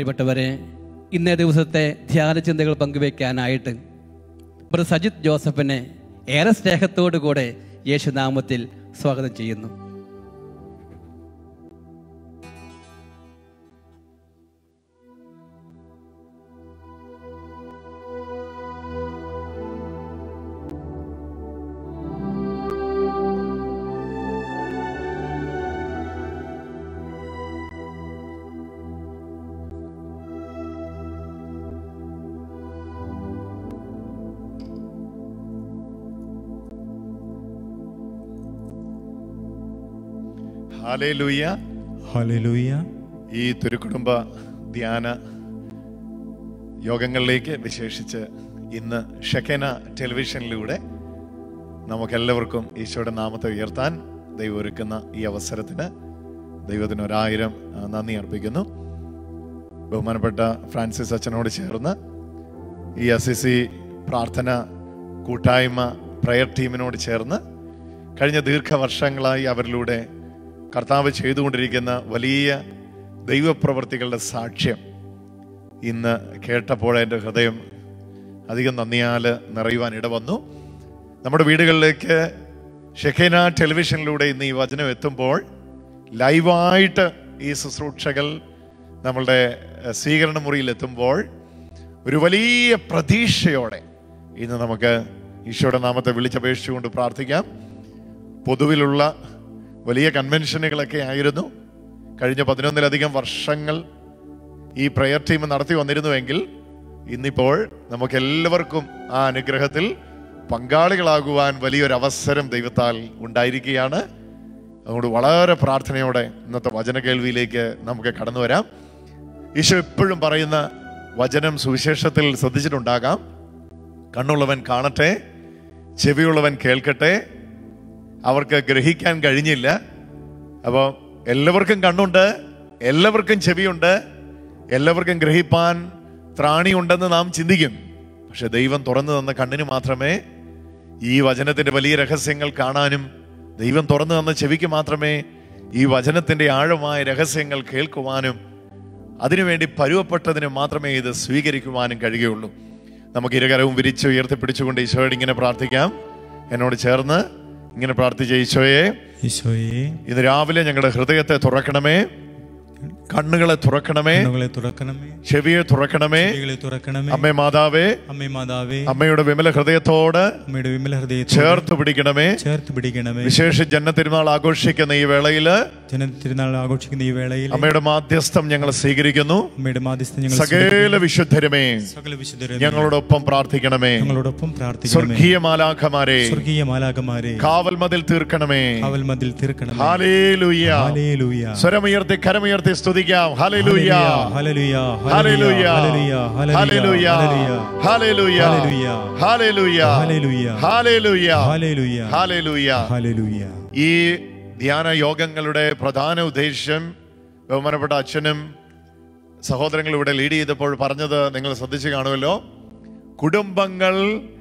പ്രിയപ്പെട്ടവരെ ഇന്നേ ദിവസത്തെ ധ്യാന ചിന്തകൾ പങ്കുവയ്ക്കാനായിട്ട് ബ്രദർ സജിത് ജോസഫിനെ ഏറെ സ്നേഹത്തോടു കൂടെ യേശുനാമത്തിൽ സ്വാഗതം ചെയ്യുന്നു ഹാലേലൂയ ഹല്ലേലൂയ ഈ തിരുക്കുടുംബ ധ്യാന യോഗങ്ങളിലേക്ക് വിശേഷിച്ച് ഇന്ന് ഷെക്കന ടെലിവിഷനിലൂടെ നമുക്കെല്ലാവർക്കും ഈശോയുടെ നാമത്തെ ഉയർത്താൻ ദൈവം ഒരുക്കുന്ന ഈ അവസരത്തിന് ദൈവത്തിന് ഒരായിരം ആ, നന്ദി അർപ്പിക്കുന്നു ബഹുമാനപ്പെട്ട ഫ്രാൻസിസ് അച്ഛനോട് ചേർന്ന് ഈ അസിസി പ്രാർത്ഥന കൂട്ടായ്മ പ്രയർ ടീമിനോട് ചേർന്ന് കഴിഞ്ഞ ദീർഘവർഷങ്ങളായി അവരിലൂടെ കർത്താവ് ചെയ്തുകൊണ്ടിരിക്കുന്ന വലിയ ദൈവപ്രവൃത്തികളുടെ സാക്ഷ്യം ഇന്ന് കേട്ടപ്പോൾ എൻ്റെ ഹൃദയം അധികം നന്ദിയാൽ നിറയുവാൻ ഇടവന്നു നമ്മുടെ വീടുകളിലേക്ക് ഷെഖേന ടെലിവിഷനിലൂടെ ഇന്ന് ഈ വചനം എത്തുമ്പോൾ ലൈവായിട്ട് ഈ ശുശ്രൂഷകൾ നമ്മളുടെ എഹ്, സ്വീകരണ മുറിയിൽ എത്തുമ്പോൾ ഒരു വലിയ പ്രതീക്ഷയോടെ ഇന്ന് നമുക്ക് ഈശോയുടെ നാമത്തെ വിളിച്ചപേക്ഷിച്ചുകൊണ്ട് പ്രാർത്ഥിക്കാം പൊതുവിലുള്ള വലിയ കൺവെൻഷനുകളൊക്കെ ആയിരുന്നു കഴിഞ്ഞ പതിനൊന്നിലധികം വർഷങ്ങൾ ഈ പ്രയർ ടീം നടത്തി വന്നിരുന്നുവെങ്കിൽ ഇന്നിപ്പോൾ നമുക്ക് എല്ലാവർക്കും ആ അനുഗ്രഹത്തിൽ പങ്കാളികളാകുവാൻ വലിയൊരു അവസരം ദൈവത്താൽ ഉണ്ടായിരിക്കുകയാണ് അതുകൊണ്ട് വളരെ പ്രാർത്ഥനയോടെ ഇന്നത്തെ വചന കേൾവിയിലേക്ക് നമുക്ക് കടന്നു വരാം ഈശോ എപ്പോഴും പറയുന്ന വചനം സുവിശേഷത്തിൽ ശ്രദ്ധിച്ചിട്ടുണ്ടാകാം കണ്ണുള്ളവൻ കാണട്ടെ ചെവിയുള്ളവൻ കേൾക്കട്ടെ അവർക്ക് ഗ്രഹിക്കാൻ കഴിഞ്ഞില്ല അപ്പോൾ എല്ലാവർക്കും കണ്ണുണ്ട് എല്ലാവർക്കും ചെവിയുണ്ട് എല്ലാവർക്കും ഗ്രഹിപ്പാൻ ത്രാണിയുണ്ടെന്ന് നാം ചിന്തിക്കും പക്ഷെ ദൈവം തുറന്നു തന്ന കണ്ണിന് മാത്രമേ ഈ വചനത്തിന്റെ വലിയ രഹസ്യങ്ങൾ കാണാനും ദൈവം തുറന്നു തന്ന ചെവിക്ക് മാത്രമേ ഈ വചനത്തിന്റെ ആഴമായ രഹസ്യങ്ങൾ കേൾക്കുവാനും അതിനുവേണ്ടി പരുവപ്പെട്ടതിന് മാത്രമേ ഇത് സ്വീകരിക്കുവാനും കഴിയുകയുള്ളൂ നമുക്ക് ഇരുകരവും വിരിച്ച് ഉയർത്തിപ്പിടിച്ചുകൊണ്ട് ഈശോയോട് ഇങ്ങനെ പ്രാർത്ഥിക്കാം എന്നോട് ചേർന്ന് ഇങ്ങനെ പ്രാർത്ഥിച്ച ഈശോയെ ഈശോയെ ഇന്ന് രാവിലെ ഞങ്ങളുടെ ഹൃദയത്തെ തുറക്കണമേ കണ്ണുകളെ തുറക്കണമേ കണ്ണുകളെ തുറക്കണമേ ചെവിയെ തുറക്കണമേ ചെവികളെ തുറക്കണമേ അമ്മേ മാതാവേ അമ്മേ മാതാവേ അമ്മയുടെ വിമല ഹൃദയത്തോട് അമ്മയുടെ വിമല ഹൃദയത്തെ ചേർത്ത് പിടിക്കണമേ ചേർത്ത് പിടിക്കണമേ വിശേഷ ജന്മ തിരുനാൾ ആഘോഷിക്കുന്ന ഈ വേളയില് ജന തിരുനാൾ ആഘോഷിക്കുന്ന ഈ വേളയിൽ അമ്മയുടെ മാധ്യസ്ഥം ഞങ്ങൾ സ്വീകരിക്കുന്നു അമ്മയുടെ മാധ്യസ്ഥ ഞങ്ങൾ സകല വിശുദ്ധരുമേ സകല വിശുദ്ധരെ ഞങ്ങളോടൊപ്പം പ്രാർത്ഥിക്കണമേ ഞങ്ങളോടൊപ്പം പ്രാർത്ഥിക്കണമേ സ്വർഗീയ മാലാഖമാരെ സ്വർഗീയ മാലാകമാരെ കാവൽ മതിൽ തീർക്കണമേ കാവൽ മതിൽ തീർക്കണമേ ഹാലേലൂയ ഹല്ലേലൂയ സ്വരമുയർത്തി കരമുയർത്തി സ്തുതിക്കാം ഹാലേലൂയ ഹല്ലേലൂയ ഹാലേലൂയ ഹല്ലേലൂയ ഹാലേലൂയ ഹല്ലേലൂയ ഹാലേലൂയ ഹല്ലേലൂയ ഹാലേലൂയ ഹല്ലേലൂയ ഹാലേലൂയ ഹല്ലേലൂയ ഹാലേലൂയ ഹല്ലേലൂയ ഈ ധ്യാന യോഗങ്ങളുടെ പ്രധാന ഉദ്ദേശ്യം ബഹുമാനപ്പെട്ട അച്ഛനും സഹോദരങ്ങൾ ഇവിടെ ലീഡ് ചെയ്തപ്പോൾ പറഞ്ഞത് നിങ്ങൾ ശ്രദ്ധിച്ചു കാണുമല്ലോ കുടുംബങ്ങൾ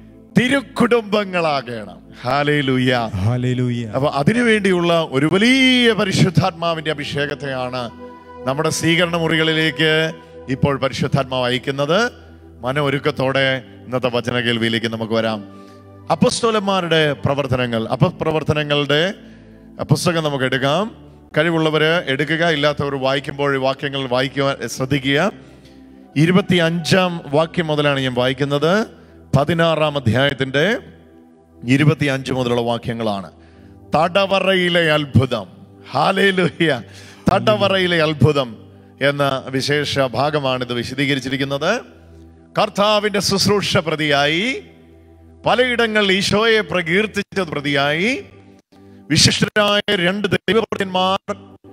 തിരുക്കുടുംബങ്ങളാകണം ഹാലേലൂയ ഹല്ലേലൂയ അപ്പൊ അതിനുവേണ്ടിയുള്ള ഒരു വലിയ പരിശുദ്ധാത്മാവിന്റെ അഭിഷേകത്തെയാണ് നമ്മുടെ സ്വീകരണ മുറികളിലേക്ക് ഇപ്പോൾ പരിശുദ്ധാത്മാവ് അയക്കുന്നത് മന ഒരുക്കത്തോടെ ഇന്നത്തെ വചന കേൾവിയിലേക്ക് നമുക്ക് വരാം അപ്പസ്തോലന്മാരുടെ പ്രവർത്തനങ്ങൾ അപപ്രവർത്തനങ്ങളുടെ പുസ്തകം നമുക്ക് എടുക്കാം കഴിവുള്ളവര് എടുക്കുക ഇല്ലാത്തവർ വായിക്കുമ്പോൾ ഈ വാക്യങ്ങൾ വായിക്കുവാൻ ശ്രദ്ധിക്കുക ഇരുപത്തി അഞ്ചാം വാക്യം മുതലാണ് ഞാൻ വായിക്കുന്നത് പതിനാറാം അധ്യായത്തിന്റെ ഇരുപത്തി അഞ്ച് മുതലുള്ള വാക്യങ്ങളാണ് തടവറയിലെ അത്ഭുതം ഹാലേലുഹ്യ തടവറയിലെ അത്ഭുതം എന്ന വിശേഷ ഭാഗമാണ് ഇത് വിശദീകരിച്ചിരിക്കുന്നത് കർത്താവിന്റെ ശുശ്രൂഷ പ്രതിയായി പലയിടങ്ങളിൽ ഈശോയെ പ്രകീർത്തിച്ചത് പ്രതിയായി വിശിഷ്ടരായ രണ്ട് ദൈവപ്രത്യന്മാർ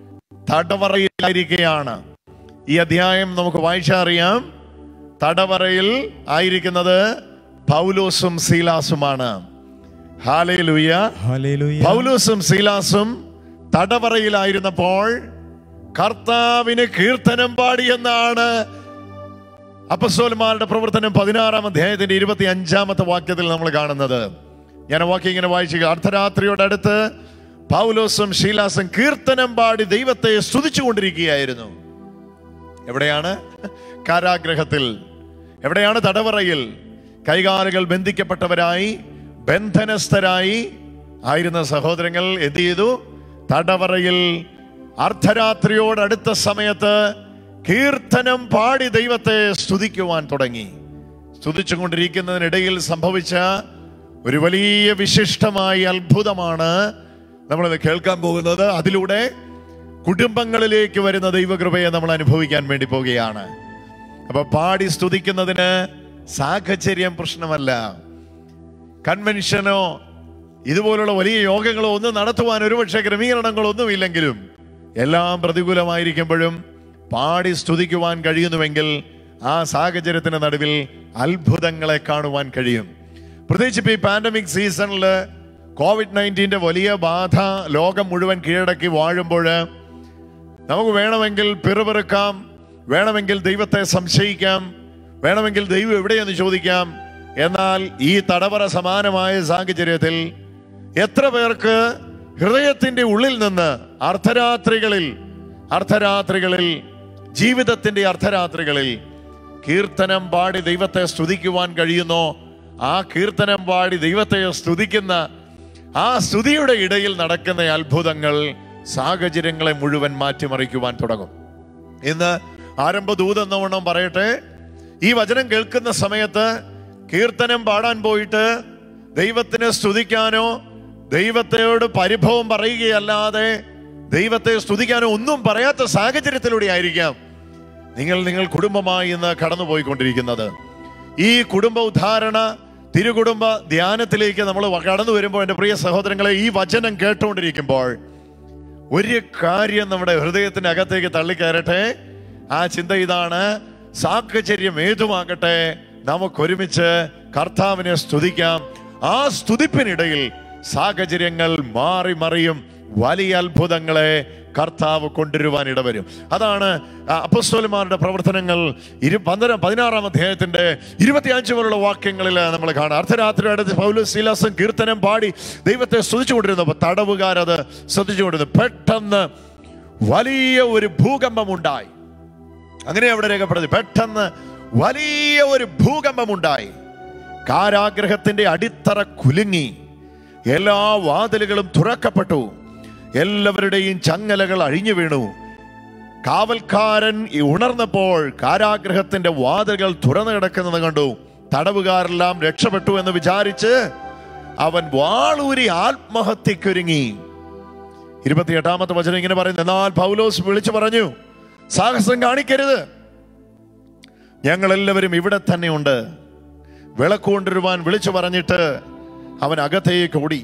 തടവറയിലായിരിക്കുകയാണ് ഈ അധ്യായം നമുക്ക് വായിച്ചറിയാം തടവറയിൽ ആയിരിക്കുന്നത് പൗലോസും സീലാസുമാണ് ഹാലയിലൂയ ഹല്ലേലൂയ പൗലോസും സീലാസും തടവറയിലായിരുന്നപ്പോൾ കർത്താവിന് കീർത്തനം പാടിയെന്നാണ് അപ്പസ്തോലന്മാരുടെ പ്രവർത്തനം പതിനാറാം അധ്യായത്തിന്റെ ഇരുപത്തി അഞ്ചാമത്തെ വാക്യത്തിൽ നമ്മൾ കാണുന്നത് ഞാൻ ആ വാക്യം ഇങ്ങനെ വായിച്ചു അർദ്ധരാത്രിയോടടുത്ത് പൗലോസും ഷീലാസും കീർത്തനം പാടി ദൈവത്തെ സ്തുതിച്ചുകൊണ്ടിരിക്കുകയായിരുന്നു എവിടെയാണ് കാരാഗ്രഹത്തിൽ എവിടെയാണ് തടവറയിൽ കൈകാലുകൾ ബന്ധിക്കപ്പെട്ടവരായി ബന്ധനസ്ഥരായി ആയിരുന്ന സഹോദരങ്ങൾ എന്ത് ചെയ്തു തടവറയിൽ അർദ്ധരാത്രിയോടടുത്ത സമയത്ത് കീർത്തനം പാടി ദൈവത്തെ സ്തുതിക്കുവാൻ തുടങ്ങി സ്തുതിച്ചുകൊണ്ടിരിക്കുന്നതിനിടയിൽ സംഭവിച്ച ഒരു വലിയ വിശിഷ്ടമായ അത്ഭുതമാണ് നമ്മളിത് കേൾക്കാൻ പോകുന്നത് അതിലൂടെ കുടുംബങ്ങളിലേക്ക് വരുന്ന ദൈവകൃപയെ നമ്മൾ അനുഭവിക്കാൻ വേണ്ടി പോവുകയാണ് അപ്പൊ പാടി സ്തുതിക്കുന്നതിന് സാഹചര്യം പ്രശ്നമല്ല കൺവെൻഷനോ ഇതുപോലുള്ള വലിയ യോഗങ്ങളോ ഒന്നും നടത്തുവാൻ ഒരുപക്ഷെ ക്രമീകരണങ്ങളൊന്നും ഇല്ലെങ്കിലും എല്ലാം പ്രതികൂലമായിരിക്കുമ്പോഴും പാടി സ്തുതിക്കുവാൻ കഴിയുന്നുവെങ്കിൽ ആ സാഹചര്യത്തിന് നടുവിൽ അത്ഭുതങ്ങളെ കാണുവാൻ കഴിയും പ്രത്യേകിച്ച് ഇപ്പൊ ഈ പാൻഡമിക് സീസണിൽ കോവിഡ് നയൻറ്റീൻ്റെ വലിയ ബാധ ലോകം മുഴുവൻ കീഴടക്കി വാഴുമ്പോൾ നമുക്ക് വേണമെങ്കിൽ പിറുപിറുക്കാം വേണമെങ്കിൽ ദൈവത്തെ സംശയിക്കാം വേണമെങ്കിൽ ദൈവം എവിടെയെന്ന് ചോദിക്കാം എന്നാൽ ഈ തടവറ സമാനമായ സാഹചര്യത്തിൽ എത്ര പേർക്ക് ഹൃദയത്തിന്റെ ഉള്ളിൽ നിന്ന് അർദ്ധരാത്രികളിൽ അർദ്ധരാത്രികളിൽ ജീവിതത്തിന്റെ അർദ്ധരാത്രികളിൽ കീർത്തനം പാടി ദൈവത്തെ സ്തുതിക്കുവാൻ കഴിയുന്നോ ആ കീർത്തനം പാടി ദൈവത്തെ സ്തുതിക്കുന്ന ആ സ്തുതിയുടെ ഇടയിൽ നടക്കുന്ന അത്ഭുതങ്ങൾ സാഹചര്യങ്ങളെ മുഴുവൻ മാറ്റിമറിക്കുവാൻ തുടങ്ങും ഇന്ന് ആരംഭദൂത് എന്നവണ്ണം പറയട്ടെ ഈ വചനം കേൾക്കുന്ന സമയത്ത് കീർത്തനം പാടാൻ പോയിട്ട് ദൈവത്തിനെ സ്തുതിക്കാനോ ദൈവത്തോട് പരിഭവം പറയുകയല്ലാതെ ദൈവത്തെ സ്തുതിക്കാനോ ഒന്നും പറയാത്ത സാഹചര്യത്തിലൂടെ ആയിരിക്കാം നിങ്ങൾ നിങ്ങൾ കുടുംബമായി ഇന്ന് കടന്നുപോയിക്കൊണ്ടിരിക്കുന്നത് ഈ കുടുംബ ഉദ്ധാരണ തിരുകുടുംബ ധ്യാനത്തിലേക്ക് നമ്മൾ കടന്നു വരുമ്പോൾ എൻ്റെ പ്രിയ സഹോദരങ്ങളെ ഈ വചനം കേട്ടുകൊണ്ടിരിക്കുമ്പോൾ ഒരു കാര്യം നമ്മുടെ ഹൃദയത്തിന്റെ അകത്തേക്ക് തള്ളിക്കയറട്ടെ ആ ചിന്ത ഇതാണ് സാഹചര്യം ഏതുമാകട്ടെ നമുക്കൊരുമിച്ച് കർത്താവിനെ സ്തുതിക്കാം ആ സ്തുതിപ്പിനിടയിൽ സാഹചര്യങ്ങൾ മാറി മറിയും വലിയ അത്ഭുതങ്ങളെ കർത്താവ് കൊണ്ടുവരുവാൻ ഇടവരും അതാണ് ആ അപ്പസ്തോലന്മാരുടെ പ്രവർത്തനങ്ങൾ ഇരു പന്തര പതിനാറാം അധ്യായത്തിന്റെ ഇരുപത്തിയഞ്ച് പോലുള്ള വാക്യങ്ങളിൽ നമ്മൾ കാണാം അർദ്ധരാത്രിയുടെ അടുത്ത് പൗലോസ് ശീലാസം കീർത്തനം പാടി ദൈവത്തെ സ്തുതിച്ചുകൊണ്ടിരുന്നപ്പോൾ തടവുകാരത് ശ്രദ്ധിച്ചുകൊണ്ടിരുന്നു പെട്ടെന്ന് വലിയ ഒരു ഭൂകമ്പം ഉണ്ടായി അങ്ങനെ അവിടെ രേഖപ്പെടുത്തി പെട്ടെന്ന് വലിയ ഒരു ഭൂകമ്പം ഉണ്ടായി കാരാഗ്രഹത്തിന്റെ അടിത്തറ കുലുങ്ങി എല്ലാ വാതിലുകളും തുറക്കപ്പെട്ടു എല്ലാവരുടെയും ചങ്ങലകൾ അഴിഞ്ഞു വീണു കാവൽക്കാരൻ ഈ ഉണർന്നപ്പോൾ കാരാഗ്രഹത്തിന്റെ വാതിലുകൾ തുറന്നു കിടക്കുന്നത് കണ്ടു തടവുകാരെല്ലാം രക്ഷപ്പെട്ടു എന്ന് വിചാരിച്ച് അവൻ വാളൂരി ആത്മഹത്യക്കൊരുങ്ങി ഇരുപത്തിയെട്ടാമത്തെ വചനം ഇങ്ങനെ പറയുന്നു എന്നാൽ പൗലോസ് വിളിച്ചു പറഞ്ഞു സാഹസം കാണിക്കരുത് ഞങ്ങൾ എല്ലാവരും ഇവിടെ തന്നെയുണ്ട് വിളക്ക് കൊണ്ടുവരുവാൻ വിളിച്ചു പറഞ്ഞിട്ട് അവൻ അകത്തേക്ക് ഓടി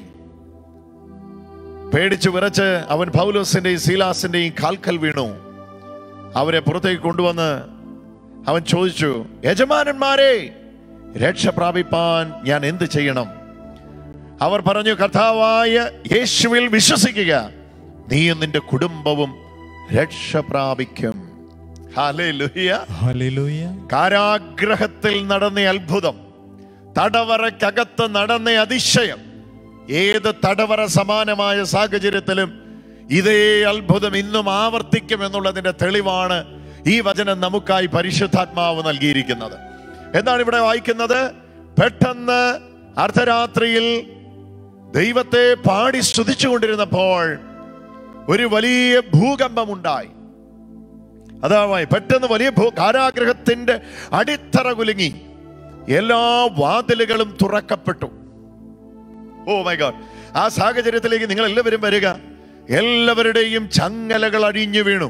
പേടിച്ചു വിറച്ച് അവൻ പൗലോസിന്റെയും സീലാസിന്റെയും കാൽക്കൽ വീണു അവരെ പുറത്തേക്ക് കൊണ്ടുവന്ന് അവൻ ചോദിച്ചു യജമാനന്മാരെ രക്ഷ പ്രാപിപ്പാൻ ഞാൻ എന്ത് ചെയ്യണം അവർ പറഞ്ഞു കർത്താവായ യേശുവിൽ വിശ്വസിക്കുക നീയും നിന്റെ കുടുംബവും രക്ഷ പ്രാപിക്കും ഹല്ലേലൂയ ഹല്ലേലൂയ കാരാഗ്രഹത്തിൽ നടന്ന അത്ഭുതം തടവറക്കകത്ത് നടന്ന അതിശയം ഏത് തടവറ സമാനമായ സാഹചര്യത്തിലും ഇതേ അത്ഭുതം ഇന്നും ആവർത്തിക്കും എന്നുള്ളതിന്റെ തെളിവാണ് ഈ വചനം നമുക്കായി പരിശുദ്ധാത്മാവ് നൽകിയിരിക്കുന്നത് എന്താണ് ഇവിടെ വായിക്കുന്നത് പെട്ടെന്ന് അർദ്ധരാത്രിയിൽ ദൈവത്തെ പാടി സ്തുതിച്ചുകൊണ്ടിരുന്നപ്പോൾ ഒരു വലിയ ഭൂകമ്പമുണ്ടായി അതാവായി പെട്ടെന്ന് വലിയ ഭൂ കാരാഗ്രഹത്തിന്റെ അടിത്തറ കുലുങ്ങി എല്ലാ വാതിലുകളും തുറക്കപ്പെട്ടു ഓ മൈ ഗോഡ് ആ സാഹചര്യത്തിലേക്ക് നിങ്ങൾ എല്ലാവരും വരിക എല്ലാവരുടെയും ചങ്ങലകൾ അഴിഞ്ഞു വീണു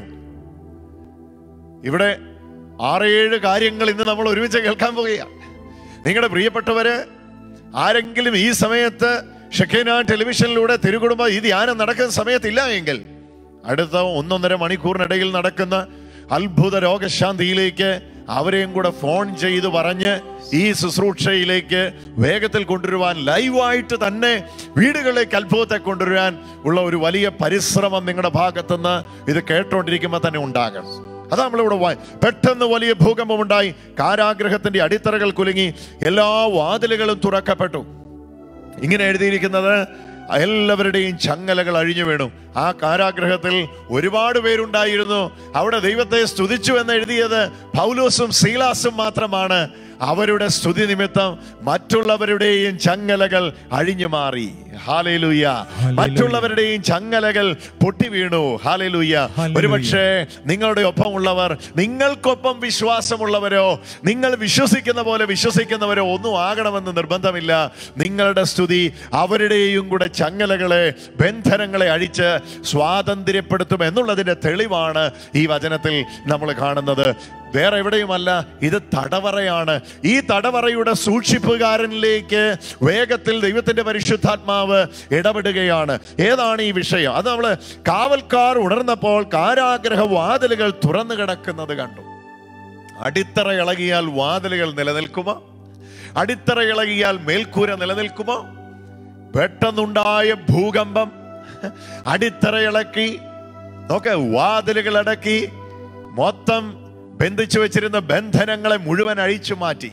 ഇവിടെ ആറേഴ് കാര്യങ്ങൾ ഇന്ന് നമ്മൾ ഒരുമിച്ച് കേൾക്കാൻ പോവുകയാണ് നിങ്ങളുടെ പ്രിയപ്പെട്ടവര് ആരെങ്കിലും ഈ സമയത്ത് ഷെഖേന ടെലിവിഷനിലൂടെ തിരുകുടുംബ ഈ ധ്യാനം നടക്കുന്ന സമയത്തില്ല എങ്കിൽ അടുത്ത ഒന്നൊന്നര മണിക്കൂറിനിടയിൽ നടക്കുന്ന അത്ഭുത രോഗശാന്തിയിലേക്ക് അവരെയും കൂടെ ഫോൺ ചെയ്ത് പറഞ്ഞ് ഈ ശുശ്രൂഷയിലേക്ക് വേഗത്തിൽ കൊണ്ടുവരുവാൻ ലൈവായിട്ട് തന്നെ വീടുകളിലേക്ക് അത്ഭുതത്തെ കൊണ്ടുവരാൻ ഉള്ള ഒരു വലിയ പരിശ്രമം നിങ്ങളുടെ ഭാഗത്തുനിന്ന് ഇത് കേട്ടോണ്ടിരിക്കുമ്പോൾ തന്നെ ഉണ്ടാകണം അതാ നമ്മളിവിടെ വായി പെട്ടെന്ന് വലിയ ഭൂകമ്പമുണ്ടായി കാരാഗ്രഹത്തിന്റെ അടിത്തറകൾ കുലുങ്ങി എല്ലാ വാതിലുകളും തുറക്കപ്പെട്ടു ഇങ്ങനെ എഴുതിയിരിക്കുന്നത് എല്ലാവരുടെയും ചങ്ങലകൾ അഴിഞ്ഞു വീണു ആ കാരാഗ്രഹത്തിൽ ഒരുപാട് പേരുണ്ടായിരുന്നു അവിടെ ദൈവത്തെ സ്തുതിച്ചു എന്ന് എഴുതിയത് പൗലോസും സീലാസും മാത്രമാണ് അവരുടെ സ്തുതി നിമിത്തം മറ്റുള്ളവരുടെയും ചങ്ങലകൾ അഴിഞ്ഞു മാറി ഹാലേലൂയ മറ്റുള്ളവരുടെയും ചങ്ങലകൾ പൊട്ടി വീണു ഹാലേലൂയ ഹല്ലേലൂയ. ഒരുപക്ഷെ നിങ്ങളുടെ ഒപ്പമുള്ളവർ നിങ്ങൾക്കൊപ്പം വിശ്വാസമുള്ളവരോ നിങ്ങൾ വിശ്വസിക്കുന്ന പോലെ വിശ്വസിക്കുന്നവരോ ഒന്നും ആകണമെന്ന് നിർബന്ധമില്ല നിങ്ങളുടെ സ്തുതി അവരുടെയും കൂടെ ചങ്ങലകളെ ബന്ധനങ്ങളെ അഴിച്ച് സ്വാതന്ത്ര്യപ്പെടുത്തും എന്നുള്ളതിന്റെ തെളിവാണ് ഈ വചനത്തിൽ നമ്മൾ കാണുന്നത് വേറെ എവിടെയുമല്ല ഇത് തടവറയാണ് ഈ തടവറയുടെ സൂക്ഷിപ്പുകാരനിലേക്ക് വേഗത്തിൽ ദൈവത്തിന്റെ പരിശുദ്ധാത്മാവ് ഇടപെടുകയാണ് ഏതാണ് ഈ വിഷയം അത് നമ്മൾ കാവൽക്കാർ ഉണർന്നപ്പോൾ കാരാഗ്രഹ വാതിലുകൾ തുറന്നു കിടക്കുന്നത് കണ്ടു അടിത്തറ ഇളകിയാൽ വാതിലുകൾ നിലനിൽക്കുമോ അടിത്തറ ഇളകിയാൽ മേൽക്കൂര നിലനിൽക്കുമോ പെട്ടെന്നുണ്ടായ ഭൂകമ്പം അടിത്തറ ഇളക്കി നോക്ക് വാതിലുകൾ അടക്കി മൊത്തം ബന്ധിച്ചു വെച്ചിരുന്ന ബന്ധനങ്ങളെ മുഴുവൻ അഴിച്ചു മാറ്റി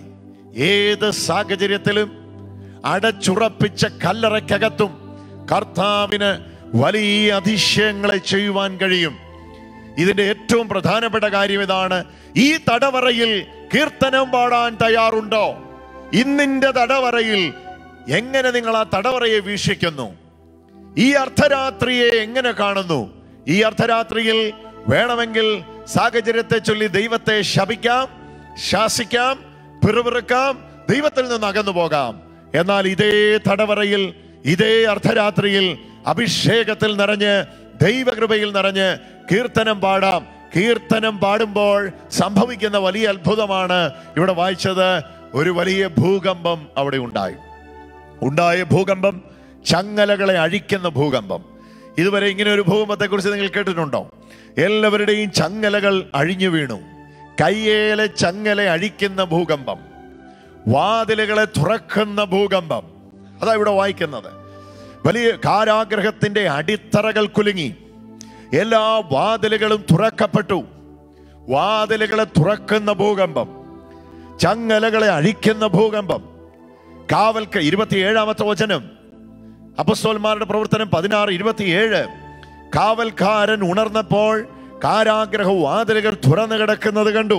ഏത് സാഹചര്യത്തിലും അടച്ചുറപ്പിച്ച കല്ലറയ്ക്കകത്തും കർത്താവിന് വലിയ അതിശയങ്ങളെ ചെയ്യുവാൻ കഴിയും ഇതിന്റെ ഏറ്റവും പ്രധാനപ്പെട്ട കാര്യം ഇതാണ് ഈ തടവറയിൽ കീർത്തനം പാടാൻ തയ്യാറുണ്ടോ ഇന്നിന്റെ തടവറയിൽ എങ്ങനെ നിങ്ങൾ ആ തടവറയെ വീക്ഷിക്കുന്നു ഈ അർദ്ധരാത്രിയെ എങ്ങനെ കാണുന്നു ഈ അർദ്ധരാത്രിയിൽ വേണമെങ്കിൽ സാഹചര്യത്തെ ചൊല്ലി ദൈവത്തെ ശപിക്കാം ശാസിക്കാം പിറുപിറുക്കാം ദൈവത്തിൽ നിന്ന് അകന്നു പോകാം എന്നാൽ ഇതേ തടവറയിൽ ഇതേ അർദ്ധരാത്രിയിൽ അഭിഷേകത്തിൽ നിറഞ്ഞ് ദൈവകൃപയിൽ നിറഞ്ഞ് കീർത്തനം പാടാം കീർത്തനം പാടുമ്പോൾ സംഭവിക്കുന്ന വലിയ അത്ഭുതമാണ് ഇവിടെ വായിച്ചത് ഒരു വലിയ ഭൂകമ്പം അവിടെ ഉണ്ടായി ഉണ്ടായ ഭൂകമ്പം ചങ്ങലകളെ അഴിക്കുന്ന ഭൂകമ്പം ഇതുവരെ ഇങ്ങനെ ഒരു ഭൂകമ്പത്തെ കുറിച്ച് നിങ്ങൾ കേട്ടിട്ടുണ്ടോ എല്ലാവരുടെയും ചങ്ങലകൾ അഴിഞ്ഞു വീണു കയ്യേലെ ചങ്ങല അഴിക്കുന്ന ഭൂകമ്പം വാതിലുകളെ തുറക്കുന്ന ഭൂകമ്പം അതാ ഇവിടെ വായിക്കുന്നത് വലിയ കാരാഗ്രഹത്തിന്റെ അടിത്തറകൾ കുലുങ്ങി എല്ലാ വാതിലുകളും തുറക്കപ്പെട്ടു വാതിലുകളെ തുറക്കുന്ന ഭൂകമ്പം ചങ്ങലകളെ അഴിക്കുന്ന ഭൂകമ്പം കാവൽക്ക് ഇരുപത്തിയേഴാമത്തെ വചനം അപ്പസ്തോന്മാരുടെ പ്രവർത്തനം പതിനാറ് ഇരുപത്തിയേഴ് കാവൽക്കാരൻ ഉണർന്നപ്പോൾ കാരാഗ്രഹ വാതിലുകൾ തുറന്നു കിടക്കുന്നത് കണ്ടു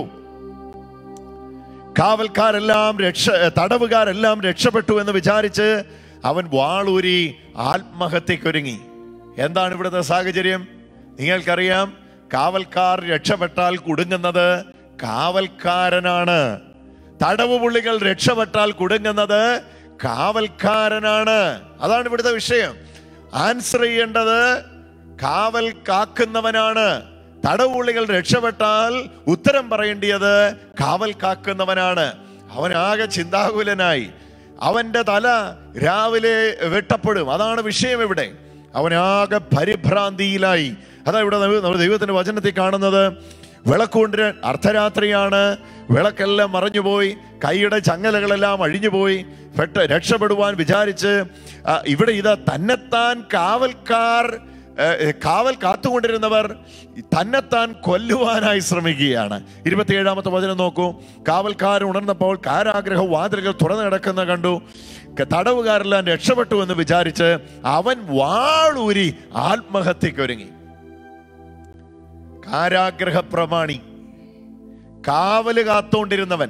കാവൽക്കാരെല്ലാം രക്ഷ തടവുകാരെല്ലാം രക്ഷപ്പെട്ടു എന്ന് വിചാരിച്ച് അവൻ വാളൂരി ആത്മഹത്യക്കൊരുങ്ങി എന്താണ് ഇവിടുത്തെ സാഹചര്യം നിങ്ങൾക്കറിയാം കാവൽക്കാർ രക്ഷപ്പെട്ടാൽ കുടുങ്ങുന്നത് കാവൽക്കാരനാണ് തടവ് പുള്ളികൾ രക്ഷപ്പെട്ടാൽ കുടുങ്ങുന്നത് കാവൽക്കാരനാണ് അതാണ് ഇവിടുത്തെ വിഷയം ആൻസർ ചെയ്യേണ്ടത് കാവൽ കാക്കുന്നവനാണ് തടവുള്ളികൾ രക്ഷപ്പെട്ടാൽ ഉത്തരം പറയേണ്ടിയത് കാവൽ കാക്കുന്നവനാണ് അവനാകെ ചിന്താകുലനായി അവന്റെ തല രാവിലെ വെട്ടപ്പെടും അതാണ് വിഷയം ഇവിടെ അവനാകെ പരിഭ്രാന്തിയിലായി അതാ ഇവിടെ നമ്മ- നമ്മുടെ ദൈവത്തിന്റെ വചനത്തിൽ കാണുന്നത് വിളക്കുകൊണ്ടിരൻ അർദ്ധരാത്രിയാണ് വിളക്കെല്ലാം മറഞ്ഞുപോയി കൈയുടെ ചങ്ങലകളെല്ലാം അഴിഞ്ഞുപോയി പെട്ട് രക്ഷപ്പെടുവാൻ വിചാരിച്ച് ആ, ഇവിടെ ഇതാ തന്നെത്താൻ കാവൽക്കാർ ഏ, ഏ, കാവൽ കാത്തുകൊണ്ടിരുന്നവർ തന്നെത്താൻ കൊല്ലുവാനായി ശ്രമിക്കുകയാണ് ഇരുപത്തിയേഴാമത്തെ വചനം നോക്കൂ കാവൽക്കാർ ഉണർന്നപ്പോൾ കാരാഗ്രഹ വാതിലുകൾ തുറന്നു കിടക്കുന്ന കണ്ടു ക- തടവുകാരെല്ലാം രക്ഷപ്പെട്ടു എന്ന് വിചാരിച്ച് അവൻ വാളൂരി ആത്മഹത്യക്കൊരുങ്ങി കാരാഗ്രഹ പ്രമാണി കാവല് കാത്തോണ്ടിരുന്നവൻ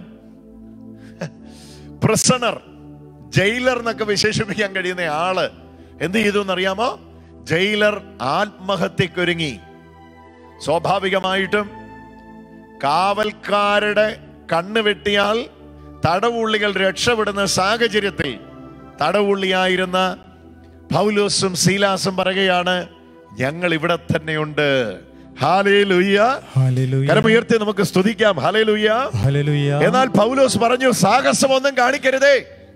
പ്രസണർ ജയിലർ എന്നൊക്കെ വിശേഷിപ്പിക്കാൻ കഴിയുന്ന ആള് എന്ത് ചെയ്തു എന്നറിയാമോ ജയിലർ ആത്മഹത്യക്കൊരുങ്ങി സ്വാഭാവികമായിട്ടും കാവൽക്കാരുടെ കണ്ണ് വെട്ടിയാൽ തടവുള്ളികൾ രക്ഷപ്പെടുന്ന സാഹചര്യത്തിൽ തടവുള്ളിയായിരുന്ന പൗലോസും സീലാസും പറയുകയാണ് ഞങ്ങൾ ഇവിടെ തന്നെയുണ്ട് ഹാലേ ലുയ്യ ഹല്ലേലൂയ കരമുയർത്തി നമുക്ക് സ്തുതിക്കാം ഹാലേ ലുയ്യ ഹല്ലേലൂയ എന്നാൽ പൗലോസ് പറഞ്ഞു സാഹസമൊന്നും കാണിക്കരുതേ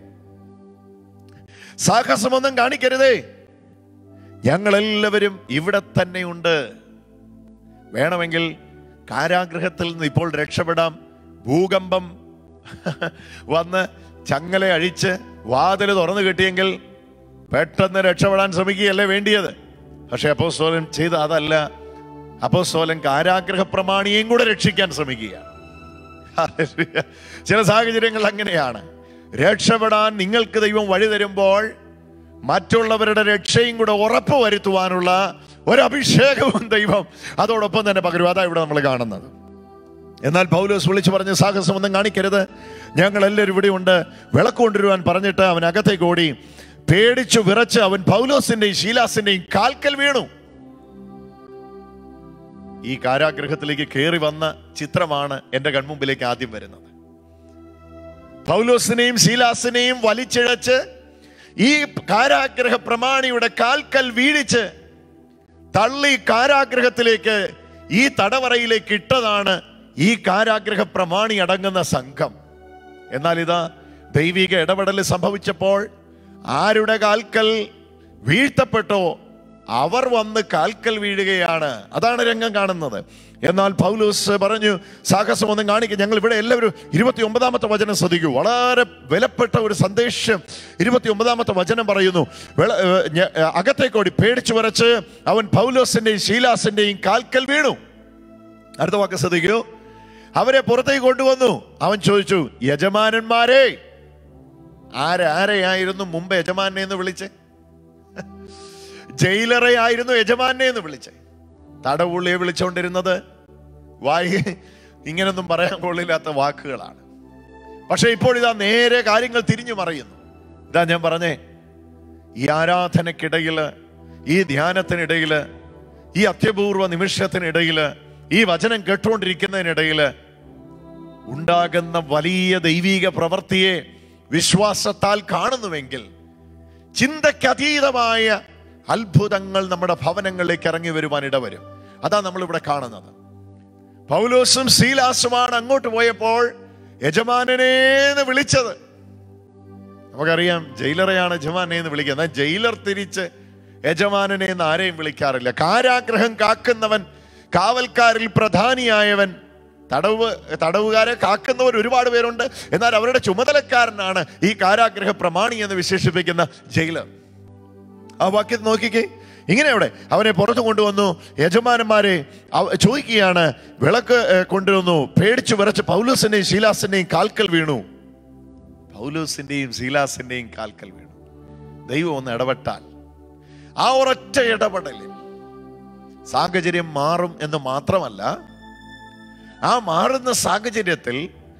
സാഹസമൊന്നും കാണിക്കരുതേ ഞങ്ങൾ എല്ലാവരും ഇവിടെ തന്നെയുണ്ട് വേണമെങ്കിൽ കാരാഗ്രഹത്തിൽ നിന്ന് ഇപ്പോൾ രക്ഷപ്പെടാം ഭൂകമ്പം വന്ന് ചങ്ങല അഴിച്ച് വാതിൽ തുറന്നു കിട്ടിയെങ്കിൽ പെട്ടെന്ന് രക്ഷപ്പെടാൻ ശ്രമിക്കുകയല്ലേ വേണ്ടിയത് പക്ഷെ അപ്പോസ്തോലൻ ചെയ്ത അതല്ല അപ്പോസ്തോലൻ കാരാഗ്രഹ പ്രമാണിയെയും കൂടെ രക്ഷിക്കാൻ ശ്രമിക്കുകയാണ് ഹല്ലേലൂയ. ചില സാഹചര്യങ്ങൾ അങ്ങനെയാണ് രക്ഷപ്പെടാൻ നിങ്ങൾക്ക് ദൈവം വഴി തരുമ്പോൾ മറ്റുള്ളവരുടെ രക്ഷയും കൂടെ ഉറപ്പ് വരുത്തുവാനുള്ള ഒരു അഭിഷേകവും ദൈവം അതോടൊപ്പം തന്നെ പകരും അതാ ഇവിടെ നമ്മൾ കാണുന്നത് എന്നാൽ പൗലോസ് വിളിച്ചു പറഞ്ഞ സാഹസമൊന്നും കാണിക്കരുത് ഞങ്ങൾ എല്ലാവരും ഇവിടെ ഉണ്ട് വിളക്ക് കൊണ്ടുവരുവാൻ പറഞ്ഞിട്ട് അവൻ അകത്തേക്ക് ഓടി പേടിച്ചു വിറച്ച് അവൻ പൗലോസിന്റെയും ശീലാസിന്റെയും കാൽക്കൽ വീണു ഈ കാരാഗ്രഹത്തിലേക്ക് കയറി വന്ന ചിത്രമാണ് എന്റെ കൺമുമ്പിലേക്ക് ആദ്യം വരുന്നത് പൗലോസിനെയും ശീലാസിനെയും വലിച്ചിഴച്ച് ഈ കാരാഗ്രഹ പ്രമാണിയുടെ കാൽക്കൽ വീഴിച്ച് തള്ളി കാരാഗ്രഹത്തിലേക്ക് ഈ തടവറയിലേക്ക് ഇട്ടതാണ് ഈ കാരാഗ്രഹ പ്രമാണി അടങ്ങുന്ന സംഘം എന്നാൽ ഇതാ ദൈവിക ഇടപെടൽ സംഭവിച്ചപ്പോൾ ആരുടെ കാൽക്കൽ വീഴ്ത്തപ്പെട്ടോ അവർ വന്ന് കാൽക്കൽ വീഴുകയാണ് അതാണ് രംഗം കാണുന്നത് എന്നാൽ പൗലൂസ് പറഞ്ഞു സാഹസം ഒന്നും കാണിക്കുക ഞങ്ങൾ ഇവിടെ എല്ലാവരും ഇരുപത്തി ഒമ്പതാമത്തെ വചനം ശ്രദ്ധിക്കൂ വളരെ വിലപ്പെട്ട ഒരു സന്ദേശം ഇരുപത്തി ഒമ്പതാമത്തെ വചനം പറയുന്നു വെള- ഏർ ഞ- അകത്തേക്കോടി പേടിച്ചു വരച്ച് അവൻ പൗലോസിന്റെയും ശീലാസിന്റെയും കാൽക്കൽ വീണു അടുത്ത വാക്ക് ശ്രദ്ധിക്കൂ അവരെ പുറത്തേക്ക് കൊണ്ടുവന്നു അവൻ ചോദിച്ചു യജമാനന്മാരെ ആരെ ആരെയായിരുന്നു മുമ്പ് യജമാനെ എന്ന് വിളിച്ചേ ജയിലറെ ആയിരുന്നു യജമാനെ എന്ന് വിളിച്ചേ തടവുള്ളിയെ വിളിച്ചുകൊണ്ടിരുന്നത് വായി ഇങ്ങനൊന്നും പറയാൻ കൊള്ളില്ലാത്ത വാക്കുകളാണ് പക്ഷെ ഇപ്പോൾ ഇതാ നേരെ കാര്യങ്ങൾ തിരിഞ്ഞു മറിയുന്നു ഇതാ ഞാൻ പറഞ്ഞേ ഈ ആരാധനക്കിടയില് ഈ ധ്യാനത്തിനിടയില് ഈ അത്യപൂർവ നിമിഷത്തിനിടയില് ഈ വചനം കേട്ടുകൊണ്ടിരിക്കുന്നതിനിടയില് ഉണ്ടാകുന്ന വലിയ ദൈവീക പ്രവൃത്തിയെ വിശ്വാസത്താൽ കാണുന്നുവെങ്കിൽ ചിന്തയ്ക്കതീതമായ അത്ഭുതങ്ങൾ നമ്മുടെ ഭവനങ്ങളിലേക്ക് ഇറങ്ങി വരുവാൻ ഇടവരും അതാ നമ്മളിവിടെ കാണുന്നത് പൗലോസും ശീലാസുമാണ് അങ്ങോട്ട് പോയപ്പോൾ യജമാനനേന്ന് വിളിച്ചത് നമുക്കറിയാം ജയിലറെയാണ് യജമാനെ എന്ന് വിളിക്കുന്നത് എന്നാൽ ജയിലർ തിരിച്ച് യജമാനനെ എന്ന് ആരെയും വിളിക്കാറില്ല കാരാഗ്രഹം കാക്കുന്നവൻ കാവൽക്കാരിൽ പ്രധാനിയായവൻ തടവ് തടവുകാരെ കാക്കുന്നവർ ഒരുപാട് പേരുണ്ട് എന്നാൽ അവരുടെ ചുമതലക്കാരനാണ് ഈ കാരാഗ്രഹ പ്രമാണി എന്ന് വിശേഷിപ്പിക്കുന്ന ജയിലർ ആ വാക്യത്തിൽ നോക്കിക്കേ ഇങ്ങനെ അവിടെ അവനെ പുറത്തു കൊണ്ടുവന്നു യജമാനന്മാരെ അവ- ചോദിക്കുകയാണ് വിളക്ക് ഏർ, കൊണ്ടുവന്നു പേടിച്ചു വിറച്ച് പൗലൂസിന്റെയും ശീലാസിന്റെയും കാൽക്കൽ വീണു പൗലൂസിന്റെയും ശീലാസിന്റെയും കാൽക്കൽ വീണു ദൈവം ഒന്ന് ഇടപെട്ടാൽ ആ ഒരൊറ്റ ഇടപെടലിൽ സാഹചര്യം മാറും എന്ന് മാത്രമല്ല ആ മാറുന്ന സാഹചര്യത്തിൽ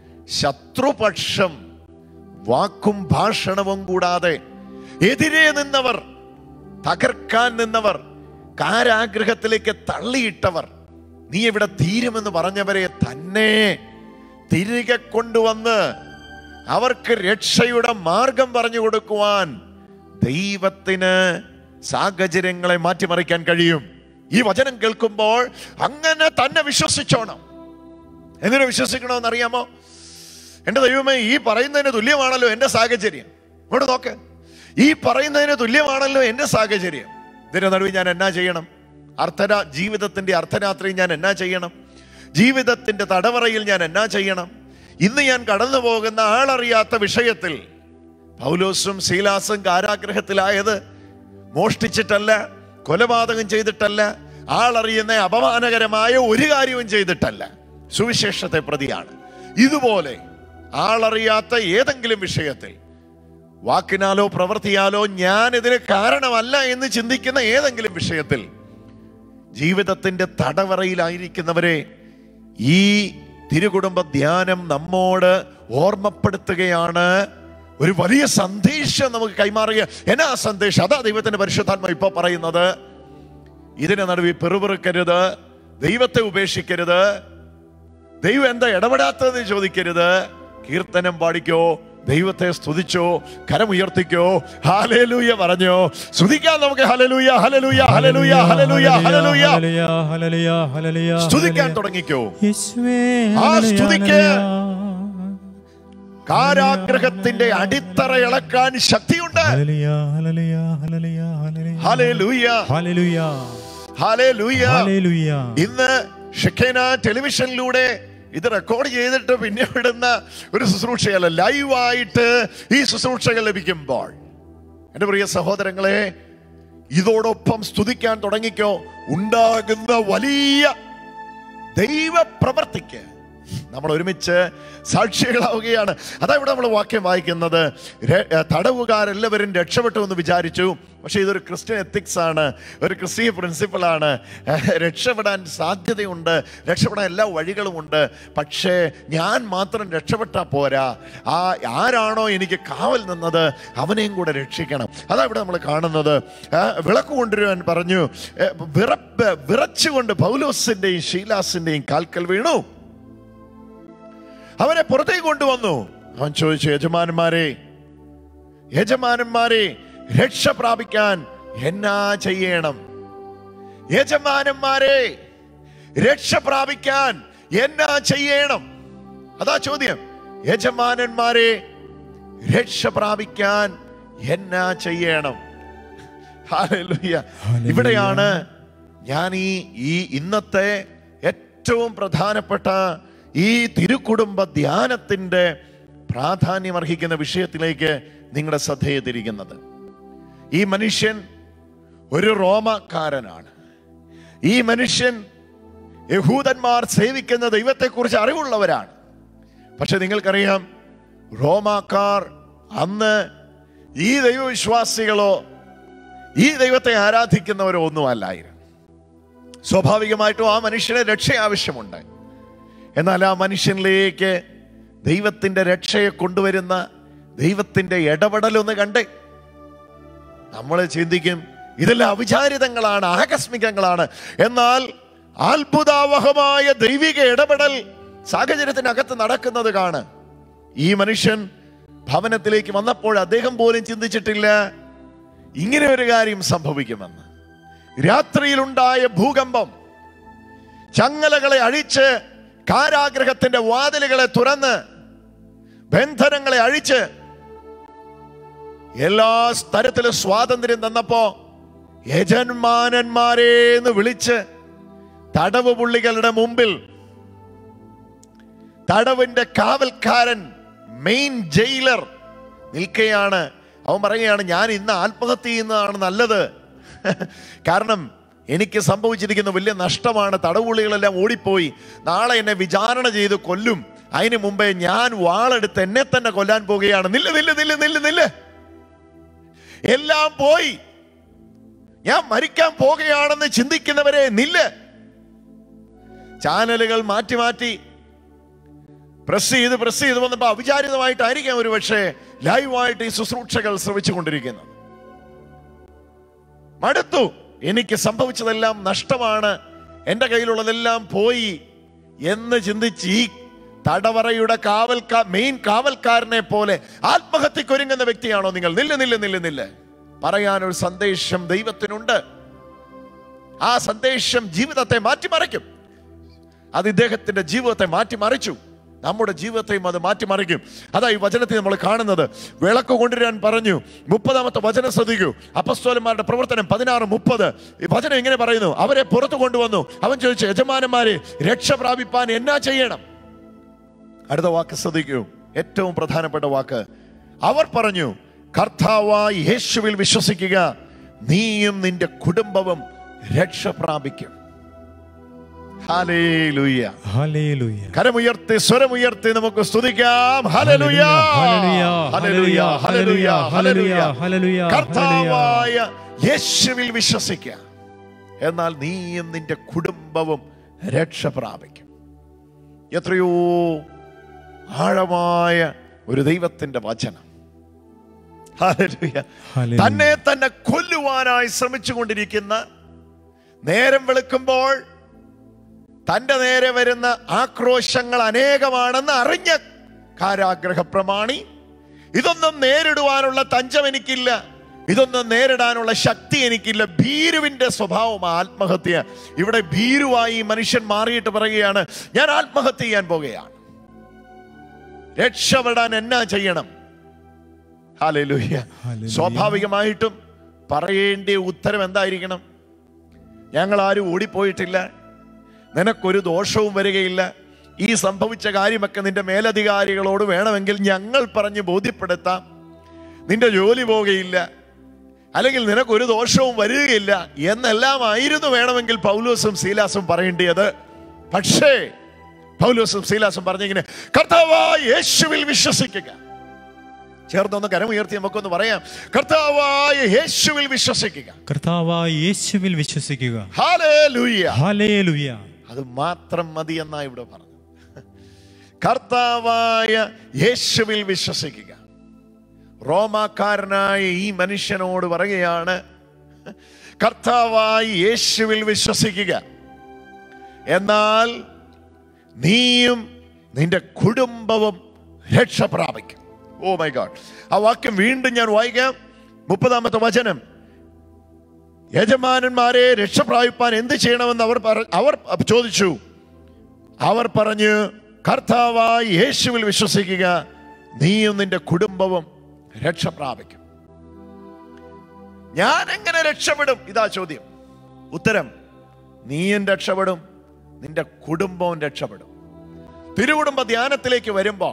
ശത്രുപക്ഷം വാക്കും ഭാഷണവും കൂടാതെ എതിരെ നിന്നവർ തകർക്കാൻ നിന്നവർ കാരാഗ്രഹത്തിലേക്ക് തള്ളിയിട്ടവർ നീ ഇവിടെ തീരുമെന്ന് പറഞ്ഞവരെ തന്നെ തിരികെ കൊണ്ടുവന്ന് അവർക്ക് രക്ഷയുടെ മാർഗം പറഞ്ഞു കൊടുക്കുവാൻ ദൈവത്തിന് സാഹചര്യങ്ങളെ മാറ്റിമറിക്കാൻ കഴിയും ഈ വചനം കേൾക്കുമ്പോൾ അങ്ങനെ തന്നെ വിശ്വസിച്ചോണം എന്തിനു വിശ്വസിക്കണമെന്ന് അറിയാമോ എന്റെ ദൈവമേ ഈ പറയുന്നതിന് തുല്യമാണല്ലോ എന്റെ സാഹചര്യം ഇങ്ങോട്ട് നോക്ക് ഈ പറയുന്നതിന് തുല്യമാണല്ലോ എന്റെ സാഹചര്യം ഇതിന്റെ നടുവിൽ ഞാൻ എന്നാ ചെയ്യണം അർത്ഥരാ ജീവിതത്തിന്റെ അർദ്ധരാത്രി ഞാൻ എന്നാ ചെയ്യണം ജീവിതത്തിന്റെ തടവറയിൽ ഞാൻ എന്നാ ചെയ്യണം ഇന്ന് ഞാൻ കടന്നു പോകുന്ന ആളറിയാത്ത വിഷയത്തിൽ പൗലോസും ശീലാസും കാരാഗ്രഹത്തിലായത് മോഷ്ടിച്ചിട്ടല്ല കൊലപാതകം ചെയ്തിട്ടല്ല ആളറിയുന്ന അപമാനകരമായ ഒരു കാര്യവും ചെയ്തിട്ടല്ല സുവിശേഷത്തെ പ്രതിയാണ് ഇതുപോലെ ആളറിയാത്ത ഏതെങ്കിലും വിഷയത്തിൽ വാക്കിനാലോ പ്രവൃത്തിയാലോ ഞാൻ ഇതിന് കാരണമല്ല എന്ന് ചിന്തിക്കുന്ന ഏതെങ്കിലും വിഷയത്തിൽ ജീവിതത്തിന്റെ തടവറയിലായിരിക്കുന്നവരെ ഈ തിരുകുടുംബ ധ്യാനം നമ്മോട് ഓർമ്മപ്പെടുത്തുകയാണ് ഒരു വലിയ സന്ദേശം നമുക്ക് കൈമാറുക എന്നാ ആ സന്ദേശം അതാ ദൈവത്തിന്റെ പരിശുദ്ധാത്മ ഇപ്പൊ പറയുന്നത് ഇതിനെ നടുവിൽ പെറുപിറുക്കരുത് ദൈവത്തെ ഉപേക്ഷിക്കരുത് ദൈവം എന്താ ഇടപെടാത്തതെന്ന് ചോദിക്കരുത് കീർത്തനം പാടിക്കോ ദൈവത്തെ സ്തുതിച്ചോ കരമുയർത്തിക്കോ ഹാലേലൂയ പറഞ്ഞോ സ്തുതിക്കാൻ നമുക്ക് ഹലലൂയ ഹലലൂയ ഹലലൂയ ഹലലൂയ ഹലലൂയ ഹല്ലേലൂയ, ഹല്ലേലൂയ, ഹല്ലേലൂയ, സ്തുതിക്കാൻ ഹല്ലേലൂയ. തുടങ്ങിക്കോ യേശുവേ, ആ ഹല്ലേലൂയ, സ്തുതിക്ക് ഹല്ലേലൂയ. കാരാഗ്രഹത്തിന്റെ അടിത്തറ ഇളക്കാൻ ശക്തിയുണ്ട് ഹല്ലേലൂയ, ഹല്ലേലൂയ, ഹല്ലേലൂയ, ഹല്ലേലൂയ. ഹലലൂയ ഹല്ലേലൂയ, ഹലലൂയ ഹല്ലേലൂയ. ഇന്ന് ഷെഖേന ടെലിവിഷനിലൂടെ ഇത് റെക്കോർഡ് ചെയ്തിട്ട് പിന്നെ വിടുന്ന ഒരു ശുശ്രൂഷയല്ല ലൈവായിട്ട് ഈ ശുശ്രൂഷകൾ ലഭിക്കുമ്പോൾ എൻ്റെ പ്രിയ സഹോദരങ്ങളെ ഇതോടൊപ്പം സ്തുതിക്കാൻ തുടങ്ങിക്കോ ഉണ്ടാകുന്ന വലിയ ദൈവ പ്രവർത്തിക്ക് നമ്മൾ ഒരുമിച്ച് സാക്ഷികളാവുകയാണ് അതാ ഇവിടെ നമ്മൾ വാക്യം വായിക്കുന്നത് ര- ഏ, തടവുകാരെല്ലാവരും രക്ഷപ്പെട്ടു എന്ന് വിചാരിച്ചു പക്ഷേ ഇതൊരു ക്രിസ്ത്യൻ എത്തിക്സ് ആണ് ഒരു ക്രിസ്തീയ പ്രിൻസിപ്പിൾ ആണ് ഏ, രക്ഷപ്പെടാൻ സാധ്യതയുണ്ട് രക്ഷപ്പെടാൻ എല്ലാ വഴികളുമുണ്ട് പക്ഷേ ഞാൻ മാത്രം രക്ഷപ്പെട്ടാൽ പോരാ ആ ആരാണോ എനിക്ക് കാവൽ നിന്നത് അവനെയും കൂടെ രക്ഷിക്കണം അതാ ഇവിടെ നമ്മൾ കാണുന്നത് ഏ, വിളക്ക് കൊണ്ടുവരുവാൻ പറഞ്ഞു ഏ, വിറപ്പ് വിറച്ചുകൊണ്ട് പൗലോസിന്റെയും ഷീലാസിന്റെയും കാൽക്കൽ വീണു അവനെ പുറത്തേക്ക് കൊണ്ടുവന്നു അവൻ ചോദിച്ചു യജമാനന്മാരെ യജമാനന്മാരെ രക്ഷ പ്രാപിക്കാൻ എന്നാ ചെയ്യണം യജമാനന്മാരെ രക്ഷ പ്രാപിക്കാൻ എന്നാ ചെയ്യണം അതാ ചോദ്യം യജമാനന്മാരെ രക്ഷ പ്രാപിക്കാൻ എന്നാ ചെയ്യണം ഹല്ലേലൂയ. ഇവിടെയാണ് ഞാൻ ഈ ഈ ഇന്നത്തെ ഏറ്റവും പ്രധാനപ്പെട്ട ഈ തിരുക്കുടുംബ ധ്യാനത്തിന്റെ പ്രാധാന്യം അർഹിക്കുന്ന വിഷയത്തിലേക്ക് നിങ്ങളുടെ ശ്രദ്ധയെ തിരിക്കുന്നത് ഈ മനുഷ്യൻ ഒരു റോമക്കാരനാണ് ഈ മനുഷ്യൻ യഹൂദന്മാർ സേവിക്കുന്ന ദൈവത്തെക്കുറിച്ച് അറിവുള്ളവരാണ് പക്ഷെ നിങ്ങൾക്കറിയാം റോമാക്കാർ അന്ന് ഈ ദൈവവിശ്വാസികളോ ഈ ദൈവത്തെ ആരാധിക്കുന്നവരോ ഒന്നും അല്ലായിരുന്നു സ്വാഭാവികമായിട്ടും ആ മനുഷ്യന് രക്ഷ ആവശ്യമുണ്ട് എന്നാൽ ആ മനുഷ്യനിലേക്ക് ദൈവത്തിന്റെ രക്ഷയെ കൊണ്ടുവരുന്ന ദൈവത്തിന്റെ ഇടപെടലൊന്ന് കണ്ടേ നമ്മൾ ചിന്തിക്കും ഇതെല്ലാം അവിചാരിതങ്ങളാണ് ആകസ്മികങ്ങളാണ് എന്നാൽ അത്ഭുതാവഹമായ ദൈവിക ഇടപെടൽ സാഹചര്യത്തിനകത്ത് നടക്കുന്നത് കാണ് ഈ മനുഷ്യൻ ഭവനത്തിലേക്ക് വന്നപ്പോൾ അദ്ദേഹം പോലും ചിന്തിച്ചിട്ടില്ല ഇങ്ങനെ ഒരു കാര്യം സംഭവിക്കുമെന്ന് രാത്രിയിലുണ്ടായ ഭൂകമ്പം ചങ്ങലകളെ അഴിച്ച് കാരാഗ്രഹത്തിന്റെ വാതിലുകളെ തുറന്ന് ബന്ധനങ്ങളെ അഴിച്ച് എല്ലാ സ്ഥലത്തിലും സ്വാതന്ത്ര്യം തന്നപ്പോ യജന്മാനന്മാരെ എന്ന് വിളിച്ച് തടവ് പുള്ളികളുടെ മുമ്പിൽ തടവിന്റെ കാവൽക്കാരൻ മെയിൻ ജയിലർ നിൽക്കുകയാണ് അവൻ പറയുകയാണ് ഞാൻ ഇന്ന് ആത്മഹത്യ ചെയ്യുന്നതാണ് നല്ലത് കാരണം എനിക്ക് സംഭവിച്ചിരിക്കുന്ന വലിയ നഷ്ടമാണ് തടവുള്ളികളെല്ലാം ഓടിപ്പോയി നാളെ എന്നെ വിചാരണ ചെയ്ത് കൊല്ലും അതിനു മുമ്പേ ഞാൻ വാളെടുത്ത് എന്നെ തന്നെ കൊല്ലാൻ പോവുകയാണ് നില്ല നില്ല നില്ല നില്ല നില്ല എല്ലാം പോയി ഞാൻ മരിക്കാൻ പോകുകയാണെന്ന് ചിന്തിക്കുന്നവരെ നില്ല ചാനലുകൾ മാറ്റി മാറ്റി പ്രസ് ചെയ്ത് പ്രസ് ചെയ്ത് വന്നപ്പോൾ അവിചാരിതമായിട്ടായിരിക്കാം ഒരു പക്ഷേ ലൈവായിട്ട് ഈ ശുശ്രൂഷകൾ ശ്രമിച്ചുകൊണ്ടിരിക്കുന്നത് മടുത്തു എനിക്ക് സംഭവിച്ചതെല്ലാം നഷ്ടമാണ് എൻ്റെ കയ്യിലുള്ളതെല്ലാം പോയി എന്ന് ചിന്തിച്ച് ഈ തടവറയുടെ കാവൽക്കാ മെയിൻ കാവൽക്കാരനെ പോലെ ആത്മഹത്യക്കൊരുങ്ങുന്ന വ്യക്തിയാണോ നിങ്ങൾ നില്ല നില്ല നില്ല നില്ല പറയാനൊരു സന്ദേശം ദൈവത്തിനുണ്ട് ആ സന്ദേശം ജീവിതത്തെ മാറ്റിമറിക്കും അത് ഇദ്ദേഹത്തിന്റെ ജീവിതത്തെ മാറ്റിമറിച്ചു നമ്മുടെ ജീവിതത്തെയും അത് മാറ്റിമറിക്കും അതാ ഈ വചനത്തിൽ നമ്മൾ കാണുന്നത് വിളക്ക് കൊണ്ടുവരാൻ പറഞ്ഞു മുപ്പതാമത്തെ വചനം ശ്രദ്ധിക്കൂ അപ്പസ്തോലന്മാരുടെ പ്രവർത്തനം പതിനാറ് മുപ്പത് ഈ വചനം ഇങ്ങനെ പറയുന്നു അവരെ പുറത്തു കൊണ്ടുവന്നു അവൻ ചോദിച്ചു യജമാനന്മാരെ രക്ഷ പ്രാപിപ്പാൻ എന്നാ ചെയ്യണം അടുത്ത വാക്ക് ശ്രദ്ധിക്കൂ ഏറ്റവും പ്രധാനപ്പെട്ട വാക്ക് അവർ പറഞ്ഞു കർത്താവായി യേശുവിൽ വിശ്വസിക്കുക നീയും നിന്റെ കുടുംബവും രക്ഷ പ്രാപിക്കും ഹല്ലേലൂയ ഹല്ലേലൂയ കരമുയർത്തി സ്വരമുയർത്തി നമുക്ക് സ്തുതിക്കാം ഹല്ലേലൂയ ഹല്ലേലൂയ, ഹല്ലേലൂയ ഹല്ലേലൂയ ഹല്ലേലൂയ ഹല്ലേലൂയ, കർത്താവായ യേശുവിൽ വിശ്വസിക്കുക എന്നാൽ നീയും നിന്റെ കുടുംബവും രക്ഷ പ്രാപിക്കും എത്രയോ ആഴമായ ഒരു ദൈവത്തിന്റെ വചനം ഹല്ലേലൂയ. ഹല്ലേലൂയ. തന്നെ തന്നെ കൊല്ലുവാനായി ശ്രമിച്ചുകൊണ്ടിരിക്കുന്ന നേരം വെളുക്കുമ്പോൾ തന്റെ നേരെ വരുന്ന ആക്രോശങ്ങൾ അനേകമാണെന്ന് അറിഞ്ഞ കാരാഗ്രഹ പ്രമാണി ഇതൊന്നും നേരിടുവാനുള്ള തഞ്ചം എനിക്കില്ല ഇതൊന്നും നേരിടാനുള്ള ശക്തി എനിക്കില്ല ഭീരുവിന്റെ സ്വഭാവം ആത്മഹത്യ ഇവിടെ ഭീരുവായി ഈ മനുഷ്യൻ മാറിയിട്ട് പറയുകയാണ് ഞാൻ ആത്മഹത്യ ചെയ്യാൻ പോകുകയാണ് രക്ഷപ്പെടാൻ എന്നാ ചെയ്യണം ഹാലൂയ്യ ഹല്ലേലൂയ. സ്വാഭാവികമായിട്ടും പറയേണ്ട ഉത്തരം എന്തായിരിക്കണം ഞങ്ങൾ ആരും ഓടിപ്പോയിട്ടില്ല നിനക്കൊരു ദോഷവും വരികയില്ല ഈ സംഭവിച്ച കാര്യമൊക്കെ നിന്റെ മേലധികാരികളോട് വേണമെങ്കിൽ ഞങ്ങൾ പറഞ്ഞ് ബോധ്യപ്പെടുത്താം നിന്റെ ജോലി പോകുകയില്ല അല്ലെങ്കിൽ നിനക്കൊരു ദോഷവും വരികയില്ല എന്നെല്ലാം ആയിരുന്നു വേണമെങ്കിൽ പൗലോസും സീലാസും പറയേണ്ടത് പക്ഷേ പൗലോസും ശീലാസും പറഞ്ഞിങ്ങനെ കർത്താവായ യേശുവിൽ വിശ്വസിക്കുക ചേർന്നൊന്ന് കരമുയർത്തി നമുക്കൊന്ന് പറയാം കർത്താവായ യേശുവിൽ വിശ്വസിക്കുക കർത്താവായ യേശുവിൽ വിശ്വസിക്കുക ഹാലേലൂയ ഹല്ലേലൂയ അത് മാത്രം മതി എന്നാ ഇവിടെ പറഞ്ഞു കർത്താവായ യേശുവിൽ വിശ്വസിക്കുക റോമാക്കാരനായ ഈ മനുഷ്യനോട് പറയുകയാണ് കർത്താവായ യേശുവിൽ വിശ്വസിക്കുക എന്നാൽ നീയും നിന്റെ കുടുംബവും രക്ഷ പ്രാപിക്കും ഓ മൈ ഗാഡ് ആ വാക്യം വീണ്ടും ഞാൻ വായിക്കാം മുപ്പതാമത്തെ വചനം യജമാനന്മാരെ രക്ഷപ്രാപിപ്പാൻ എന്ത് ചെയ്യണമെന്ന് അവർ പറ- അവർ ചോദിച്ചു അവർ പറഞ്ഞു കർത്താവായി യേശുവിൽ വിശ്വസിക്കുക നീയും നിന്റെ കുടുംബവും രക്ഷ പ്രാപിക്കും ഞാൻ എങ്ങനെ രക്ഷപ്പെടും ഇതാ ചോദ്യം ഉത്തരം നീയും രക്ഷപ്പെടും നിന്റെ കുടുംബവും രക്ഷപ്പെടും തിരുകുടുംബ ധ്യാനത്തിലേക്ക് വരുമ്പോ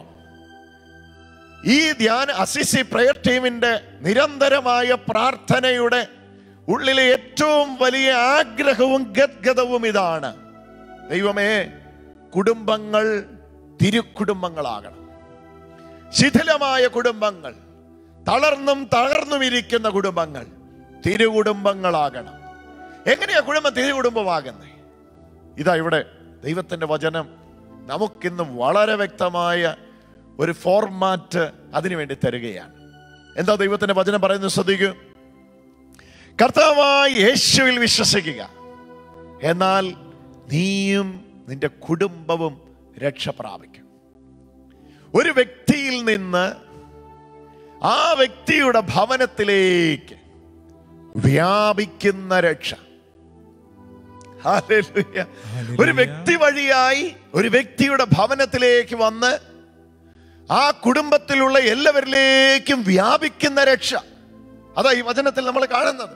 ഈ ധ്യാന അസിസി പ്രയർ ടീമിന്റെ നിരന്തരമായ പ്രാർത്ഥനയുടെ ഉള്ളിലെ ഏറ്റവും വലിയ ആഗ്രഹവും ഗദ്ഗതവും ഇതാണ് ദൈവമേ കുടുംബങ്ങൾ തിരുക്കുടുംബങ്ങളാകണം ശിഥിലമായ കുടുംബങ്ങൾ തളർന്നും തളർന്നും ഇരിക്കുന്ന കുടുംബങ്ങൾ തിരുകുടുംബങ്ങളാകണം എങ്ങനെയാ കുടുംബം തിരുകുടുംബമാകുന്നത് ഇതാ ഇവിടെ ദൈവത്തിന്റെ വചനം നമുക്കിന്ന് വളരെ വ്യക്തമായ ഒരു ഫോർമാറ്റ് അതിനുവേണ്ടി തരികയാണ് എന്താ ദൈവത്തിന്റെ വചനം പറയുന്നത് ശ്രദ്ധിക്കൂ കർത്താവായി യേശുവിൽ വിശ്വസിക്കുക എന്നാൽ നീയും നിന്റെ കുടുംബവും രക്ഷ പ്രാപിക്കും ഒരു വ്യക്തിയിൽ നിന്ന് ആ വ്യക്തിയുടെ ഭവനത്തിലേക്ക് വ്യാപിക്കുന്ന രക്ഷ ഹല്ലേലൂയ. ഒരു വ്യക്തി വഴിയായി ഒരു വ്യക്തിയുടെ ഭവനത്തിലേക്ക് വന്ന് ആ കുടുംബത്തിലുള്ള എല്ലാവരിലേക്കും വ്യാപിക്കുന്ന രക്ഷ അതാ ഈ വചനത്തിൽ നമ്മൾ കാണുന്നത്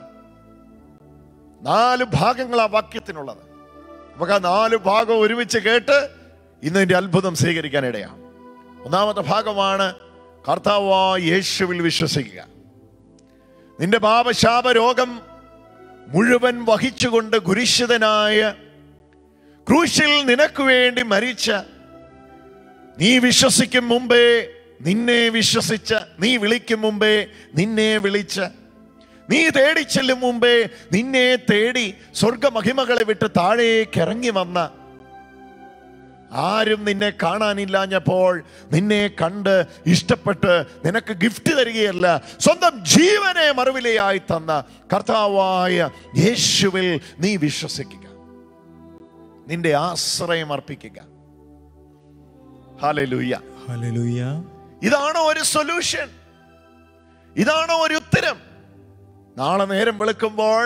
നാല് ഭാഗങ്ങൾ ആ വാക്യത്തിനുള്ളത് നമുക്ക് ആ നാല് ഭാഗം ഒരുമിച്ച് കേട്ട് ഇന്ന് ഇതിന്റെ അത്ഭുതം സ്വീകരിക്കാൻ ഇടയാണ് ഒന്നാമത്തെ ഭാഗമാണ് കർത്താവായ യേശുവിൽ വിശ്വസിക്കുക നിന്റെ പാപശാപ രോഗം മുഴുവൻ വഹിച്ചുകൊണ്ട് കുരിശിതനായ ക്രൂശിൽ നിനക്ക് വേണ്ടി മരിച്ച നീ വിശ്വസിക്കും മുമ്പേ നിന്നെ വിശ്വസിച്ച നീ വിളിക്കും മുമ്പേ നിന്നെ വിളിച്ച നീ തേടി ചെല്ലും മുമ്പേ നിന്നെ തേടി സ്വർഗമഹിമകളെ വിട്ട് താഴേക്ക് ഇറങ്ങി വന്ന ആരും നിന്നെ കാണാനില്ലാഞ്ഞപ്പോൾ നിന്നെ കണ്ട് ഇഷ്ടപ്പെട്ട് നിനക്ക് ഗിഫ്റ്റ് തരികയല്ല സ്വന്തം ജീവനെ മറുവിലയായി തന്ന കർത്താവായ യേശുവിൽ നീ വിശ്വസിക്കുക നിന്റെ ആശ്രയം അർപ്പിക്കുക ഹാലലൂയ്യ ഹല്ലേലൂയ ഇതാണോ ഒരു സൊല്യൂഷൻ ഇതാണോ ഒരു ഉത്തരം നാളെ നേരം വെളുക്കുമ്പോൾ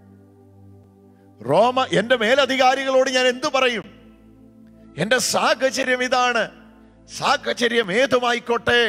റോമ എന്റെ മേലധികാരികളോട് ഞാൻ എന്തു പറയും എന്റെ സാഹചര്യം ഇതാണ് സാഹചര്യം ഏതുമായിക്കോട്ടെ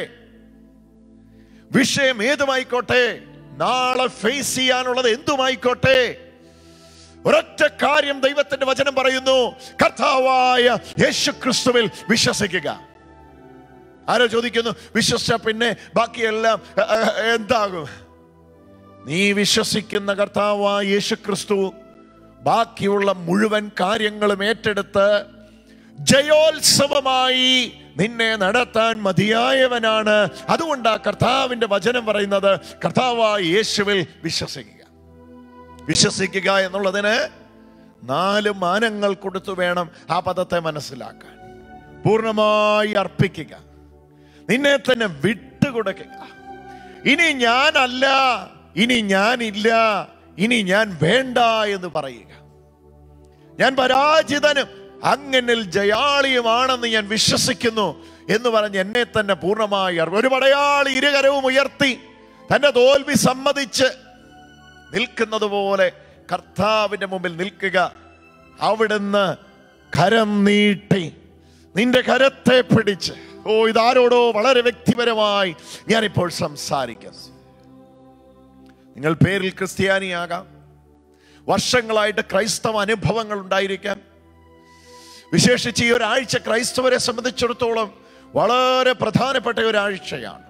വിഷയം ഏതുമായിക്കോട്ടെ നാളെ ഫേസ് ചെയ്യാനുള്ളത് എന്തുമായിക്കോട്ടെ ഒരൊറ്റ കാര്യം ദൈവത്തിന്റെ വചനം പറയുന്നു കർത്താവായ യേശു ക്രിസ്തുവിൽ വിശ്വസിക്കുക ആരോ ചോദിക്കുന്നു വിശ്വസിച്ച പിന്നെ ബാക്കിയെല്ലാം അഹ്, അഹ്, എന്താകും നീ വിശ്വസിക്കുന്ന കർത്താവായ യേശു ക്രിസ്തു ബാക്കിയുള്ള മുഴുവൻ കാര്യങ്ങളും ഏറ്റെടുത്ത് ജയോത്സവമായി നിന്നെ നടത്താൻ മതിയായവനാണ് അതുകൊണ്ട് ആ കർത്താവിന്റെ വചനം പറയുന്നത് കർത്താവായ യേശുവിൽ വിശ്വസിക്കുക വിശ്വസിക്കുക എന്നുള്ളതിന് നാല് മാനങ്ങൾ കൊടുത്തു വേണം ആ പദത്തെ മനസ്സിലാക്കാൻ പൂർണ്ണമായി അർപ്പിക്കുക നിന്നെ തന്നെ വിട്ടുകൊടുക്കുക ഇനി ഞാനല്ല ഇനി ഞാനില്ല ഇനി ഞാൻ വേണ്ട എന്ന് പറയുക ഞാൻ പരാജിതനും അങ്ങനിൽ ജയാളിയുമാണെന്ന് ഞാൻ വിശ്വസിക്കുന്നു എന്ന് പറഞ്ഞ് എന്നെ തന്നെ പൂർണ്ണമായി അർപ്പ- ഒരു പടയാളി ഇരുകരവും ഉയർത്തി തന്റെ തോൽവി സമ്മതിച്ച് നിൽക്കുന്നത് പോലെ കർത്താവിന്റെ മുമ്പിൽ നിൽക്കുക അവിടുന്ന് കരം നീട്ടി നിന്റെ കരത്തെ പിടിച്ച് ഓ ഇതാരോടോ വളരെ വ്യക്തിപരമായി ഞാനിപ്പോൾ സംസാരിക്കുന്നു നിങ്ങൾ പേരിൽ ക്രിസ്ത്യാനിയാകാം വർഷങ്ങളായിട്ട് ക്രൈസ്തവ അനുഭവങ്ങൾ ഉണ്ടായിരിക്കാം വിശേഷിച്ച് ഈ ഒരാഴ്ച ക്രൈസ്തവരെ സംബന്ധിച്ചിടത്തോളം വളരെ പ്രധാനപ്പെട്ട ഒരാഴ്ചയാണ്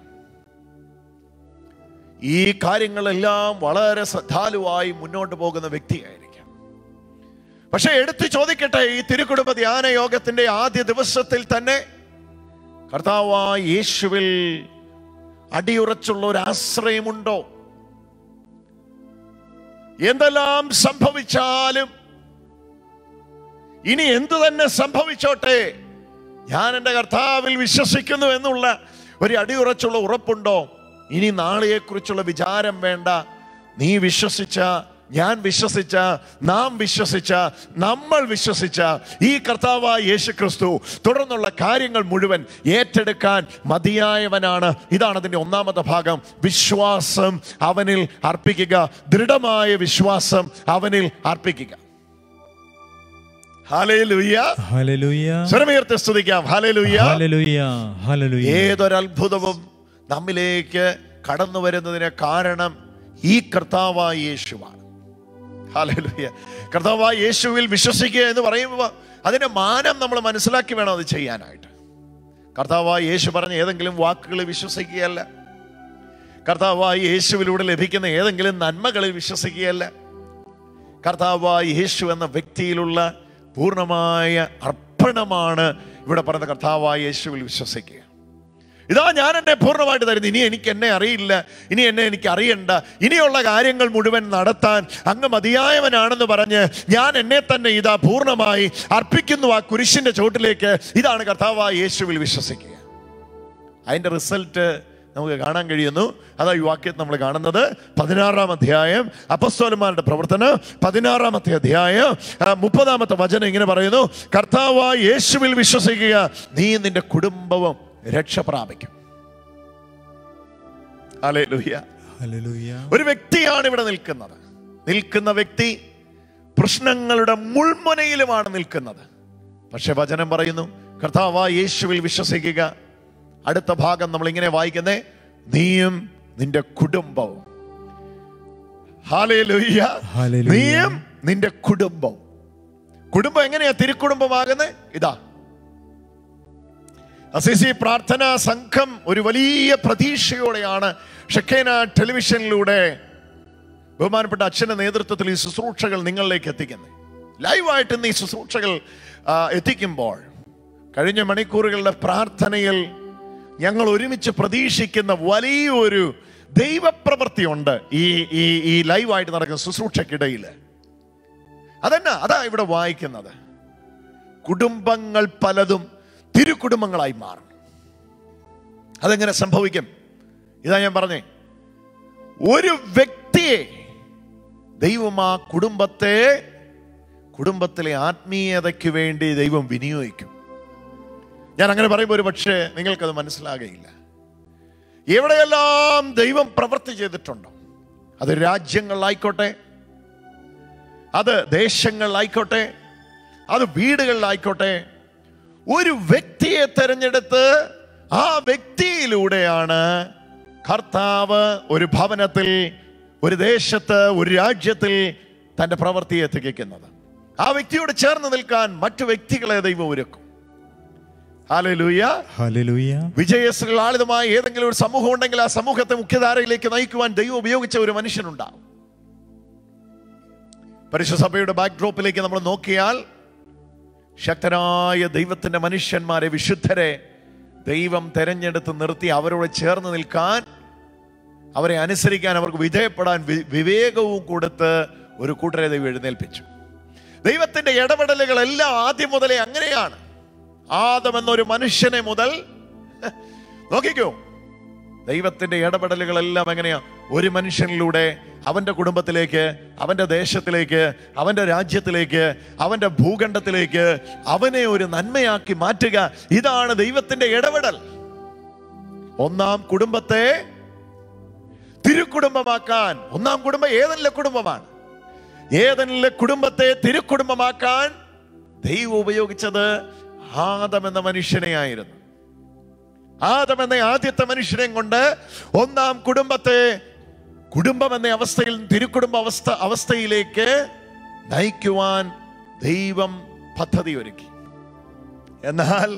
ഈ കാര്യങ്ങളെല്ലാം വളരെ ശ്രദ്ധാലുവായി മുന്നോട്ട് പോകുന്ന വ്യക്തിയായിരിക്കാം പക്ഷെ എടുത്തു ചോദിക്കട്ടെ ഈ തിരുക്കുടുംബ ധ്യാന യോഗത്തിന്റെ ആദ്യ ദിവസത്തിൽ തന്നെ കർത്താവായ യേശുവിൽ അടിയുറച്ചുള്ള ഒരു ആശ്രയമുണ്ടോ എന്തെല്ലാം സംഭവിച്ചാലും ഇനി എന്തു തന്നെ സംഭവിച്ചോട്ടെ ഞാൻ എൻ്റെ കർത്താവിൽ വിശ്വസിക്കുന്നു എന്നുള്ള ഒരു അടിയുറച്ചുള്ള ഉറപ്പുണ്ടോ ഇനി നാളെയെക്കുറിച്ചുള്ള വിചാരം വേണ്ട നീ വിശ്വസിച്ച ഞാൻ വിശ്വസിച്ച നാം വിശ്വസിച്ച നമ്മൾ വിശ്വസിച്ച ഈ കർത്താവായ യേശു ക്രിസ്തു തുടർന്നുള്ള കാര്യങ്ങൾ മുഴുവൻ ഏറ്റെടുക്കാൻ മതിയായവനാണ് ഇതാണ് അതിൻ്റെ ഒന്നാമത്തെ ഭാഗം വിശ്വാസം അവനിൽ അർപ്പിക്കുക ദൃഢമായ വിശ്വാസം അവനിൽ അർപ്പിക്കുക ഹാലേലുയ്യ ഹല്ലേലൂയ സ്വരമുയർത്തി സ്തുതിക്കാം ഹാലേലുയ്യ ഹല്ലേലൂയ ഹല്ലേലൂയ ഏതൊരത്ഭുതവും നമ്മിലേക്ക് കടന്നു വരുന്നതിന് കാരണം ഈ കർത്താവായ യേശുവാണ് ഹാലേലുയ്യ കർത്താവായ യേശുവിൽ വിശ്വസിക്കുക എന്ന് പറയുമ്പോൾ അതിന്റെ മാനം നമ്മൾ മനസ്സിലാക്കി വേണം അത് ചെയ്യാനായിട്ട് കർത്താവായ യേശു പറഞ്ഞ ഏതെങ്കിലും വാക്കുകൾ വിശ്വസിക്കുകയല്ല കർത്താവായ യേശുവിലൂടെ ലഭിക്കുന്ന ഏതെങ്കിലും നന്മകളിൽ വിശ്വസിക്കുകയല്ല കർത്താവായ യേശു എന്ന വ്യക്തിയിലുള്ള പൂർണ്ണമായ അർപ്പണമാണ് ഇവിടെ പറയുന്ന കർത്താവായ യേശുവിൽ വിശ്വസിക്കുക ഇതാ ഞാൻ എന്നെ പൂർണ്ണമായിട്ട് തരുന്നു ഇനി എനിക്ക് എന്നെ അറിയില്ല ഇനി എന്നെ എനിക്ക് അറിയണ്ട ഇനിയുള്ള കാര്യങ്ങൾ മുഴുവൻ നടത്താൻ അങ്ങ് മതിയായവനാണെന്ന് പറഞ്ഞ് ഞാൻ എന്നെ തന്നെ ഇതാ പൂർണ്ണമായി അർപ്പിക്കുന്നു ആ കുരിശിന്റെ ചോട്ടിലേക്ക് ഇതാണ് കർത്താവായ യേശുവിൽ വിശ്വസിക്കുക അതിന്റെ റിസൾട്ട് നമുക്ക് കാണാൻ കഴിയുന്നു അതാ ഈ വാക്യത്തിൽ നമ്മൾ കാണുന്നത് പതിനാറാം അധ്യായം അപ്പസ്തോലന്മാരുടെ പ്രവർത്തനം പതിനാറാമത്തെ അധ്യായം ആ, മുപ്പതാമത്തെ വചനം ഇങ്ങനെ പറയുന്നു കർത്താവായ യേശുവിൽ വിശ്വസിക്കുക നീ നിന്റെ കുടുംബവും രക്ഷ പ്രാപിക്കും ഹല്ലേലൂയ ഹല്ലേലൂയ ഒരു വ്യക്തിയാണ് ഇവിടെ നിൽക്കുന്നത് നിൽക്കുന്ന വ്യക്തി പ്രശ്നങ്ങളുടെ മുൾമുനയിലുമാണ് നിൽക്കുന്നത് പക്ഷെ വചനം പറയുന്നു കർത്താവ യേശുവിൽ വിശ്വസിക്കുക അടുത്ത ഭാഗം നമ്മൾ ഇങ്ങനെ വായിക്കുന്നേ നീയും നിന്റെ കുടുംബവും ഹാലേലൂയ്യ. ഹല്ലേലൂയ. നീയും നിന്റെ കുടുംബം കുടുംബം എങ്ങനെയാ തിരുക്കുടുംബമാകുന്നത് ഇതാ അസിസി പ്രാർത്ഥനാ സംഘം ഒരു വലിയ പ്രതീക്ഷയോടെയാണ് ഷക്കേന ടെലിവിഷനിലൂടെ ബഹുമാനപ്പെട്ട അച്ഛന്റെ നേതൃത്വത്തിൽ ഈ ശുശ്രൂഷകൾ നിങ്ങളിലേക്ക് എത്തിക്കുന്നത് ലൈവായിട്ട് ഇന്ന് ഈ ശുശ്രൂഷകൾ ആ, എത്തിക്കുമ്പോൾ കഴിഞ്ഞ മണിക്കൂറുകളുടെ പ്രാർത്ഥനയിൽ ഞങ്ങൾ ഒരുമിച്ച് പ്രതീക്ഷിക്കുന്ന വലിയൊരു ദൈവപ്രവൃത്തിയുണ്ട് ഈ ഈ ഈ ലൈവായിട്ട് നടക്കുന്ന ശുശ്രൂഷക്കിടയിൽ അതെന്നാ അതാ ഇവിടെ വായിക്കുന്നത് കുടുംബങ്ങൾ പലതും തിരുക്കുടുംബങ്ങളായി മാറും അതെങ്ങനെ സംഭവിക്കും ഇതാ ഞാൻ പറഞ്ഞേ ഒരു വ്യക്തിയെ ദൈവം ആ കുടുംബത്തെ കുടുംബത്തിലെ ആത്മീയതയ്ക്ക് വേണ്ടി ദൈവം വിനിയോഗിക്കും ഞാൻ അങ്ങനെ പറയുമ്പോൾ ഒരു പക്ഷേ നിങ്ങൾക്കത് മനസ്സിലാകയില്ല എവിടെയെല്ലാം ദൈവം പ്രവൃത്തി ചെയ്തിട്ടുണ്ടോ അത് രാജ്യങ്ങളിലായിക്കോട്ടെ അത് ദേശങ്ങളിലായിക്കോട്ടെ അത് വീടുകളിലായിക്കോട്ടെ ഒരു വ്യക്തിയെ തെരഞ്ഞെടുത്ത് ആ വ്യക്തിയിലൂടെയാണ് കർത്താവ് ഒരു ഭവനത്തിൽ ഒരു ദേശത്ത് ഒരു രാജ്യത്തിൽ തന്റെ പ്രവൃത്തിയെ തികയ്ക്കുന്നത് ആ വ്യക്തിയോട് ചേർന്ന് നിൽക്കാൻ മറ്റു വ്യക്തികളെ ദൈവം ഒരുക്കും ഹാലലൂയ ഹല്ലേലൂയ വിജയശ്രീലാളിതമായ ഏതെങ്കിലും ഒരു സമൂഹം ഉണ്ടെങ്കിൽ ആ സമൂഹത്തെ മുഖ്യധാരയിലേക്ക് നയിക്കുവാൻ ദൈവം ഉപയോഗിച്ച ഒരു മനുഷ്യനുണ്ടാവും പരിശുദ്ധ സഭയുടെ ബാക്ക്ഡ്രോപ്പിലേക്ക് നമ്മൾ നോക്കിയാൽ ശക്തരായ ദൈവത്തിന്റെ മനുഷ്യന്മാരെ വിശുദ്ധരെ ദൈവം തെരഞ്ഞെടുത്ത് നിർത്തി അവരോട് ചേർന്ന് നിൽക്കാൻ അവരെ അനുസരിക്കാൻ അവർക്ക് വിധേയപ്പെടാൻ വി- വിവേകവും കൊടുത്ത് ഒരു കൂട്ടരെ ദൈവം എഴുന്നേൽപ്പിച്ചു ദൈവത്തിന്റെ ഇടപെടലുകളെല്ലാം ആദ്യം മുതലേ അങ്ങനെയാണ് ആദം എന്നൊരു മനുഷ്യനെ മുതൽ നോക്കിക്കോ ദൈവത്തിന്റെ ഇടപെടലുകളെല്ലാം എങ്ങനെയാ ഒരു മനുഷ്യനിലൂടെ അവന്റെ കുടുംബത്തിലേക്ക് അവന്റെ ദേശത്തിലേക്ക് അവന്റെ രാജ്യത്തിലേക്ക് അവന്റെ ഭൂഖണ്ഡത്തിലേക്ക് അവനെ ഒരു നന്മയാക്കി മാറ്റുക ഇതാണ് ദൈവത്തിന്റെ ഇടപെടൽ ഒന്നാം കുടുംബത്തെ തിരുക്കുടുംബമാക്കാൻ ഒന്നാം കുടുംബം ഏതെല്ലാം കുടുംബമാണ് ഏതെല്ലാം കുടുംബത്തെ തിരുക്കുടുംബമാക്കാൻ ദൈവം ഉപയോഗിച്ചത് ആദം എന്ന മനുഷ്യനെയായിരുന്നു ആദം എന്ന ആദ്യത്തെ മനുഷ്യനെ കൊണ്ട് ഒന്നാം കുടുംബത്തെ കുടുംബം എന്ന അവസ്ഥയിൽ നിന്ന് തിരുക്കുടുംബ അവസ്ഥ അവസ്ഥയിലേക്ക് നയിക്കുവാൻ ദൈവം പദ്ധതി ഒരുക്കി എന്നാൽ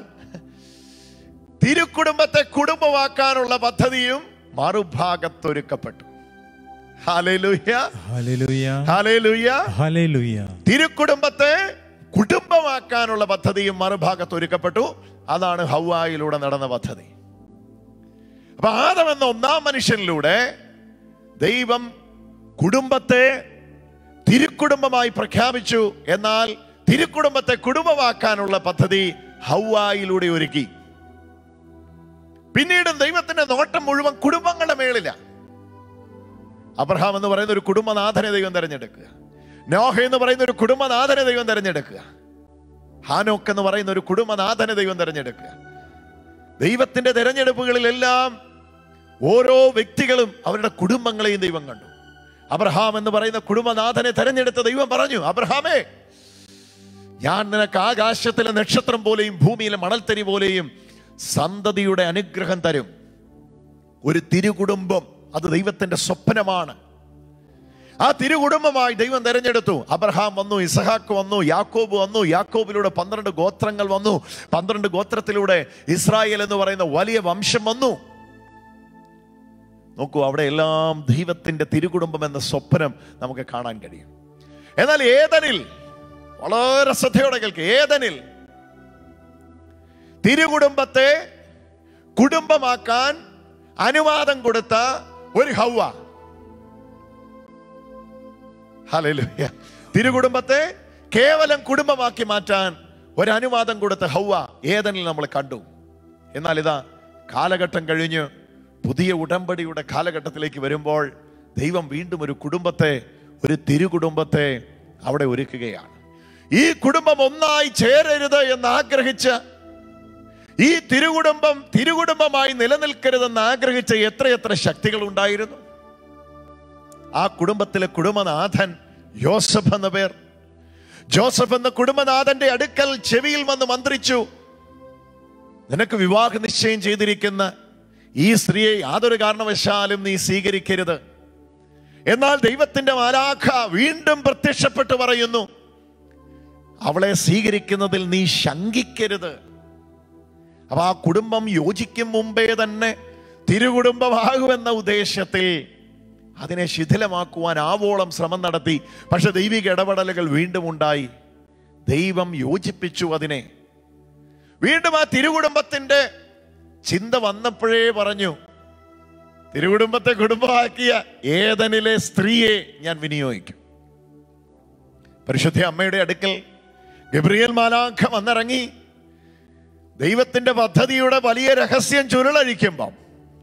തിരുക്കുടുംബത്തെ കുടുംബമാക്കാനുള്ള പദ്ധതിയും മറുഭാഗത്തൊരുക്കപ്പെട്ടു ഹാലേലൂയ ഹല്ലേലൂയ ഹാലേലൂയ ഹല്ലേലൂയ തിരുക്കുടുംബത്തെ കുടുംബമാക്കാനുള്ള പദ്ധതിയും മറുഭാഗത്ത് ഒരുക്കപ്പെട്ടു അതാണ് ഹൗവായിലൂടെ നടന്ന പദ്ധതി അപ്പൊ ആദം എന്ന ഒന്നാം മനുഷ്യനിലൂടെ ദൈവം കുടുംബത്തെ തിരുക്കുടുംബമായി പ്രഖ്യാപിച്ചു എന്നാൽ തിരുക്കുടുംബത്തെ കുടുംബമാക്കാനുള്ള പദ്ധതി ഹൗവായിലൂടെ ഒരുക്കി പിന്നീട് ദൈവത്തിന്റെ നോട്ടം മുഴുവൻ കുടുംബങ്ങളുടെ മേളില അബ്രഹാം എന്ന് പറയുന്ന ഒരു കുടുംബനാഥനെ ദൈവം തെരഞ്ഞെടുക്കുക നോഹ എന്ന് പറയുന്ന ഒരു കുടുംബനാഥനെ ദൈവം തെരഞ്ഞെടുക്കുക ഹാനോക്ക് എന്ന് പറയുന്ന ഒരു കുടുംബനാഥനെ ദൈവം തെരഞ്ഞെടുക്കുക ദൈവത്തിന്റെ തെരഞ്ഞെടുപ്പുകളിലെല്ലാം ഓരോ വ്യക്തികളും അവരുടെ കുടുംബങ്ങളെയും ദൈവം കണ്ടു അബ്രഹാം എന്ന് പറയുന്ന കുടുംബനാഥനെ തെരഞ്ഞെടുത്ത ദൈവം പറഞ്ഞു അബ്രഹാമേ ഞാൻ നിനക്ക് ആകാശത്തിലെ നക്ഷത്രം പോലെയും ഭൂമിയിലെ മണൽത്തരി പോലെയും സന്തതിയുടെ അനുഗ്രഹം തരും ഒരു തിരുകുടുംബം അത് ദൈവത്തിന്റെ സ്വപ്നമാണ് ആ തിരുകുടുംബമായി ദൈവം തെരഞ്ഞെടുത്തു അബ്രഹാം വന്നു ഇസഹാക്ക് വന്നു യാക്കോബ് വന്നു യാക്കോബിലൂടെ പന്ത്രണ്ട് ഗോത്രങ്ങൾ വന്നു പന്ത്രണ്ട് ഗോത്രത്തിലൂടെ ഇസ്രായേൽ എന്ന് പറയുന്ന വലിയ വംശം വന്നു നോക്കൂ അവിടെ എല്ലാം ദൈവത്തിന്റെ തിരുകുടുംബം എന്ന സ്വപ്നം നമുക്ക് കാണാൻ കഴിയും എന്നാൽ ഏതനിൽ വളരെ ശ്രദ്ധയോടെ കേൾക്കുക ഏതനിൽ തിരുകുടുംബത്തെ കുടുംബമാക്കാൻ അനുവാദം കൊടുത്ത ഒരു ഹൗവ ഹല്ലേലൂയ തിരുകുടുംബത്തെ കേവലം കുടുംബമാക്കി മാറ്റാൻ ഒരു അനുവാദം കൊടുത്ത ഹൗവ ഏതനിൽ നമ്മൾ കണ്ടു എന്നാൽ ഇതാ കാലഘട്ടം കഴിഞ്ഞ് പുതിയ ഉടമ്പടിയുടെ കാലഘട്ടത്തിലേക്ക് വരുമ്പോൾ ദൈവം വീണ്ടും ഒരു കുടുംബത്തെ ഒരു തിരുകുടുംബത്തെ അവിടെ ഒരുക്കുകയാണ് ഈ കുടുംബം ഒന്നായി ചേരരുത് എന്ന് ആഗ്രഹിച്ച് ഈ തിരുകുടുംബം തിരുകുടുംബമായി നിലനിൽക്കരുതെന്ന് ആഗ്രഹിച്ച എത്രയെത്ര ശക്തികൾ ഉണ്ടായിരുന്നു ആ കുടുംബത്തിലെ കുടുംബനാഥൻ യോസഫ് എന്ന പേർ ജോസഫ് എന്ന കുടുംബനാഥന്റെ അടുക്കൽ ചെവിയിൽ വന്ന് മന്ത്രിച്ചു നിനക്ക് വിവാഹ നിശ്ചയം ചെയ്തിരിക്കുന്ന ഈ സ്ത്രീയെ യാതൊരു കാരണവശാലും നീ സ്വീകരിക്കരുത് എന്നാൽ ദൈവത്തിന്റെ മാലാഖ വീണ്ടും പ്രത്യക്ഷപ്പെട്ട് പറയുന്നു അവളെ സ്വീകരിക്കുന്നതിൽ നീ ശങ്കിക്കരുത് അപ്പൊ ആ കുടുംബം യോജിക്കും മുമ്പേ തന്നെ തിരുകുടുംബമാകുമെന്ന ഉദ്ദേശത്തിൽ അതിനെ ശിഥിലമാക്കുവാൻ ആവോളം ശ്രമം നടത്തി പക്ഷെ ദൈവിക ഇടപെടലുകൾ വീണ്ടും ഉണ്ടായി ദൈവം യോജിപ്പിച്ചു അതിനെ വീണ്ടും ആ തിരുകുടുംബത്തിന്റെ ചിന്ത വന്നപ്പോഴേ പറഞ്ഞു തിരുകുടുംബത്തെ കുടുംബമാക്കിയ ഏതനിലെ സ്ത്രീയെ ഞാൻ വിനിയോഗിക്കും പരിശുദ്ധ അമ്മയുടെ അടുക്കൽ ഗബ്രിയേൽ മാലാഖ വന്നിറങ്ങി ദൈവത്തിന്റെ പദ്ധതിയുടെ വലിയ രഹസ്യം ചുരുളഴിക്കുമ്പം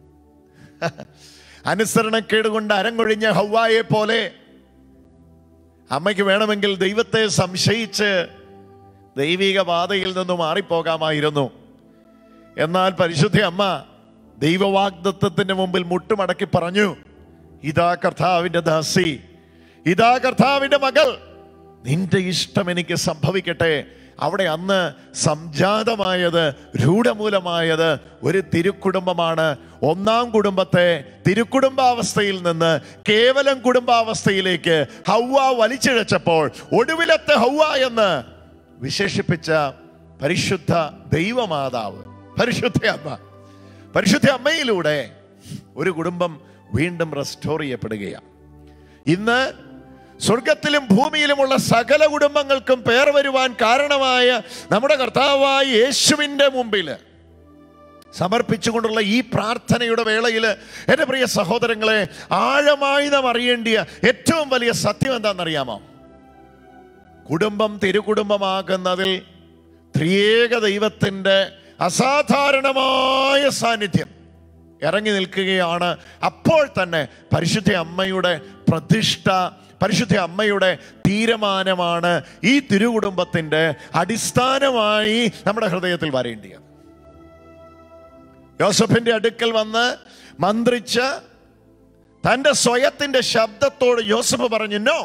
അനുസരണക്കേട് കൊണ്ട് അരങ്ങൊഴിഞ്ഞ ഹൗവായെ പോലെ അമ്മയ്ക്ക് വേണമെങ്കിൽ ദൈവത്തെ സംശയിച്ച് ദൈവിക പാതയിൽ നിന്ന് മാറിപ്പോകാമായിരുന്നു എന്നാൽ പരിശുദ്ധ അമ്മ ദൈവവാഗ്ദത്വത്തിന്റെ മുമ്പിൽ മുട്ടുമടക്കി പറഞ്ഞു ഇതാ കർത്താവിന്റെ ദാസി ഇതാ കർത്താവിന്റെ മകൾ നിന്റെ ഇഷ്ടം എനിക്ക് സംഭവിക്കട്ടെ അവിടെ അന്ന് സംജാതമായത് രൂഢമൂലമായത് ഒരു തിരുക്കുടുംബമാണ് ഒന്നാം കുടുംബത്തെ തിരുക്കുടുംബാവസ്ഥയിൽ നിന്ന് കേവലം കുടുംബാവസ്ഥയിലേക്ക് ഹൗവ വലിച്ചിഴച്ചപ്പോൾ ഒടുവിലത്തെ ഹൗവ എന്ന് വിശേഷിപ്പിച്ച പരിശുദ്ധ ദൈവമാതാവ് പരിശുദ്ധ അമ്മ പരിശുദ്ധ അമ്മയിലൂടെ ഒരു കുടുംബം വീണ്ടും റെസ്റ്റോർ ചെയ്യപ്പെടുകയാണ് ഇന്ന് സ്വർഗത്തിലും ഭൂമിയിലുമുള്ള സകല കുടുംബങ്ങൾക്കും പേർ വരുവാൻ കാരണമായ നമ്മുടെ കർത്താവായ യേശുവിൻ്റെ മുമ്പിൽ സമർപ്പിച്ചുകൊണ്ടുള്ള ഈ പ്രാർത്ഥനയുടെ വേളയിൽ എൻ്റെ പ്രിയ സഹോദരങ്ങളെ ആഴമായി നാം അറിയേണ്ടിയ ഏറ്റവും വലിയ സത്യം എന്താണെന്നറിയാമോ കുടുംബം തിരുകുടുംബമാകുന്നതിൽ ത്രിയേക ദൈവത്തിൻ്റെ അസാധാരണമായ സാന്നിധ്യം ഇറങ്ങി നിൽക്കുകയാണ് അപ്പോൾ തന്നെ പരിശുദ്ധ അമ്മയുടെ പ്രതിഷ്ഠ പരിശുദ്ധ അമ്മയുടെ തീരുമാനമാണ് ഈ തിരുകുടുംബത്തിൻ്റെ അടിസ്ഥാനമായി നമ്മുടെ ഹൃദയത്തിൽ വരേണ്ടിയത് യോസഫിന്റെ അടുക്കൽ വന്ന് മന്ത്രിച്ച് തൻ്റെ സ്വയത്തിന്റെ ശബ്ദത്തോട് യോസഫ് പറഞ്ഞു നോ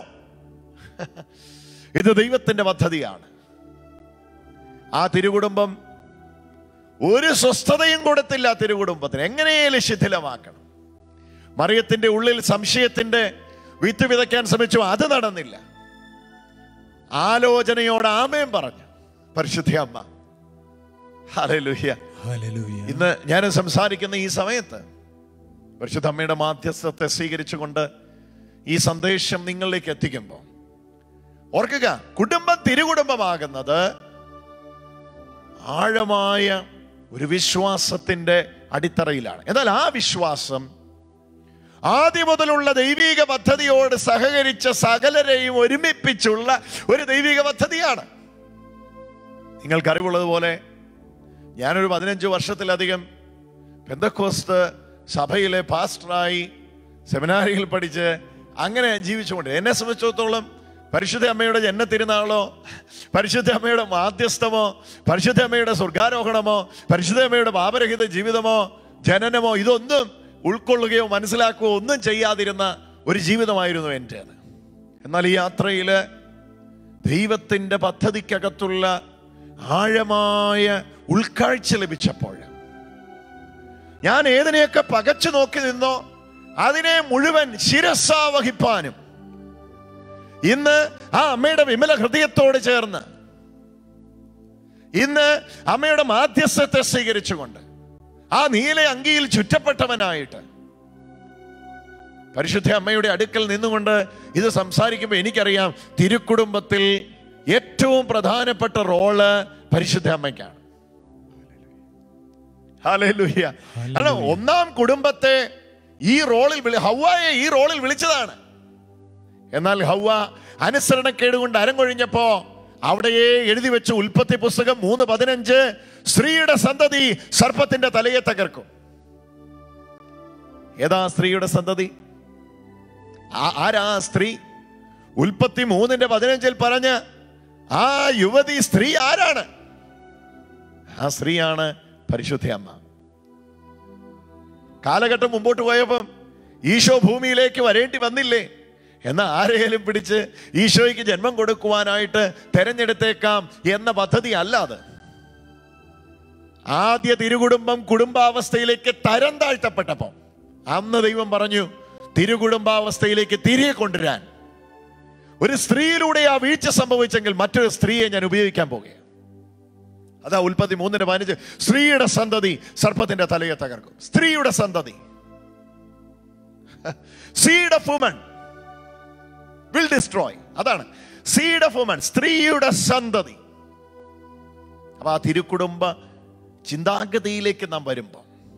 ഇത് ദൈവത്തിന്റെ പദ്ധതിയാണ് ആ തിരുകുടുംബം ഒരു സ്വസ്ഥതയും കൊടുത്തില്ല ആ തിരുകുടുംബത്തിന് എങ്ങനെയും ശിഥിലമാക്കണം മറിയത്തിന്റെ ഉള്ളിൽ സംശയത്തിന്റെ വിത്ത് വിതയ്ക്കാൻ ശ്രമിച്ചു അത് നടന്നില്ല ആലോചനയോട് ആമയും പറഞ്ഞു പരിശുദ്ധ അമ്മ ഹല്ലേലൂയ ഹല്ലേലൂയ ഇന്ന് ഞാൻ സംസാരിക്കുന്ന ഈ സമയത്ത് പരിശുദ്ധ അമ്മയുടെ മാധ്യസ്ഥത്തെ സ്വീകരിച്ചുകൊണ്ട് ഈ സന്ദേശം നിങ്ങളിലേക്ക് എത്തിക്കുമ്പോൾ ഓർക്കുക കുടുംബം തിരുകുടുംബമാകുന്നത് ആഴമായ ഒരു വിശ്വാസത്തിന്റെ അടിത്തറയിലാണ് എന്നാൽ ആ വിശ്വാസം ആദ്യം മുതലുള്ള ദൈവിക പദ്ധതിയോട് സഹകരിച്ച സകലരെയും ഒരുമിപ്പിച്ചുള്ള ഒരു ദൈവിക പദ്ധതിയാണ് നിങ്ങൾക്കറിവുള്ളതുപോലെ ഞാനൊരു പതിനഞ്ച് വർഷത്തിലധികം പെന്തക്കോസ്ത് സഭയിലെ പാസ്റ്ററായി സെമിനാരിയിൽ പഠിച്ച് അങ്ങനെ ജീവിച്ചുകൊണ്ട് എന്നെ സംബന്ധിച്ചിടത്തോളം പരിശുദ്ധ അമ്മയുടെ ജന്മത്തിരുന്നാളോ പരിശുദ്ധ അമ്മയുടെ മാധ്യസ്ഥമോ പരിശുദ്ധ അമ്മയുടെ സ്വർഗാരോഹണമോ പരിശുദ്ധ അമ്മയുടെ പാപരഹിത ജീവിതമോ ജനനമോ ഇതൊന്നും ഉൾക്കൊള്ളുകയോ മനസ്സിലാക്കുകയോ ഒന്നും ചെയ്യാതിരുന്ന ഒരു ജീവിതമായിരുന്നു എൻ്റേത് എന്നാൽ ഈ യാത്രയിൽ ദൈവത്തിൻ്റെ പദ്ധതിക്കകത്തുള്ള ആഴമായ ഉൾക്കാഴ്ച ലഭിച്ചപ്പോൾ ഞാൻ ഏതിനെയൊക്കെ പകച്ചു നോക്കി നിന്നോ അതിനെ മുഴുവൻ ശിരസാ വഹിപ്പാനും ഇന്ന് ആ അമ്മയുടെ വിമല ഹൃദയത്തോട് ചേർന്ന് ഇന്ന് അമ്മയുടെ മാധ്യസ്ഥത്തെ സ്വീകരിച്ചുകൊണ്ട് ആ നീല അങ്കിയിൽ ചുറ്റപ്പെട്ടവനായിട്ട് പരിശുദ്ധ അമ്മയുടെ അടുക്കൽ നിന്നുകൊണ്ട് ഇത് സംസാരിക്കുമ്പോൾ എനിക്കറിയാം തിരുക്കുടുംബത്തിൽ ഏറ്റവും പ്രധാനപ്പെട്ട റോള് പരിശുദ്ധ അമ്മയ്ക്കാണ് ഹല്ലേലൂയ. കാരണം ഒന്നാം കുടുംബത്തെ ഈ റോളിൽ വിളി ഹൗവായെ ഈ റോളിൽ വിളിച്ചതാണ് എന്നാൽ ഹൗവ അനുസരണക്കേട് കൊണ്ട് അരങ്ങൊഴിഞ്ഞപ്പോ അവിടെയേ എഴുതി വെച്ച ഉൽപ്പത്തി പുസ്തകം മൂന്ന് പതിനഞ്ച് സ്ത്രീയുടെ സന്തതി സർപ്പത്തിന്റെ തലയെ തകർക്കും ഏതാ സ്ത്രീയുടെ സന്തതി ആ- ആരാ ആ സ്ത്രീ ഉൽപ്പത്തി മൂന്നിന്റെ പതിനഞ്ചിൽ പറഞ്ഞ് ആ യുവതി സ്ത്രീ ആരാണ് ആ സ്ത്രീയാണ് പരിശുദ്ധ അമ്മ കാലഘട്ടം മുമ്പോട്ട് പോയപ്പം ഈശോ ഭൂമിയിലേക്ക് വരേണ്ടി വന്നില്ലേ എന്ന ആരെയും പിടിച്ച് ഈശോയ്ക്ക് ജന്മം കൊടുക്കുവാനായിട്ട് തെരഞ്ഞെടുത്തേക്കാം എന്ന പദ്ധതി അല്ലാതെ ആദ്യ തിരുകുടുംബം കുടുംബാവസ്ഥയിലേക്ക് തരം താഴ്ത്തപ്പെട്ടപ്പോൾ അന്ന് ദൈവം പറഞ്ഞു തിരുകുടുംബാവസ്ഥയിലേക്ക് തിരികെ കൊണ്ടുവരാൻ ഒരു സ്ത്രീയിലൂടെ ആ വീഴ്ച സംഭവിച്ചെങ്കിൽ മറ്റൊരു സ്ത്രീയെ ഞാൻ ഉപയോഗിക്കാൻ പോകുകയാണ് അതാ ഉൽപ്പത്തി മൂന്നിന്റെ പതിനഞ്ച് സ്ത്രീയുടെ സന്തതി സർപ്പത്തിന്റെ തലയെ തകർക്കും സ്ത്രീയുടെ സന്തതി seed of woman will destroy അതാണ് സീഡ് ഓഫ് വുമൺ സ്ത്രീയുടെ സന്തതി അപ്പൊ ആ തിരുക്കുടുംബ ചിന്താഗതിയിലേക്ക് നാം വരുമ്പോൾ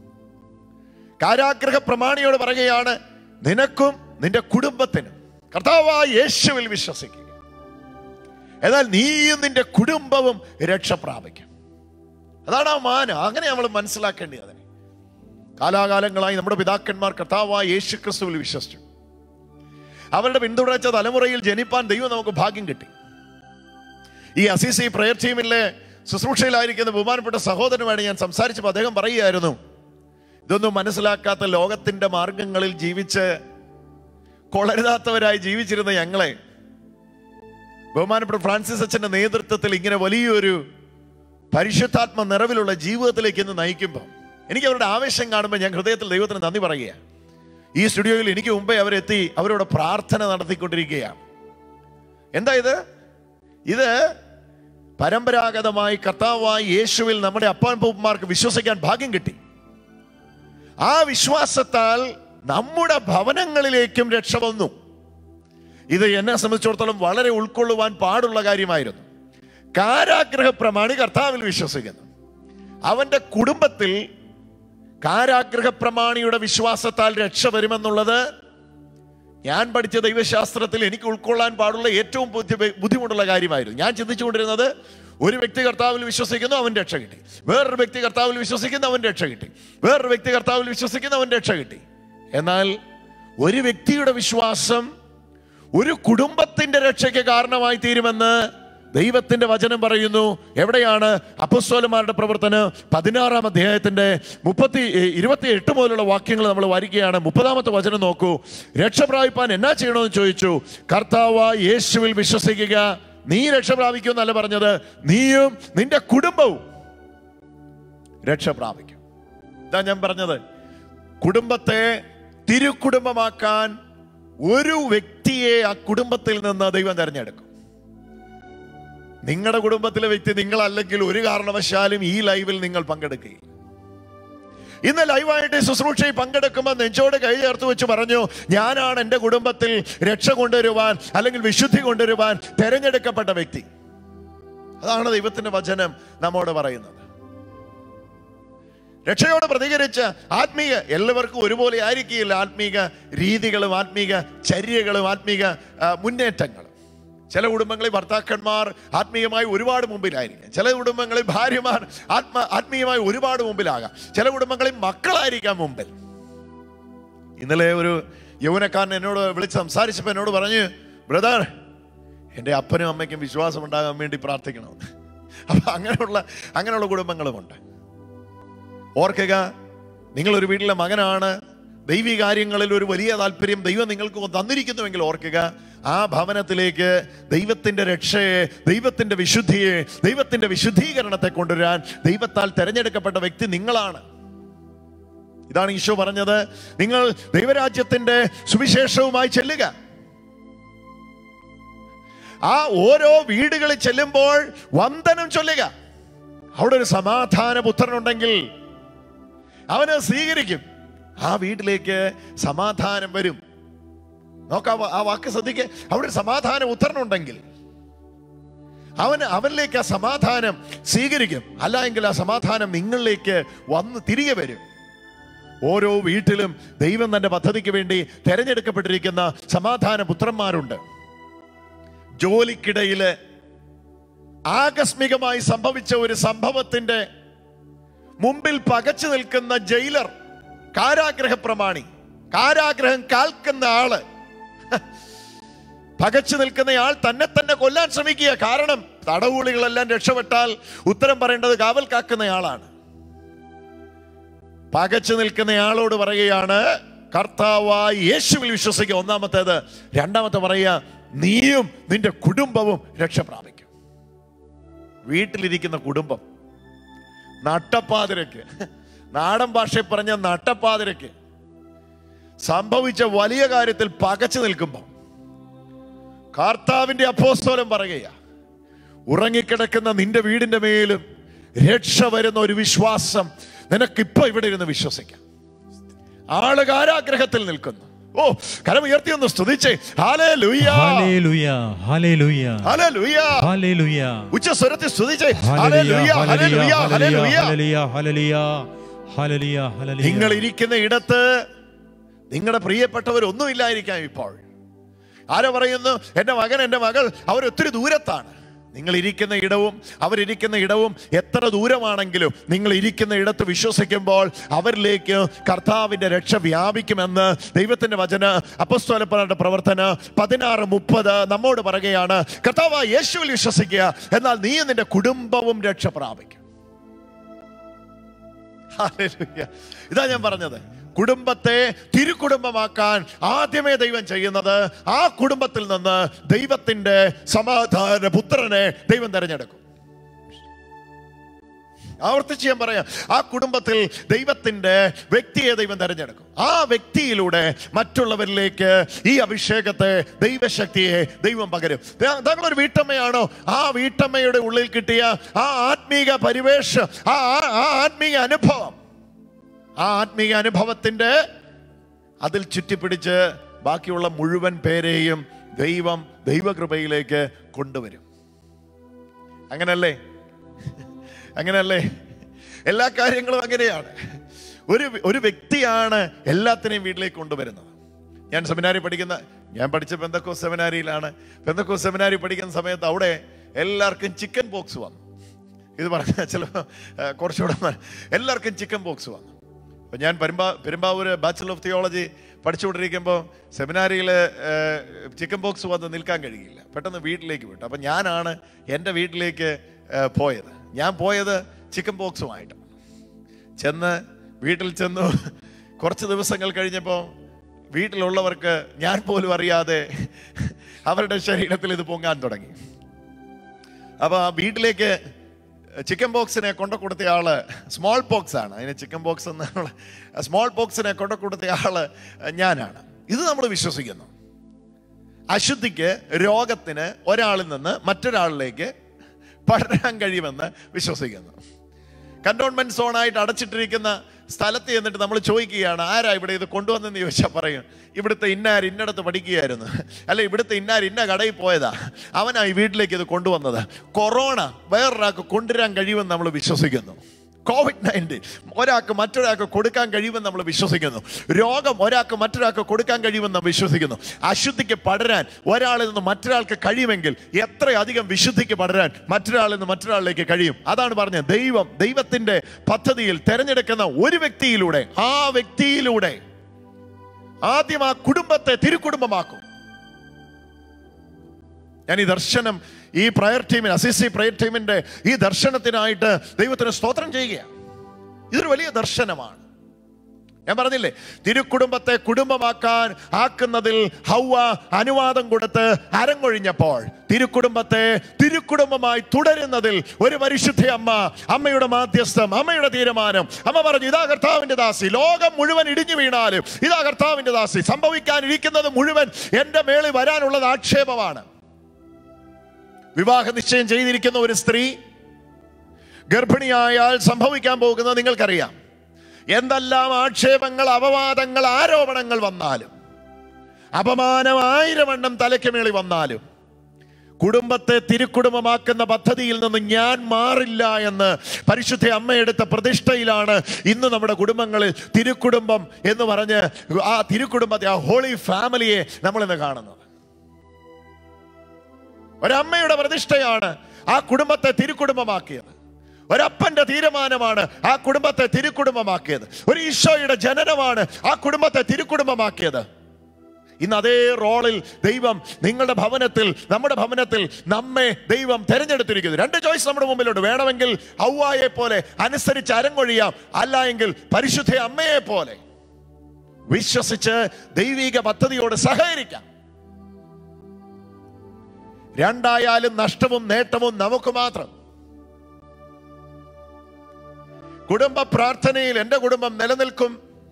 കാരാഗ്രഹ പ്രമാണിയോട് പറയുകയാണ് നിനക്കും നിന്റെ കുടുംബത്തിനും കർത്താവായ യേശുവിൽ വിശ്വസിക്കുക എന്നാൽ നീയും നിന്റെ കുടുംബവും രക്ഷ പ്രാപിക്കും അതാണ് ആ മാനം അങ്ങനെ നമ്മൾ മനസ്സിലാക്കേണ്ടത് അതിനെ കാലാകാലങ്ങളായി നമ്മുടെ പിതാക്കന്മാർ കർത്താവായ യേശു ക്രിസ്തുവിൽ വിശ്വസിച്ചു അവരുടെ പിന്തുടർച്ച തലമുറയിൽ ജനിപ്പാൻ ദൈവം നമുക്ക് ഭാഗ്യം കിട്ടി ഈ അസീസി പ്രയർ ടീമിലെ ശുശ്രൂഷയിലായിരിക്കുന്ന ബഹുമാനപ്പെട്ട സഹോദരനുമായിട്ട് ഞാൻ സംസാരിച്ചപ്പോൾ അദ്ദേഹം പറയുകയായിരുന്നു ഇതൊന്നും മനസ്സിലാക്കാത്ത ലോകത്തിന്റെ മാർഗങ്ങളിൽ ജീവിച്ച് കൊളരുതാത്തവരായി ജീവിച്ചിരുന്ന ഞങ്ങളെ ബഹുമാനപ്പെട്ട ഫ്രാൻസിസ് അച്ഛന്റെ നേതൃത്വത്തിൽ ഇങ്ങനെ വലിയൊരു പരിശുദ്ധാത്മ നിറവിലുള്ള ജീവിതത്തിലേക്ക് ഇന്ന് നയിക്കുമ്പോൾ എനിക്ക് അവരുടെ ആവേശം കാണുമ്പോൾ ഞാൻ ഹൃദയത്തിൽ ദൈവത്തിന് നന്ദി പറയുക ഈ സ്റ്റുഡിയോയിൽ എനിക്ക് മുമ്പേ അവരെത്തി അവരോട് പ്രാർത്ഥന നടത്തിക്കൊണ്ടിരിക്കുകയാണ് എന്താ ഇത് ഇത് പരമ്പരാഗതമായി കർത്താവായി യേശുവിൽ നമ്മുടെ അപ്പാൻപൂപ്പന്മാർക്ക് വിശ്വസിക്കാൻ ഭാഗ്യം കിട്ടി ആ വിശ്വാസത്താൽ നമ്മുടെ ഭവനങ്ങളിലേക്കും രക്ഷ വന്നു ഇത് എന്നെ സംബന്ധിച്ചിടത്തോളം വളരെ ഉൾക്കൊള്ളുവാൻ പാടുള്ള കാര്യമായിരുന്നു കാരാഗ്രഹ പ്രമാണി കർത്താവിൽ വിശ്വസിക്കുന്നു അവന്റെ കുടുംബത്തിൽ കാരാഗ്രഹ പ്രമാണിയുടെ വിശ്വാസത്താൽ രക്ഷ വരുമെന്നുള്ളത് ഞാൻ പഠിച്ച ദൈവശാസ്ത്രത്തിൽ എനിക്ക് ഉൾക്കൊള്ളാൻ പാടുള്ള ഏറ്റവും ബുദ്ധി- ബുദ്ധിമുട്ടുള്ള കാര്യമായിരുന്നു ഞാൻ ചിന്തിച്ചുകൊണ്ടിരുന്നത് ഒരു വ്യക്തി കർത്താവിൽ വിശ്വസിക്കുന്നു അവൻ രക്ഷ കിട്ടി വേറൊരു വ്യക്തി കർത്താവിൽ വിശ്വസിക്കുന്നു അവൻ രക്ഷ കിട്ടി വേറൊരു വ്യക്തി കർത്താവിൽ വിശ്വസിക്കുന്നു അവൻ രക്ഷ കിട്ടി എന്നാൽ ഒരു വ്യക്തിയുടെ വിശ്വാസം ഒരു കുടുംബത്തിന്റെ രക്ഷയ്ക്ക് കാരണമായി തീരുമെന്ന് ദൈവത്തിന്റെ വചനം പറയുന്നു എവിടെയാണ് അപ്പസ്തോലന്മാരുടെ പ്രവർത്തനം പതിനാറാം അധ്യായത്തിന്റെ മുപ്പത്തി ഇരുപത്തി എട്ട് മുതലുള്ള വാക്യങ്ങൾ നമ്മൾ വായിക്കുകയാണ് മുപ്പതാമത്തെ വചനം നോക്കൂ രക്ഷ പ്രാപിപ്പാൻ എന്നാ ചെയ്യണമെന്ന് ചോദിച്ചു കർത്താവ യേശുവിൽ വിശ്വസിക്കുക നീ രക്ഷ പ്രാപിക്കുമെന്നല്ല പറഞ്ഞത് നീയും നിന്റെ കുടുംബവും രക്ഷ പ്രാപിക്കും ഇതാ ഞാൻ പറഞ്ഞത് കുടുംബത്തെ തിരുക്കുടുംബമാക്കാൻ ഒരു വ്യക്തിയെ ആ കുടുംബത്തിൽ നിന്ന് ദൈവം തിരഞ്ഞെടുക്കും നിങ്ങളുടെ കുടുംബത്തിലെ വ്യക്തി നിങ്ങളല്ലെങ്കിൽ ഒരു കാരണവശാലും ഈ ലൈവിൽ നിങ്ങൾ പങ്കെടുക്കുകയില്ല ഇന്ന് ലൈവായിട്ട് ഈ ശുശ്രൂഷയിൽ പങ്കെടുക്കുമ്പോൾ നെഞ്ചോട് കൈ ചേർത്ത് വെച്ച് പറഞ്ഞു ഞാനാണ് എൻ്റെ കുടുംബത്തിൽ രക്ഷ കൊണ്ടുവരുവാൻ അല്ലെങ്കിൽ വിശുദ്ധി കൊണ്ടുവരുവാൻ തെരഞ്ഞെടുക്കപ്പെട്ട വ്യക്തി അതാണ് ദൈവത്തിന്റെ വചനം നമ്മോട് പറയുന്നത് രക്ഷയോട് പ്രതികരിച്ച ആത്മീയ എല്ലാവർക്കും ഒരുപോലെ ആയിരിക്കില്ല ആത്മീക രീതികളും ആത്മീക ചര്യകളും ആത്മീക ആ, മുന്നേറ്റങ്ങളും ചില കുടുംബങ്ങളിൽ ഭർത്താക്കന്മാർ ആത്മീയമായി ഒരുപാട് മുമ്പിലായിരിക്കും ചില കുടുംബങ്ങളിൽ ഭാര്യമാർ ആത്മ ആത്മീയമായി ഒരുപാട് മുമ്പിലാകാം ചില കുടുംബങ്ങളിൽ മക്കളായിരിക്കാം മുമ്പിൽ ഇന്നലെ ഒരു യൗവനക്കാരൻ എന്നോട് വിളിച്ച് സംസാരിച്ചപ്പോൾ എന്നോട് പറഞ്ഞു ബ്രദർ എൻ്റെ അപ്പനും അമ്മയ്ക്കും വിശ്വാസം ഉണ്ടാകാൻ വേണ്ടി പ്രാർത്ഥിക്കണമെന്ന് അപ്പൊ അങ്ങനെയുള്ള അങ്ങനെയുള്ള കുടുംബങ്ങളുമുണ്ട് ഓർക്കുക നിങ്ങളൊരു വീട്ടിലെ മകനാണ് ദൈവിക കാര്യങ്ങളിൽ ഒരു വലിയ താല്പര്യം ദൈവം നിങ്ങൾക്ക് തന്നിരിക്കുന്നുവെങ്കിൽ ഓർക്കുക ആ ഭവനത്തിലേക്ക് ദൈവത്തിന്റെ രക്ഷയെ ദൈവത്തിന്റെ വിശുദ്ധിയെ ദൈവത്തിന്റെ വിശുദ്ധീകരണത്തെ കൊണ്ടുവരാൻ ദൈവത്താൽ തെരഞ്ഞെടുക്കപ്പെട്ട വ്യക്തി നിങ്ങളാണ് ഇതാണ് ഈശോ പറഞ്ഞത് നിങ്ങൾ ദൈവരാജ്യത്തിന്റെ സുവിശേഷവുമായി ചെല്ലുക ആ ഓരോ വീടുകളിൽ ചെല്ലുമ്പോൾ വന്ദനം ചൊല്ലുക അവിടെ ഒരു സമാധാന പുത്രനുണ്ടെങ്കിൽ അവന് സ്വീകരിക്കും ആ വീട്ടിലേക്ക് സമാധാനം വരും നോക്കാം ആ വാക്ക് ശ്രദ്ധിക്ക് അവിടെ ഒരു സമാധാന പുത്രനുണ്ടെങ്കിൽ അവന് അവനിലേക്ക് ആ സമാധാനം സ്വീകരിക്കും അല്ല എങ്കിൽ ആ സമാധാനം നിങ്ങളിലേക്ക് വന്ന് തിരികെ വരും ഓരോ വീട്ടിലും ദൈവം തന്റെ പദ്ധതിക്ക് വേണ്ടി തെരഞ്ഞെടുക്കപ്പെട്ടിരിക്കുന്ന സമാധാന പുത്രന്മാരുണ്ട് ജോലിക്കിടയില് ആകസ്മികമായി സംഭവിച്ച ഒരു സംഭവത്തിന്റെ മുമ്പിൽ പകച്ചു നിൽക്കുന്ന ജയിലർ കാരാഗ്രഹ പ്രമാണി കാരാഗ്രഹം കാൽക്കുന്ന ആള് പകച്ചു നിൽക്കുന്നയാൾ തന്നെ തന്നെ കൊല്ലാൻ ശ്രമിക്കുക കാരണം തടവുളികളെല്ലാം രക്ഷപ്പെട്ടാൽ ഉത്തരം പറയേണ്ടത് കാവൽ കാക്കുന്നയാളാണ് പകച്ചു നിൽക്കുന്നയാളോട് പറയുകയാണ് കർത്താവായ യേശുവിൽ വിശ്വസിക്കുക ഒന്നാമത്തേത് രണ്ടാമത്തെ പറയുക നീയും നിന്റെ കുടുംബവും രക്ഷ പ്രാപിക്കും വീട്ടിലിരിക്കുന്ന കുടുംബം നട്ടപ്പാതിരക്ക് നാടൻ ഭാഷയിൽ പറഞ്ഞ നട്ടപ്പാതിരക്ക് സംഭവിച്ച വലിയ കാര്യത്തിൽ പകച്ചു നിൽക്കുമ്പോൾ കർത്താവിന്റെ അപ്പോസ്തോലം പറയുക ഉറങ്ങിക്കിടക്കുന്ന നിന്റെ വീടിന്റെ മേലും രക്ഷ വരുന്ന ഒരു വിശ്വാസം നിനക്കിപ്പോ ഇവിടെ ഇരുന്ന് വിശ്വസിക്കാം ആള് കാരാഗ്രഹത്തിൽ നിൽക്കുന്നു ഓ കരം ഉയർത്തി ഒന്ന് സ്തുതിച്ചേ ഹാലേ ലുയ്യ ഹല്ലേലൂയ ഹല്ലേലൂയ ഹാലേ ലുയ്യ ഹല്ലേലൂയ ഉച്ച സ്വരത്തിൽ സ്തുതിച്ചേ ഹാലേ ഹല്ലേലൂയ ലുയ്യ ഹാലേ ലുയ്യ ഹാലേ ലുയ്യ ഹല്ലേലൂയ ഹല്ലേലൂയ ഹല്ലേലൂയ ഹല്ലേലൂയ നിങ്ങൾ ഇരിക്കുന്ന ഇടത്ത് നിങ്ങളുടെ പ്രിയപ്പെട്ടവർ ഒന്നുമില്ലായിരിക്കാം ഇപ്പോൾ ആരോ പറയുന്നു എൻ്റെ മകൻ എൻ്റെ മകൾ അവർ ഒത്തിരി ദൂരത്താണ് നിങ്ങൾ ഇരിക്കുന്ന ഇടവും അവരിയ്ക്കുന്ന ഇടവും എത്ര ദൂരമാണെങ്കിലും നിങ്ങൾ ഇരിക്കുന്ന ഇടത്ത് വിശ്വസിക്കുമ്പോൾ അവരിലേക്ക് കർത്താവിന്റെ രക്ഷ വ്യാപിക്കുമെന്ന് ദൈവത്തിന്റെ വചന അപ്പസ്തോലപ്പനയുടെ പ്രവർത്തന പതിനാറ് മുപ്പത് നമ്മോട് പറയുകയാണ് കർത്താവ് യേശുവിൽ വിശ്വസിക്കുക എന്നാൽ നീ നിന്റെ കുടുംബവും രക്ഷ പ്രാപിക്കും ഹല്ലേലൂയ. ഇതാ ഞാൻ പറഞ്ഞത് കുടുംബത്തെ തിരുക്കുടുംബമാക്കാൻ ആദ്യമേ ദൈവം ചെയ്യുന്നത് ആ കുടുംബത്തിൽ നിന്ന് ദൈവത്തിന്റെ സമാധാന പുത്രനെ ദൈവം തിരഞ്ഞെടുക്കും ആവർത്തിച്ച് ഞാൻ പറയാം ആ കുടുംബത്തിൽ ദൈവത്തിന്റെ വ്യക്തിയെ ദൈവം തെരഞ്ഞെടുക്കും ആ വ്യക്തിയിലൂടെ മറ്റുള്ളവരിലേക്ക് ഈ അഭിഷേകത്തെ ദൈവശക്തിയെ ദൈവം പകരും ദാ- താങ്കളൊരു വീട്ടമ്മയാണോ ആ വീട്ടമ്മയുടെ ഉള്ളിൽ കിട്ടിയ ആ ആത്മീക പരിവേഷം ആ ആ- ആ ആത്മീയ അനുഭവം ആ ആത്മീയ അനുഭവത്തിന്റെ അതിൽ ചുറ്റിപ്പിടിച്ച് ബാക്കിയുള്ള മുഴുവൻ പേരെയും ദൈവം ദൈവകൃപയിലേക്ക് കൊണ്ടുവരും അങ്ങനല്ലേ അങ്ങനല്ലേ എല്ലാ കാര്യങ്ങളും അങ്ങനെയാണ് ഒരു ഒരു വ്യക്തിയാണ് എല്ലാത്തിനെയും വീട്ടിലേക്ക് കൊണ്ടുവരുന്നത് ഞാൻ സെമിനാരി പഠിക്കുന്ന ഞാൻ പഠിച്ച പെന്തക്കോ സെമിനാരിയിലാണ് പെന്തക്കോ സെമിനാരി പഠിക്കുന്ന സമയത്ത് അവിടെ എല്ലാവർക്കും ചിക്കൻ ബോക്സ് വന്നു ഇത് പറഞ്ഞ ചിലപ്പോൾ കുറച്ചുകൂടെ ന- എല്ലാവർക്കും ചിക്കൻ ബോക്സ് വന്നു അപ്പം ഞാൻ പെരുമ്പാ പെരുമ്പാവൂർ ബാച്ചലർ ഓഫ് തിയോളജി പഠിച്ചുകൊണ്ടിരിക്കുമ്പോൾ സെമിനാരിയിൽ ചിക്കൻ ബോക്സ് വന്ന് നിൽക്കാൻ കഴിയില്ല പെട്ടെന്ന് വീട്ടിലേക്ക് വിട്ടു അപ്പം ഞാനാണ് എൻ്റെ വീട്ടിലേക്ക് ഏ, പോയത് ഞാൻ പോയത് ചിക്കൻ ബോക്സുമായിട്ട് ചെന്ന് വീട്ടിൽ ചെന്നു കുറച്ച് ദിവസങ്ങൾ കഴിഞ്ഞപ്പോൾ വീട്ടിലുള്ളവർക്ക് ഞാൻ പോലും അറിയാതെ അവരുടെ ശരീരത്തിൽ ഇത് പൊങ്ങാൻ തുടങ്ങി അപ്പോൾ ആ വീട്ടിലേക്ക് ചിക്കൻ ബോക്സിനെ കൊണ്ടു കൊടുത്ത ആള് സ്മോൾ പോക്സ് ആണ് അതിന് ചിക്കൻ ബോക്സ് എന്നുള്ള സ്മോൾ പോക്സിനെ കൊണ്ടു കൊടുത്ത ആള് ഞാനാണ് ഇത് നമ്മൾ വിശ്വസിക്കുന്നു അശുദ്ധിക്ക് രോഗത്തിന് ഒരാളിൽ നിന്ന് മറ്റൊരാളിലേക്ക് പടരാൻ കഴിയുമെന്ന് വിശ്വസിക്കുന്നു കണ്ടോൺമെന്റ് സോണായിട്ട് അടച്ചിട്ടിരിക്കുന്ന സ്ഥലത്ത് ചെന്നിട്ട് നമ്മൾ ചോദിക്കുകയാണ് ആരാ ഇവിടെ ഇത് കൊണ്ടുവന്നെന്ന് ചോദിച്ചാൽ പറയും ഇവിടുത്തെ ഇന്നാർ ഇന്നടത്ത് പഠിക്കുകയായിരുന്നു അല്ലെ ഇവിടുത്തെ ഇന്നാർ ഇന്ന കടയിൽ പോയതാ അവനാ ഈ വീട്ടിലേക്ക് ഇത് കൊണ്ടുവന്നത് കൊറോണ വേറൊരാൾക്ക് കൊണ്ടുവരാൻ കഴിയുമെന്ന് നമ്മൾ വിശ്വസിക്കുന്നു കോവിഡ് നയൻറ്റീൻ ഒരാൾക്ക് മറ്റൊരാൾക്ക് കൊടുക്കാൻ കഴിയുമെന്ന് നമ്മൾ വിശ്വസിക്കുന്നു രോഗം ഒരാൾക്ക് മറ്റൊരാൾക്ക് കൊടുക്കാൻ കഴിയുമെന്ന് നാം വിശ്വസിക്കുന്നു അശുദ്ധിക്ക് പടരാൻ ഒരാളിൽ നിന്ന് മറ്റൊരാൾക്ക് കഴിയുമെങ്കിൽ എത്രയധികം വിശുദ്ധിക്ക് പടരാൻ മറ്റൊരാളിൽ നിന്ന് മറ്റൊരാളിലേക്ക് കഴിയും അതാണ് പറഞ്ഞത് ദൈവം ദൈവത്തിന്റെ പദ്ധതിയിൽ തെരഞ്ഞെടുക്കുന്ന ഒരു വ്യക്തിയിലൂടെ ആ വ്യക്തിയിലൂടെ ആദ്യം ആ കുടുംബത്തെ തിരുക്കുടുംബമാക്കും ഞാൻ ഈ ദർശനം ഈ പ്രയർ ടീമിന് അസിസി പ്രയർ ടീമിന്റെ ഈ ദർശനത്തിനായിട്ട് ദൈവത്തിന് സ്തോത്രം ചെയ്യുകയാണ് ഇതൊരു വലിയ ദർശനമാണ് ഞാൻ പറഞ്ഞില്ലേ തിരുക്കുടുംബത്തെ കുടുംബമാക്കാൻ ആക്കുന്നതിൽ ഹൗവ അനുവാദം കൊടുത്ത് അരങ്ങൊഴിഞ്ഞപ്പോൾ തിരുക്കുടുംബത്തെ തിരുക്കുടുംബമായി തുടരുന്നതിൽ ഒരു പരിശുദ്ധ അമ്മ അമ്മയുടെ മാധ്യസ്ഥം അമ്മയുടെ തീരുമാനം അമ്മ പറഞ്ഞു ഇതാ കർത്താവിന്റെ ദാസി ലോകം മുഴുവൻ ഇടിഞ്ഞു വീണാലും ഇതാ കർത്താവിന്റെ ദാസി സംഭവിക്കാനിരിക്കുന്നത് മുഴുവൻ എന്റെ മേളിൽ വരാനുള്ളത് ആക്ഷേപമാണ് വിവാഹ നിശ്ചയം ചെയ്തിരിക്കുന്ന ഒരു സ്ത്രീ ഗർഭിണിയായാൽ സംഭവിക്കാൻ പോകുന്നത് നിങ്ങൾക്കറിയാം എന്തെല്ലാം ആക്ഷേപങ്ങൾ അപവാദങ്ങൾ ആരോപണങ്ങൾ വന്നാലും അപമാനം ആയിരം എണ്ണം തലയ്ക്ക് മേളി വന്നാലും കുടുംബത്തെ തിരുക്കുടുംബമാക്കുന്ന പദ്ധതിയിൽ നിന്ന് ഞാൻ മാറില്ല എന്ന് പരിശുദ്ധ അമ്മയെടുത്ത പ്രതിഷ്ഠയിലാണ് ഇന്ന് നമ്മുടെ കുടുംബങ്ങളിൽ തിരുക്കുടുംബം എന്ന് പറഞ്ഞ് ആ തിരുക്കുടുംബത്തെ ആ ഹോളി ഫാമിലിയെ നമ്മൾ ഇന്ന് കാണുന്നത് ഒരമ്മയുടെ പ്രതിഷ്ഠയാണ് ആ കുടുംബത്തെ തിരുക്കുടുംബമാക്കിയത് ഒരപ്പന്റെ തീരുമാനമാണ് ആ കുടുംബത്തെ തിരുക്കുടുംബമാക്കിയത് ഒരു ഈശോയുടെ ജനനമാണ് ആ കുടുംബത്തെ തിരുക്കുടുംബമാക്കിയത് ഇന്ന് അതേ റോളിൽ ദൈവം നിങ്ങളുടെ ഭവനത്തിൽ നമ്മുടെ ഭവനത്തിൽ നമ്മെ ദൈവം തെരഞ്ഞെടുത്തിരിക്കുന്നു രണ്ട് ചോയ്സ് നമ്മുടെ മുമ്പിലുണ്ട് വേണമെങ്കിൽ ഔവായെ പോലെ അനുസരിച്ച് അരങ്ങൊഴിയാം അല്ല എങ്കിൽ പരിശുദ്ധ അമ്മയെ പോലെ വിശ്വസിച്ച് ദൈവിക പദ്ധതിയോട് സഹകരിക്കാം രണ്ടായാലും നഷ്ടവും നേട്ടവും നമുക്ക് മാത്രം കുടുംബ പ്രാർത്ഥനയിൽ എൻ്റെ കുടുംബം നിലനിൽക്കും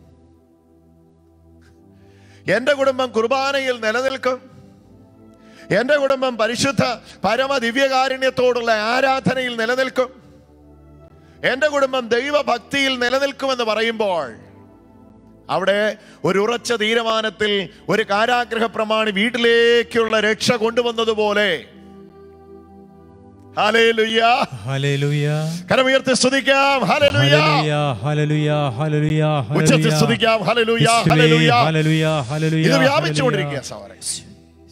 എൻ്റെ കുടുംബം കുർബാനയിൽ നിലനിൽക്കും എൻ്റെ കുടുംബം പരിശുദ്ധ പരമ ദിവ്യകാരുണ്യത്തോടുള്ള ആരാധനയിൽ നിലനിൽക്കും എൻ്റെ കുടുംബം ദൈവഭക്തിയിൽ നിലനിൽക്കുമെന്ന് പറയുമ്പോൾ അവിടെ ഒരു ഉറച്ച തീരുമാനത്തിൽ ഒരു കാരാഗ്രഹ പ്രമാണി വീട്ടിലേക്കുള്ള രക്ഷ കൊണ്ടുവന്നതുപോലെ ഹല്ലേലൂയ. ഹല്ലേലൂയ കരമുയർത്തി സ്തുതിക്കാം ഹല്ലേലൂയ. ഹല്ലേലൂയ ഹല്ലേലൂയ ഹല്ലേലൂയ ഉച്ചത്തിൽ ഹല്ലേലൂയ സ്തുതിക്കാം ഹല്ലേലൂയ യേശുവേ, ഹല്ലേലൂയ ഹല്ലേലൂയ ഹല്ലേലൂയ ഇത് വ്യാപിച്ചുകൊണ്ടിരിക്കുക ഹല്ലേലൂയ. സഹോദരൻ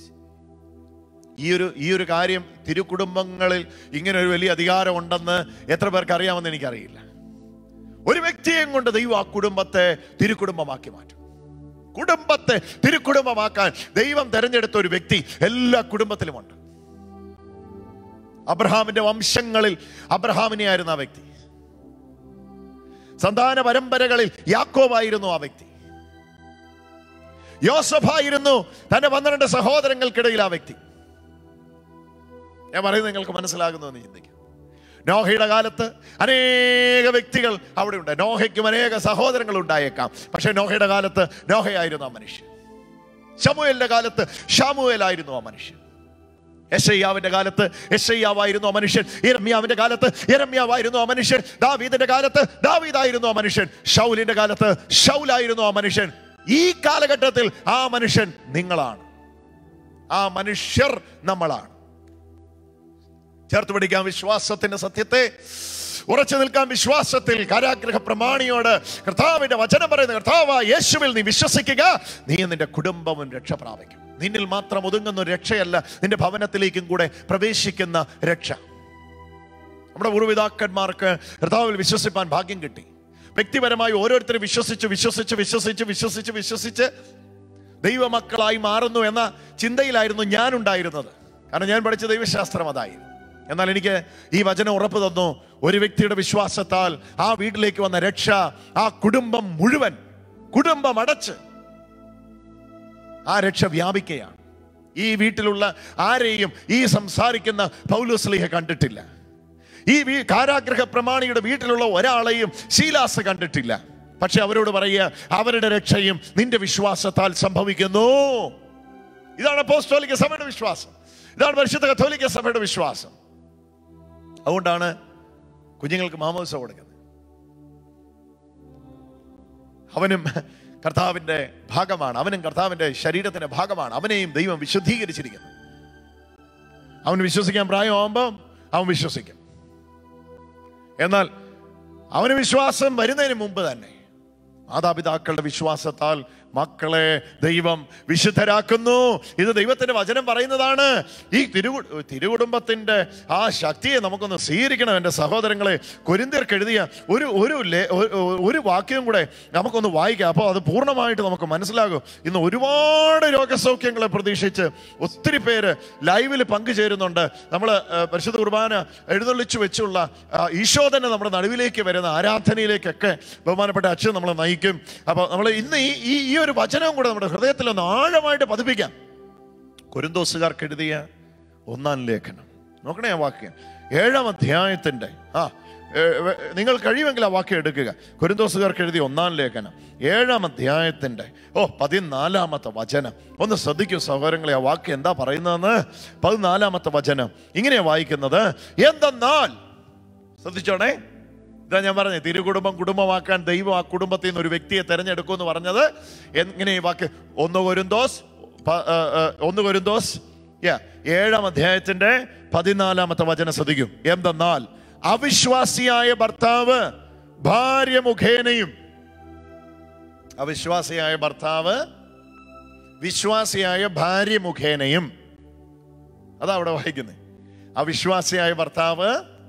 ഈ ഒരു ഈ ഒരു കാര്യം തിരുക്കുടുംബങ്ങളിൽ ഇങ്ങനെ ഒരു വലിയ അധികാരം ഉണ്ടെന്ന് എത്ര പേർക്ക് അറിയാമെന്ന് എനിക്കറിയില്ല ഒരു വ്യക്തിയെയും കൊണ്ട് ദൈവം ആ കുടുംബത്തെ തിരുക്കുടുംബമാക്കി മാറ്റും കുടുംബത്തെ തിരുക്കുടുംബമാക്കാൻ ദൈവം തെരഞ്ഞെടുത്ത ഒരു വ്യക്തി എല്ലാ കുടുംബത്തിലുമുണ്ട് അബ്രഹാമിന്റെ വംശങ്ങളിൽ അബ്രഹാമിനെ ആയിരുന്നു ആ വ്യക്തി സന്താന പരമ്പരകളിൽ യാക്കോബായിരുന്നു ആ വ്യക്തി യോസഫായിരുന്നു തന്റെ പന്ത്രണ്ട് സഹോദരങ്ങൾക്കിടയിൽ ആ വ്യക്തി ഞാൻ പറയുന്നത് നിങ്ങൾക്ക് മനസ്സിലാകുന്നു എന്ന് ചിന്തിക്കും നോഹയുടെ കാലത്ത് അനേക വ്യക്തികൾ അവിടെ ഉണ്ട് നോഹയ്ക്കും അനേക സഹോദരങ്ങൾ ഉണ്ടായേക്കാം പക്ഷെ നോഹയുടെ കാലത്ത് നോഹയായിരുന്നു ആ മനുഷ്യൻ ഷമുവേലിന്റെ കാലത്ത് ഷാമുവേലായിരുന്നു ആ മനുഷ്യൻ യശയ്യാവിന്റെ കാലത്ത് യശയ്യാവായിരുന്നു ആ മനുഷ്യൻ ഇരമ്യാവിന്റെ കാലത്ത് ഇരമ്യാവായിരുന്നു ആ മനുഷ്യൻ ദാവീദിന്റെ കാലത്ത് ദാവീദായിരുന്നു ആ മനുഷ്യൻ ഷൗലിന്റെ കാലത്ത് ഷൗലായിരുന്നു ആ മനുഷ്യൻ ഈ കാലഘട്ടത്തിൽ ആ മനുഷ്യൻ നിങ്ങളാണ് ആ മനുഷ്യർ നമ്മളാണ് ചേർത്ത് പിടിക്കാം വിശ്വാസത്തിന്റെ സത്യത്തെ ഉറച്ചു നിൽക്കാൻ വിശ്വാസത്തിൽ കാരാഗ്രഹ പ്രമാണിയോട് കർത്താവിന്റെ വചനം പറയുന്ന കർത്താവ് യേശുവിൽ നീ വിശ്വസിക്കുക നീ നിന്റെ കുടുംബവും രക്ഷ പ്രാപിക്കും നിന്നിൽ മാത്രം ഒതുങ്ങുന്ന ഒരു രക്ഷയല്ല നിന്റെ ഭവനത്തിലേക്കും കൂടെ പ്രവേശിക്കുന്ന രക്ഷ നമ്മുടെ പൂർവ്വപിതാക്കന്മാർക്ക് കർത്താവിൽ വിശ്വസിപ്പാൻ ഭാഗ്യം കിട്ടി വ്യക്തിപരമായി ഓരോരുത്തരും വിശ്വസിച്ച് വിശ്വസിച്ച് വിശ്വസിച്ച് വിശ്വസിച്ച് വിശ്വസിച്ച് ദൈവമക്കളായി മാറുന്നു എന്ന ചിന്തയിലായിരുന്നു ഞാൻ ഉണ്ടായിരുന്നത് കാരണം ഞാൻ പഠിച്ച ദൈവശാസ്ത്രം അതായിരുന്നു എന്നാൽ എനിക്ക് ഈ വചനം ഉറപ്പ് തന്നു ഒരു വ്യക്തിയുടെ വിശ്വാസത്താൽ ആ വീട്ടിലേക്ക് വന്ന രക്ഷ ആ കുടുംബം മുഴുവൻ കുടുംബം അടച്ച് ആ രക്ഷ വ്യാപിക്കുകയാണ് ഈ വീട്ടിലുള്ള ആരെയും ഈ സംസാരിക്കുന്ന പൗലോസ്ലിഹ കണ്ടിട്ടില്ല ഈ വീ- കാരാഗ്രഹ പ്രമാണിയുടെ വീട്ടിലുള്ള ഒരാളെയും ശീലാസ് കണ്ടിട്ടില്ല പക്ഷെ അവരോട് പറയുക അവരുടെ രക്ഷയും നിന്റെ വിശ്വാസത്താൽ സംഭവിക്കുന്നു ഇതാണ് അപ്പോസ്തോലിക സഭയുടെ വിശ്വാസം ഇതാണ് പരിശുദ്ധ കത്തോലിക്ക സഭയുടെ വിശ്വാസം അതുകൊണ്ടാണ് കുഞ്ഞുങ്ങൾക്ക് മാമോദിസ കൊടുക്കുന്നത് അവനും കർത്താവിൻ്റെ ഭാഗമാണ് അവനും കർത്താവിൻ്റെ ശരീരത്തിൻ്റെ ഭാഗമാണ് അവനെയും ദൈവം വിശുദ്ധീകരിച്ചിരിക്കുന്നു അവൻ വിശ്വസിക്കാൻ പ്രായമാകുമ്പോൾ അവൻ വിശ്വസിക്കും എന്നാൽ അവന് വിശ്വാസം വരുന്നതിന് മുമ്പ് തന്നെ മാതാപിതാക്കളുടെ വിശ്വാസത്താൽ മക്കളെ ദൈവം വിശുദ്ധരാക്കുന്നു ഇത് ദൈവത്തിന്റെ വചനം പറയുന്നതാണ് ഈ തിരു തിരുകുടുംബത്തിന്റെ ആ ശക്തിയെ നമുക്കൊന്ന് സ്വീകരിക്കണം എൻ്റെ സഹോദരങ്ങളെ കൊരിന്തിയർക്ക് എഴുതിയ ഒരു ഒരു ലേ- ഒരു- ഒരു വാക്യം കൂടെ നമുക്കൊന്ന് വായിക്കാം അപ്പോൾ അത് പൂർണ്ണമായിട്ട് നമുക്ക് മനസ്സിലാകും ഇന്ന് ഒരുപാട് രോഗസൗഖ്യങ്ങളെ പ്രതീക്ഷിച്ച് ഒത്തിരി പേര് ലൈവിൽ പങ്കുചേരുന്നുണ്ട് നമ്മൾ പരിശുദ്ധ കുർബാന എഴുന്നള്ളിച്ചു വെച്ചുള്ള ആ, ഈശോ തന്നെ നമ്മുടെ നടുവിലേക്ക് വരുന്ന ആരാധനയിലേക്കൊക്കെ ബഹുമാനപ്പെട്ട അച്ഛൻ നമ്മളെ നയിക്കും അപ്പോൾ നമ്മൾ ഇന്ന് ഈ ഈ ഈ ഒരു വചനവും കൂടെ നമ്മുടെ ഹൃദയത്തിൽ ഒന്ന് ആഴമായിട്ട് പതിപ്പിക്കാം കൊരിന്തോസുകാർക്ക് എഴുതിയ ഒന്നാം ലേഖനം നോക്കണേ ആ വാക്യം ഏഴാം അധ്യായത്തിന്റെ ആ ഏ, വെ- നിങ്ങൾ കഴിയുമെങ്കിൽ ആ വാക്യം എടുക്കുക കൊരിന്തോസുകാർക്ക് എഴുതിയ ഒന്നാം ലേഖനം ഏഴാം അധ്യായത്തിന്റെ ഓ പതിനാലാമത്തെ വചനം ഒന്ന് ശ്രദ്ധിക്കൂ സഹോദരങ്ങളെ ആ വാക്യം എന്താ പറയുന്നതെന്ന് പതിനാലാമത്തെ വചനം ഇങ്ങനെയാ വായിക്കുന്നത് എന്തെന്നാൽ ശ്രദ്ധിച്ചോണേ ഇതാ ഞാൻ പറഞ്ഞത് തിരുകുടുംബം കുടുംബമാക്കാൻ ദൈവം ആ കുടുംബത്തിൽ നിന്ന് ഒരു വ്യക്തിയെ തെരഞ്ഞെടുക്കും എന്ന് പറഞ്ഞത് എങ്ങനെ ഈ വാക്ക് ഒന്ന് കൊരുന്തോസ് പ- ആ, ആ, ഒന്ന് കൊരുന്തോസ് യാ ഏഴാം അധ്യായത്തിന്റെ പതിനാലാമത്തെ വചനം ശ്രദ്ധിക്കും എന്തെന്നാൽ അവിശ്വാസിയായ ഭർത്താവ് ഭാര്യ മുഖേനയും അവിശ്വാസിയായ ഭർത്താവ് വിശ്വാസിയായ ഭാര്യ മുഖേനയും അതാ അവിടെ വായിക്കുന്നത് അവിശ്വാസിയായ ഭർത്താവ്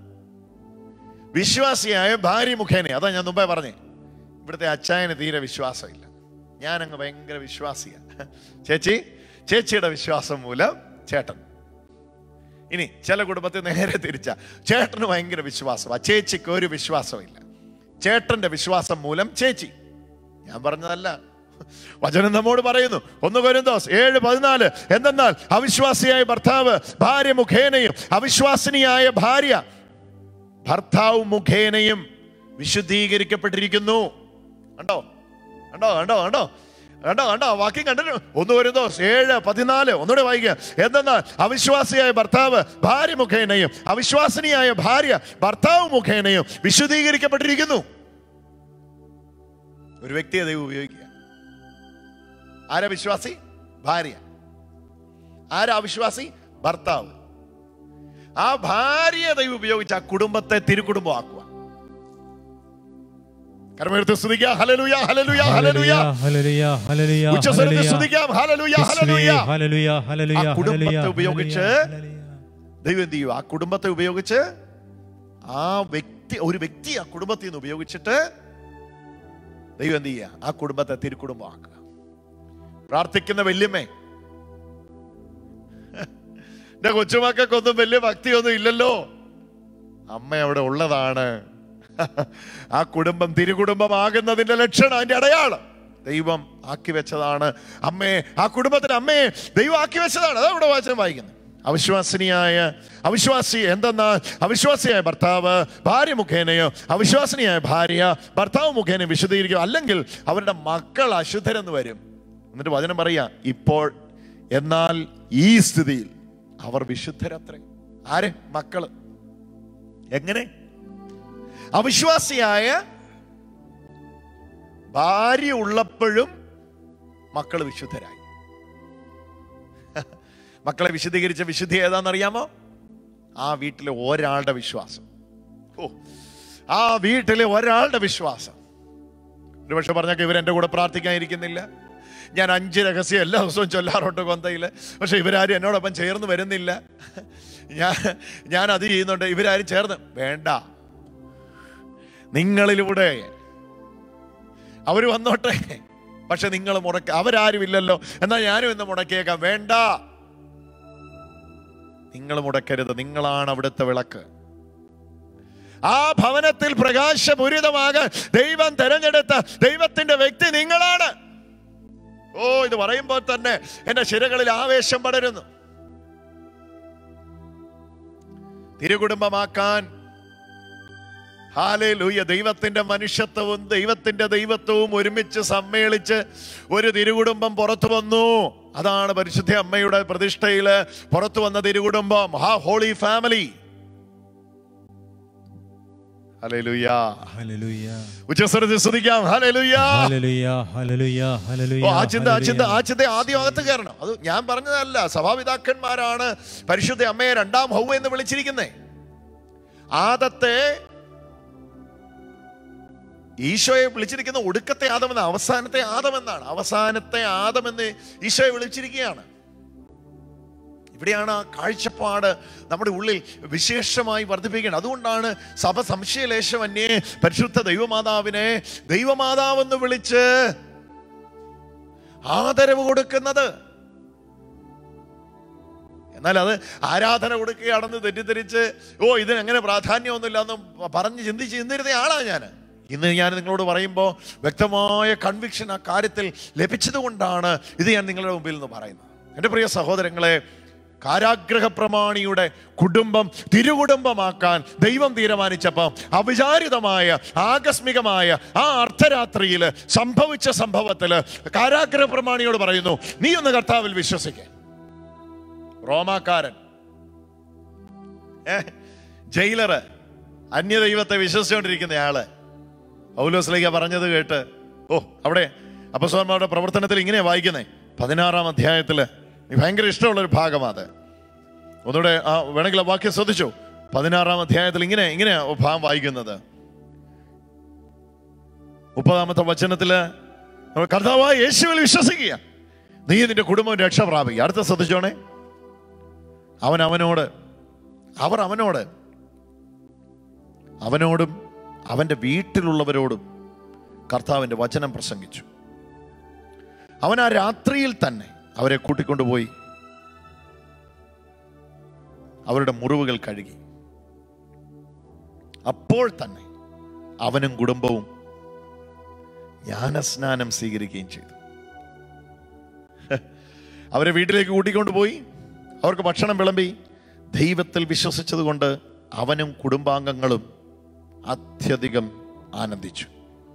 വിശ്വാസിയായ ഭാര്യ മുഖേന അതാ ഞാൻ മുമ്പേ പറഞ്ഞേ ഇവിടുത്തെ അച്ചായന് തീരെ വിശ്വാസമില്ല ഞാനങ്ങ് ഭയങ്കര വിശ്വാസിയാണ് ചേച്ചി ചേച്ചിയുടെ വിശ്വാസം മൂലം ചേട്ടൻ ഇനി ചില കുടുംബത്തിൽ നേരെ തിരിച്ച ചേട്ടന് ഭയങ്കര വിശ്വാസം ചേച്ചിക്ക് ഒരു വിശ്വാസമില്ല ചേട്ടന്റെ വിശ്വാസം മൂലം ചേച്ചി ഞാൻ പറഞ്ഞതല്ല വചനം നമ്മോട് പറയുന്നു ഒന്ന് കൊരിന്തോസ് ഏഴ് പതിനാല് എന്തെന്നാൽ അവിശ്വാസിയായ ഭർത്താവ് ഭാര്യ മുഖേനയും അവിശ്വാസിനിയായ ഭാര്യ ഭർത്താവ് മുഖേനയും വിശുദ്ധീകരിക്കപ്പെട്ടിരിക്കുന്നു കണ്ടോ കണ്ടോ കണ്ടോ കണ്ടോ കണ്ടോ കണ്ടോ വാക്യം കണ്ടിട്ട് ഒന്ന് വരുന്നോ ഏഴ് പതിനാല് ഒന്നുകൂടെ വായിക്കുക എന്തെന്നാൽ അവിശ്വാസിയായ ഭർത്താവ് ഭാര്യ മുഖേനയും അവിശ്വാസിനിയായ ഭാര്യ ഭർത്താവ് മുഖേനയും വിശുദ്ധീകരിക്കപ്പെട്ടിരിക്കുന്നു ഒരു വ്യക്തിയെ ദൈവം ഉപയോഗിക്കുക ആരാ വിശ്വാസി ഭാര്യ ആരാ അവിശ്വാസി ഭർത്താവ് ആ ഭാര്യ ദൈവം ഉപയോഗിച്ച് ആ കുടുംബത്തെ തിരുകുടുംബമാക്കുക കർമ്മത്തെ സ്തുതിക്കാം ഹല്ലേലൂയ ഹല്ലേലൂയ ഹല്ലേലൂയ ഹല്ലേലൂയ ഹല്ലേലൂയ ഉച്ചസ്വരത്തിൽ ഹല്ലേലൂയ സ്തുതിക്കാം ഹല്ലേലൂയ ഹല്ലേലൂയ ഹല്ലേലൂയ ഹല്ലേലൂയ ആ കുടുംബത്തെ ഹല്ലേലൂയ ഉപയോഗിച്ച് ഹല്ലേലൂയ. ദൈവം എന്ത് ചെയ്യും ആ കുടുംബത്തെ ഉപയോഗിച്ച് ആ വ്യക്തി ഒരു വ്യക്തി ആ കുടുംബത്തിൽ നിന്ന് ഉപയോഗിച്ചിട്ട് ദൈവം എന്ത് ചെയ്യുക ആ കുടുംബത്തെ തിരുക്കുടുംബമാക്കുക പ്രാർത്ഥിക്കുന്ന വല്യമ്മേ എന്റെ കൊച്ചുമക്കൾക്കൊന്നും വലിയ ഭക്തിയൊന്നും ഇല്ലല്ലോ അമ്മ അവിടെ ഉള്ളതാണ് ആ കുടുംബം തിരുകുടുംബമാകുന്നതിന്റെ ലക്ഷണം അതിന്റെ അടയാളം ദൈവം ആക്കി വെച്ചതാണ് അമ്മയെ ആ കുടുംബത്തിന് അമ്മയെ ദൈവം ആക്കി വെച്ചതാണ് അതാ ഇവിടെ വാചനം വായിക്കുന്നത് അവിശ്വാസിനിയായ അവിശ്വാസി എന്തെന്നാൽ അവിശ്വാസിയായ ഭർത്താവ് ഭാര്യ മുഖേനയോ അവിശ്വാസിനിയായ ഭാര്യ ഭർത്താവ് മുഖേന വിശദീകരിക്കും അല്ലെങ്കിൽ അവരുടെ മക്കൾ അശുദ്ധരെന്ന് വരും എന്നിട്ട് വചനം പറയാ ഇപ്പോൾ എന്നാൽ ഈ സ്ഥിതിയിൽ അവർ വിശുദ്ധരത്രേ ആര് മക്കള് എങ്ങനെ അവിശ്വാസിയായ ഭാര്യ ഉള്ളപ്പോഴും മക്കൾ വിശുദ്ധരായി മക്കളെ വിശദീകരിച്ച വിശുദ്ധി ഏതാണെന്നറിയാമോ ആ വീട്ടിലെ ഒരാളുടെ വിശ്വാസം ഓ ആ വീട്ടിലെ ഒരാളുടെ വിശ്വാസം ഒരു പക്ഷെ പറഞ്ഞൊക്കെ ഇവരെൻ്റെ കൂടെ പ്രാർത്ഥിക്കാനിരിക്കുന്നില്ല ഞാൻ അഞ്ച് രഹസ്യം എല്ലാ ദിവസവും ചൊല്ലാറുണ്ട് കൊന്തയിൽ പക്ഷെ ഇവരാരും എന്നോടൊപ്പം ചേർന്ന് വരുന്നില്ല ഞാൻ ഞാൻ അത് ചെയ്യുന്നുണ്ട് ഇവരാരും ചേർന്ന് വേണ്ട നിങ്ങളിലൂടെ അവർ വന്നോട്ടെ പക്ഷെ നിങ്ങൾ മുടക്ക അവരാരും ഇല്ലല്ലോ എന്നാൽ ഞാനും ഇന്ന് മുടക്കിയേക്കാം വേണ്ട നിങ്ങൾ മുടക്കരുത് നിങ്ങളാണ് അവിടുത്തെ വിളക്ക് ആ ഭവനത്തിൽ പ്രകാശപൂരിതമാകാൻ ദൈവം തെരഞ്ഞെടുത്ത ദൈവത്തിന്റെ വ്യക്തി നിങ്ങളാണ് ഓ ഇത് പറയുമ്പോൾ തന്നെ എന്റെ ശിരകളിൽ ആവേശം പടരുന്നു തിരുകുടുംബമാക്കാൻ ഹാലേലൂയ ദൈവത്തിന്റെ മനുഷ്യത്വവും ദൈവത്തിന്റെ ദൈവത്വവും ഒരുമിച്ച് സമ്മേളിച്ച് ഒരു തിരുകുടുംബം പുറത്തു വന്നു അതാണ് പരിശുദ്ധ അമ്മയുടെ പ്രതിഷ്ഠയില് പുറത്തു വന്ന തിരുകുടുംബം ഹാ ഹോളി ഫാമിലി ഹല്ലേലൂയ ഹല്ലേലൂയ ഉച്ചസ്വരത്തിൽ സ്തുതിക്കാം ഹല്ലേലൂയ ഹല്ലേലൂയ ഹല്ലേലൂയ ഹല്ലേലൂയ ഓ, ആ ചിന്ത ആ ചിന്ത ആ ചിന്ത ആദ്യം അകത്ത് കയറണം അത് ഞാൻ പറഞ്ഞതല്ല സഭാപിതാക്കന്മാരാണ് പരിശുദ്ധ അമ്മയെ രണ്ടാം ഹൗവ എന്ന് വിളിച്ചിരിക്കുന്നേ ആദത്തെ ഈശോയെ വിളിച്ചിരിക്കുന്ന ഒടുക്കത്തെ ആദമെന്ന് അവസാനത്തെ ആദമെന്നാണ് അവസാനത്തെ ആദമെന്ന് ഈശോയെ വിളിച്ചിരിക്കുകയാണ് ഇവിടെയാണ് ആ കാഴ്ചപ്പാട് നമ്മുടെ ഉള്ളിൽ വിശേഷമായി വർദ്ധിപ്പിക്കേണ്ടത് അതുകൊണ്ടാണ് സഭ സംശയലേശമന്യേ പരിശുദ്ധ ദൈവമാതാവിനെ ദൈവമാതാവെന്ന് വിളിച്ച് ആദരവ് കൊടുക്കുന്നത് എന്നാൽ അത് ആരാധന കൊടുക്കുകയാണെന്ന് തെറ്റിദ്ധരിച്ച് ഓ ഇതിന് അങ്ങനെ പ്രാധാന്യമൊന്നുമില്ല എന്ന് പറഞ്ഞ് ചിന്തിച്ച് ചിന്തിരുന്ന ആളാണ് ഞാൻ ഇന്ന് ഞാൻ നിങ്ങളോട് പറയുമ്പോൾ വ്യക്തമായ കൺവിക്ഷൻ ആ കാര്യത്തിൽ ലഭിച്ചതുകൊണ്ടാണ് ഇത് ഞാൻ നിങ്ങളുടെ മുമ്പിൽ നിന്ന് പറയുന്നത് എൻ്റെ പ്രിയ സഹോദരങ്ങളെ കാരാഗ്രഹ പ്രമാണിയുടെ കുടുംബം തിരുകുടുംബമാക്കാൻ ദൈവം തീരുമാനിച്ചപ്പോൾ അവിചാരിതമായ ആകസ്മികമായ ആ അർദ്ധരാത്രിയിൽ സംഭവിച്ച സംഭവത്തിൽ കാരാഗ്രഹ പ്രമാണിയോട് പറയുന്നു നീ ഒന്ന് കർത്താവിൽ വിശ്വസിക്കേ റോമാക്കാരൻ ഏ ജയിലറ് അന്യദൈവത്തെ വിശ്വസിച്ചുകൊണ്ടിരിക്കുന്ന ആള് പൗലോസ്ലേഖ പറഞ്ഞത് കേട്ട് ഓ അവിടെ അപ്പസ്വന്മാരുടെ പ്രവർത്തനത്തിൽ ഇങ്ങനെ വായിക്കുന്നേ പതിനാറാം അധ്യായത്തില് എനിക്ക് ഭയങ്കര ഇഷ്ടമുള്ള ഒരു ഭാഗമാണ് അത് ഒന്നുകൂടെ ആ വേണമെങ്കിൽ ആ വാക്യം ശ്രദ്ധിച്ചു പതിനാറാം അധ്യായത്തിൽ ഇങ്ങനെ ഇങ്ങനെ ഭാഗം വായിക്കുന്നത് മുപ്പതാമത്തെ വചനത്തില് നമ്മൾ കർത്താവായ യേശുവിൽ വിശ്വസിക്കുക നീ നിന്റെ കുടുംബം രക്ഷ പ്രാപിക്കുക അടുത്ത ശ്രദ്ധിച്ചോണേ അവൻ അവനോട് അവർ അവനോട് അവനോടും അവന്റെ വീട്ടിലുള്ളവരോടും കർത്താവിന്റെ വചനം പ്രസംഗിച്ചു അവൻ ആ രാത്രിയിൽ തന്നെ അവരെ കൂട്ടിക്കൊണ്ടുപോയി അവരുടെ മുറിവുകൾ കഴുകി അപ്പോൾ തന്നെ അവനും കുടുംബവും ജ്ഞാനസ്നാനം സ്വീകരിക്കുകയും ചെയ്തു അവരെ വീട്ടിലേക്ക് കൂട്ടിക്കൊണ്ടുപോയി അവർക്ക് ഭക്ഷണം വിളമ്പി ദൈവത്തിൽ വിശ്വസിച്ചതുകൊണ്ട് അവനും കുടുംബാംഗങ്ങളും അത്യധികം ആനന്ദിച്ചു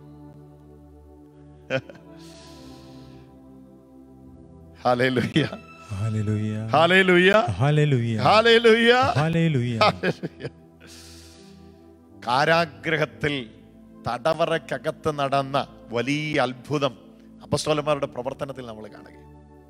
ഹാലേലുയ്യ ഹല്ലേലൂയ ഹാലേലുയ്യ ഹല്ലേലൂയ ഹാലേലുയ്യ ഹല്ലേലൂയ കാരാഗ്രഹത്തിൽ തടവറക്കകത്ത് നടന്ന വലിയ അത്ഭുതം അപ്പസ്തോലന്മാരുടെ പ്രവർത്തനത്തിൽ നമ്മൾ കാണുകയും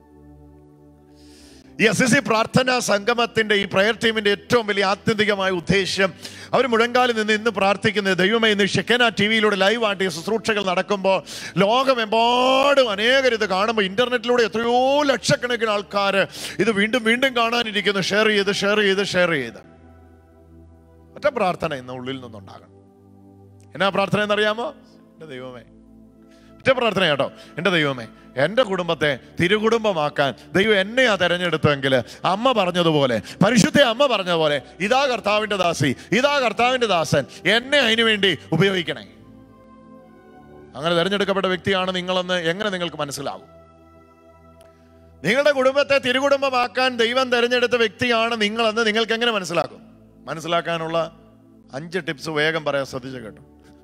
ഈ എസ് എസ് സി പ്രാർത്ഥനാ സംഗമത്തിന്റെ ഈ പ്രയർ ടീമിന്റെ ഏറ്റവും വലിയ ആത്യന്തികമായ ഉദ്ദേശ്യം അവർ മുഴങ്കാലിൽ നിന്ന് ഇന്ന് പ്രാർത്ഥിക്കുന്നത് ദൈവമേ ഇന്ന് ഷെക്കന ടി വിയിലൂടെ ലൈവായിട്ട് ഈ ശുശ്രൂഷകൾ നടക്കുമ്പോൾ ലോകമെമ്പാടും അനേകർ ഇത് കാണുമ്പോൾ ഇന്റർനെറ്റിലൂടെ എത്രയോ ലക്ഷക്കണക്കിന് ആൾക്കാർ ഇത് വീണ്ടും വീണ്ടും കാണാനിരിക്കുന്നു ഷെയർ ചെയ്ത് ഷെയർ ചെയ്ത് ഷെയർ ചെയ്ത് ഒറ്റ പ്രാർത്ഥന ഇന്ന് ഉള്ളിൽ നിന്നുണ്ടാകണം എന്നാ പ്രാർത്ഥന എന്നറിയാമോ എൻ്റെ ദൈവമേ ഒറ്റ പ്രാർത്ഥന കേട്ടോ എൻ്റെ ദൈവമേ എൻ്റെ കുടുംബത്തെ തിരുകുടുംബമാക്കാൻ ദൈവം എന്നെയാ തെരഞ്ഞെടുത്തെങ്കിൽ അമ്മ പറഞ്ഞതുപോലെ പരിശുദ്ധ അമ്മ പറഞ്ഞതുപോലെ ഇതാ കർത്താവിൻ്റെ ദാസി ഇതാ കർത്താവിൻ്റെ ദാസൻ എന്നെ അതിനു വേണ്ടി ഉപയോഗിക്കണേ അങ്ങനെ തെരഞ്ഞെടുക്കപ്പെട്ട വ്യക്തിയാണ് നിങ്ങളെന്ന് എങ്ങനെ നിങ്ങൾക്ക് മനസ്സിലാകും നിങ്ങളുടെ കുടുംബത്തെ തിരുകുടുംബമാക്കാൻ ദൈവം തെരഞ്ഞെടുത്ത വ്യക്തിയാണ് നിങ്ങളെന്ന് നിങ്ങൾക്ക് എങ്ങനെ മനസ്സിലാക്കും മനസ്സിലാക്കാനുള്ള അഞ്ച് ടിപ്സ് വേഗം പറയാൻ ശ്രദ്ധിച്ചു കേട്ടോ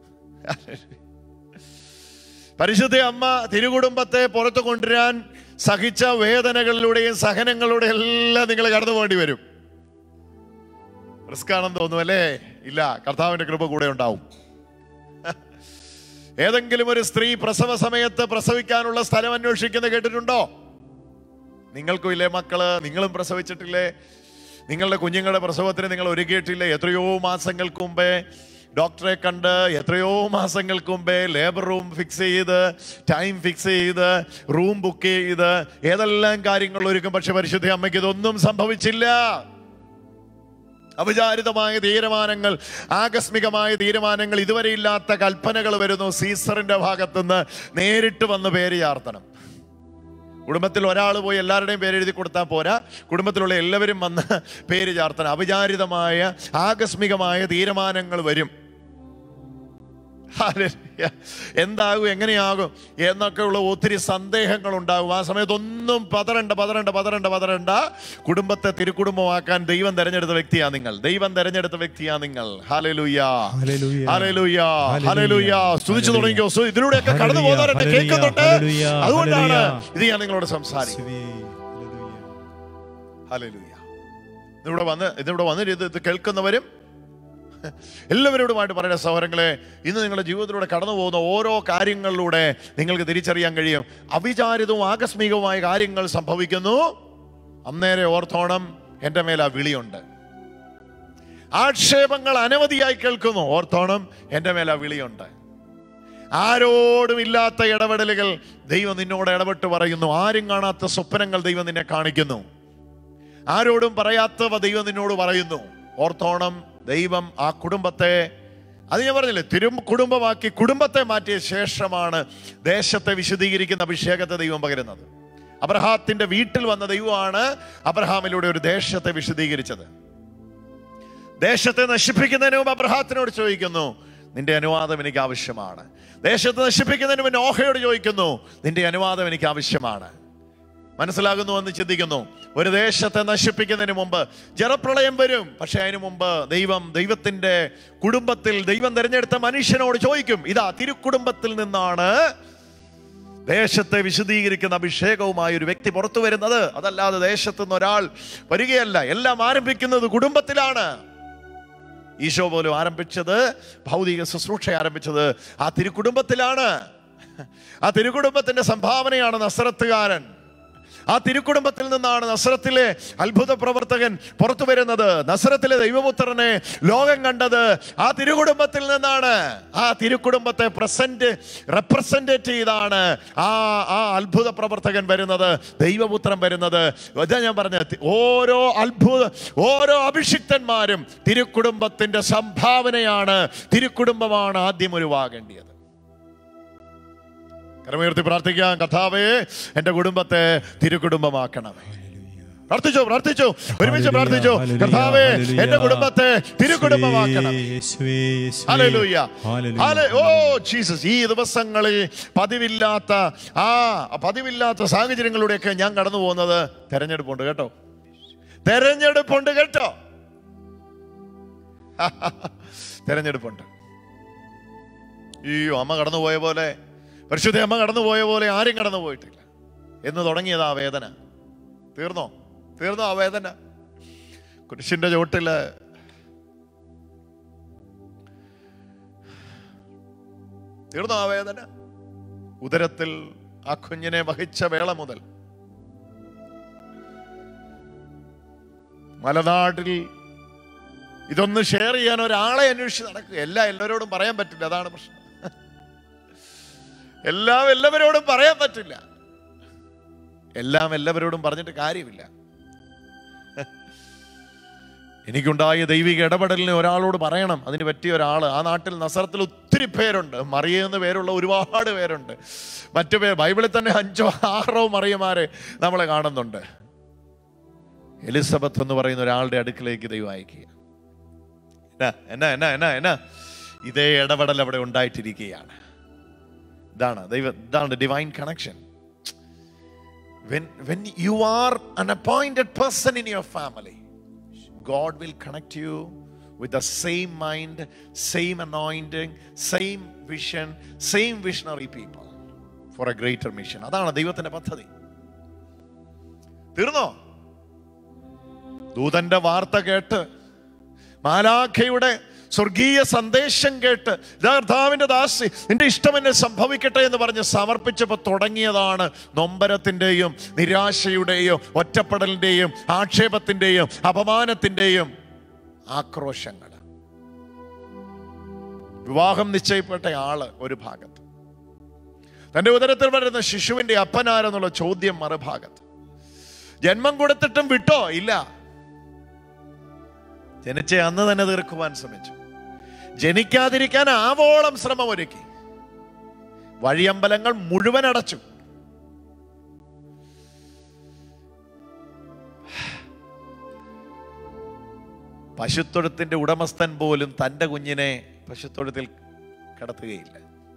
പരിശുദ്ധ അമ്മ തിരുകുടുംബത്തെ പുറത്തു കൊണ്ടുവരാൻ സഹിച്ച വേദനകളിലൂടെയും സഹനങ്ങളിലൂടെയും എല്ലാം നിങ്ങൾ കടന്നു പോകേണ്ടി വരും റിസ്ക് ആണെന്ന് തോന്നുന്നു അല്ലേ ഇല്ല കർത്താവിന്റെ കൃപ കൂടെ ഉണ്ടാവും ഏതെങ്കിലും ഒരു സ്ത്രീ പ്രസവ സമയത്ത് പ്രസവിക്കാനുള്ള സ്ഥലം അന്വേഷിക്കുന്നത് കേട്ടിട്ടുണ്ടോ നിങ്ങൾക്കും ഇല്ലേ മക്കള് നിങ്ങളും പ്രസവിച്ചിട്ടില്ലേ നിങ്ങളുടെ കുഞ്ഞുങ്ങളുടെ പ്രസവത്തിന് നിങ്ങൾ ഒരുക്കിയിട്ടില്ലേ എത്രയോ മാസങ്ങൾക്ക് മുമ്പേ ഡോക്ടറെ കണ്ട് എത്രയോ മാസങ്ങൾക്ക് മുമ്പേ ലേബർ റൂം ഫിക്സ് ചെയ്ത് ടൈം ഫിക്സ് ചെയ്ത് റൂം ബുക്ക് ചെയ്ത് ഏതെല്ലാം കാര്യങ്ങൾ ഒരുക്കും പക്ഷെ പരിശുദ്ധ അമ്മയ്ക്ക് ഇതൊന്നും സംഭവിച്ചില്ല അവിചാരിതമായ തീരുമാനങ്ങൾ ആകസ്മികമായ തീരുമാനങ്ങൾ ഇതുവരെ ഇല്ലാത്ത കൽപ്പനകൾ വരുന്നു സീസറിന്റെ ഭാഗത്തുനിന്ന് നേരിട്ട് വന്ന് പേര് ചാർത്തണം കുടുംബത്തിൽ ഒരാൾ പോയി എല്ലാവരുടെയും പേര് എഴുതി കൊടുത്താൽ പോരാ കുടുംബത്തിലുള്ള എല്ലാവരും വന്ന് പേര് ചാർത്തണം അവിചാരിതമായ ആകസ്മികമായ തീരുമാനങ്ങൾ വരും ഹല്ലേലൂയ. എന്താകും എങ്ങനെയാകും എന്നൊക്കെയുള്ള ഒത്തിരി സന്ദേഹങ്ങൾ ഉണ്ടാകും ആ സമയത്ത് ഒന്നും പതറണ്ട പതറണ്ട പതറണ്ട പതറണ്ട കുടുംബത്തെ തിരുക്കുടുംബമാക്കാൻ ദൈവം തെരഞ്ഞെടുത്ത വ്യക്തിയാ നിങ്ങൾ ദൈവം തെരഞ്ഞെടുത്ത വ്യക്തിയാ നിങ്ങൾ ഹാലലുയ ഹല്ലേലൂയ. ഹാലലുയ ഹല്ലേലൂയ. ഹാലലുയ സ്തുതിച്ചു ഹല്ലേലൂയ. തുടങ്ങിയോ സു- ഇതിലൂടെയൊക്കെ കടന്നു ഹല്ലേലൂയ. പോകുന്നവരെന്നെ ഹല്ലേലൂയ. കേൾക്കുന്നുണ്ട് ഹല്ലേലൂയ. അതുകൊണ്ടാണ് ഹല്ലേലൂയ. ഇത് ഞാൻ നിങ്ങളോട് സംസാരിക്കും യേശുവേ. ഹല്ലേലൂയ. ഹല്ലേലൂയ ഇതിവിടെ വന്ന് ഇതിവിടെ വന്ന് ഇത് ഇത് കേൾക്കുന്നവരും എല്ലാവരോടുമായിട്ട് പറയുന്ന സഹോദരങ്ങളെ ഇന്ന് നിങ്ങളുടെ ജീവിതത്തിലൂടെ കടന്നു പോകുന്ന ഓരോ കാര്യങ്ങളിലൂടെ നിങ്ങൾക്ക് തിരിച്ചറിയാൻ കഴിയും അവിചാരിതവും ആകസ്മികവുമായ കാര്യങ്ങൾ സംഭവിക്കുന്നു അന്നേരെ ഓർത്തോണം എൻ്റെ മേൽ ആ വിളിയുണ്ട് ആക്ഷേപങ്ങൾ അനവധിയായി കേൾക്കുന്നു ഓർത്തോണം എൻ്റെ മേൽ ആ വിളിയുണ്ട് ആരോടും ഇല്ലാത്ത ഇടപെടലുകൾ ദൈവം നിന്നോട് ഇടപെട്ട് പറയുന്നു ആരും കാണാത്ത സ്വപ്നങ്ങൾ ദൈവം നിന്നെ കാണിക്കുന്നു ആരോടും പറയാത്തവ ദൈവം നിന്നോട് പറയുന്നു ഓർത്തോണം ദൈവം ആ കുടുംബത്തെ അത് ഞാൻ പറഞ്ഞില്ലേ തിരു കുടുംബമാക്കി കുടുംബത്തെ മാറ്റിയ ശേഷമാണ് ദേശത്തെ വിശദീകരിക്കുന്ന അഭിഷേകത്തെ ദൈവം പകരുന്നത് അബ്രഹാത്തിന്റെ വീട്ടിൽ വന്ന ദൈവമാണ് അബ്രഹാമിലൂടെ ഒരു ദേശത്തെ വിശദീകരിച്ചത് ദേശത്തെ നശിപ്പിക്കുന്നതിന് മുമ്പ് അബ്രഹാത്തിനോട് ചോദിക്കുന്നു നിന്റെ അനുവാദം എനിക്ക് ആവശ്യമാണ് ദേശത്തെ നശിപ്പിക്കുന്നതിന് മുമ്പ് നോഹയോട് ചോദിക്കുന്നു നിന്റെ അനുവാദം എനിക്ക് ആവശ്യമാണ് മനസ്സിലാകുന്നു എന്ന് ചിന്തിക്കുന്നു ഒരു ദേശത്തെ നശിപ്പിക്കുന്നതിന് മുമ്പ് ജലപ്രളയം വരും പക്ഷെ അതിനു മുമ്പ് ദൈവം ദൈവത്തിന്റെ കുടുംബത്തിൽ ദൈവം തിരഞ്ഞെടുത്ത മനുഷ്യനോട് ചോദിക്കും ഇതാ തിരുക്കുടുംബത്തിൽ നിന്നാണ് ദേശത്തെ വിശദീകരിക്കുന്ന അഭിഷേകവുമായ ഒരു വ്യക്തി പുറത്തു വരുന്നത് അതല്ലാതെ ദേശത്തു നിന്ന് ഒരാൾ വരികയല്ല എല്ലാം ആരംഭിക്കുന്നത് കുടുംബത്തിലാണ് ഈശോ പോലും ആരംഭിച്ചത് ഭൗതിക ശുശ്രൂഷ ആരംഭിച്ചത് ആ തിരുക്കുടുംബത്തിലാണ് ആ തിരുക്കുടുംബത്തിന്റെ സംഭാവനയാണ് നസ്രത്തുകാരൻ ആ തിരുക്കുടുംബത്തിൽ നിന്നാണ് നസ്രത്തിലെ അത്ഭുത പ്രവർത്തകൻ പുറത്തു വരുന്നത് നസ്രത്തിലെ ദൈവപുത്രനെ ലോകം കണ്ടത് ആ തിരുക്കുടുംബത്തിൽ നിന്നാണ് ആ തിരുക്കുടുംബത്തെ പ്രസന്റ് റെപ്രസെന്റേറ്റ് ചെയ്താണ് ആ ആ അത്ഭുത പ്രവർത്തകൻ വരുന്നത് ദൈവപുത്രൻ വരുന്നത് ഇതാ ഞാൻ പറഞ്ഞത് ഓരോ അത്ഭുത ഓരോ അഭിഷിക്തന്മാരും തിരുക്കുടുംബത്തിന്റെ സംഭാവനയാണ് തിരുക്കുടുംബമാണ് ആദ്യം ഉരുവാകേണ്ടിയത് കരമുയർത്തി പ്രാർത്ഥിക്കാം കഥാവേ എന്റെ കുടുംബത്തെ തിരുക്കുടുംബമാക്കണമേ പ്രാർത്ഥിച്ചോ പ്രാർത്ഥിച്ചോ ഒരുമിച്ച് പ്രാർത്ഥിച്ചോ ഹല്ലേലൂയ, കർത്താവേ ഹല്ലേലൂയ. എന്റെ കുടുംബത്തെ തിരുക്കുടുംബമാക്കണം യേശുവേ, യേശുവേ. ഹല്ലേലൂയ. ഹല്ലേലൂയ. ഹല്ലെ- ഓ ജീസസ് ഈ ദിവസങ്ങളിൽ പതിവില്ലാത്ത ആ പതിവില്ലാത്ത സാഹചര്യങ്ങളിലൂടെയൊക്കെ ഞാൻ കടന്നു പോകുന്നത് തെരഞ്ഞെടുപ്പുണ്ട് കേട്ടോ തെരഞ്ഞെടുപ്പുണ്ട് കേട്ടോ തെരഞ്ഞെടുപ്പുണ്ട് അയ്യോ അമ്മ കടന്നുപോയ പോലെ പരിശുദ്ധ അമ്മ കടന്നുപോയ പോലെ ആരും കടന്നു പോയിട്ടില്ല എന്ന് തുടങ്ങിയത് ആ വേദന തീർന്നോ തീർന്നോ ആ വേദന കുരിശിന്റെ ചോട്ടില് തീർന്നോ ആ വേദന ഉദരത്തിൽ ആ കുഞ്ഞിനെ വഹിച്ച വേള മുതൽ മലനാട്ടിൽ ഇതൊന്ന് ഷെയർ ചെയ്യാൻ ഒരാളെ അന്വേഷിച്ച് നടക്കുക എല്ലാം എല്ലാവരോടും പറയാൻ പറ്റില്ല അതാണ് പ്രശ്നം എല്ലാം എല്ലാവരോടും പറയാൻ പറ്റില്ല എല്ലാം എല്ലാവരോടും പറഞ്ഞിട്ട് കാര്യമില്ല എനിക്കുണ്ടായ ദൈവിക ഇടപെടലിന് ഒരാളോട് പറയണം അതിന് പറ്റിയ ഒരാൾ ആ നാട്ടിൽ നസറത്തിൽ ഒത്തിരി പേരുണ്ട് മറിയെന്ന് പേരുള്ള ഒരുപാട് പേരുണ്ട് മറ്റു പേർ ബൈബിളിൽ തന്നെ അഞ്ചോ ആറോ മറിയമാരെ നമ്മളെ കാണുന്നുണ്ട് എലിസബത്ത് എന്ന് പറയുന്ന ഒരാളുടെ അടുക്കിലേക്ക് ദൈവം അയക്കുക എന്നാ എന്നാ എന്നാ എന്നാ എന്നാ ഇതേ ഇടപെടൽ അവിടെ ഉണ്ടായിട്ടിരിക്കുകയാണ് ഇതാണ് ദൈവ ഇതാണ് divine connection when when you are an appointed person in your family god will connect you with the same mind same anointing same vision same visionary people for a greater mission അതാണ് ദൈവത്തിന്റെ പദ്ധതി തീർന്നോ ദൂതന്റെ വാർത്ത കേട്ട് മാലാഖയുടെ സ്വർഗീയ സന്ദേശം കേട്ട് ഇതാ കർത്താവിന്റെ ദാസി നിന്റെ ഇഷ്ടം എന്നെ സംഭവിക്കട്ടെ എന്ന് പറഞ്ഞ് സമർപ്പിച്ചപ്പോൾ തുടങ്ങിയതാണ് നൊമ്പരത്തിന്റെയും നിരാശയുടെയും ഒറ്റപ്പെടലിന്റെയും ആക്ഷേപത്തിന്റെയും അപമാനത്തിന്റെയും ആക്രോശങ്ങൾ വിവാഹം നിശ്ചയിപ്പെട്ട ആള് ഒരു ഭാഗത്ത് തന്റെ ഉദരത്തിൽ വരുന്ന ശിശുവിന്റെ അപ്പനാരെന്നുള്ള ചോദ്യം മറുഭാഗത്ത് ജന്മം കൊടുത്തിട്ടും വിട്ടോ ഇല്ല ജനിച്ച അന്ന് തന്നെ തീർക്കുവാൻ ശ്രമിച്ചു ജനിക്കാതിരിക്കാൻ ആവോളം ശ്രമം ഒരുക്കി വഴിയമ്പലങ്ങൾ മുഴുവൻ അടച്ചു പശുത്തൊഴുത്തിന്റെ ഉടമസ്ഥൻ പോലും തന്റെ കുഞ്ഞിനെ പശുത്തൊഴുത്തിൽ കടത്തുകയില്ല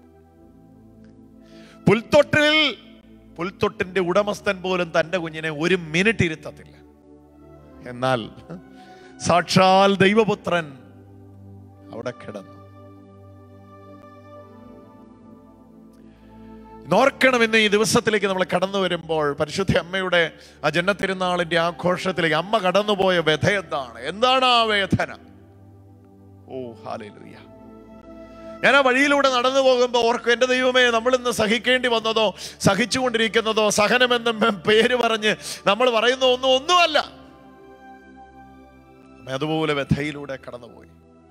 പുൽത്തൊട്ടിൽ പുൽത്തൊട്ടിന്റെ ഉടമസ്ഥൻ പോലും തന്റെ കുഞ്ഞിനെ ഒരു മിനിറ്റ് ഇരുത്തത്തില്ല എന്നാൽ സാക്ഷാൽ ദൈവപുത്രൻ അവിടെ കിടന്നു നോർക്കണമെന്ന് ഈ ദിവസത്തിലേക്ക് നമ്മൾ കടന്നു വരുമ്പോൾ പരിശുദ്ധ അമ്മയുടെ ആ ജന്മത്തിരുന്നാളിന്റെ ആഘോഷത്തിലേക്ക് അമ്മ കടന്നുപോയ വ്യഥ എന്താണ് എന്താണ് ആ വേദന ഓ ഹാലേലുയ്യ ഞാൻ ആ വഴിയിലൂടെ നടന്നു പോകുമ്പോൾ ഓർക്കും എൻ്റെ ദൈവമേ നമ്മൾ ഇന്ന് സഹിക്കേണ്ടി വന്നതോ സഹിച്ചുകൊണ്ടിരിക്കുന്നതോ സഹനമെന്ന പേര് പറഞ്ഞ് നമ്മൾ പറയുന്ന ഒന്നും ഒന്നുമല്ല അമ്മ അതുപോലെ വ്യഥയിലൂടെ കടന്നുപോയി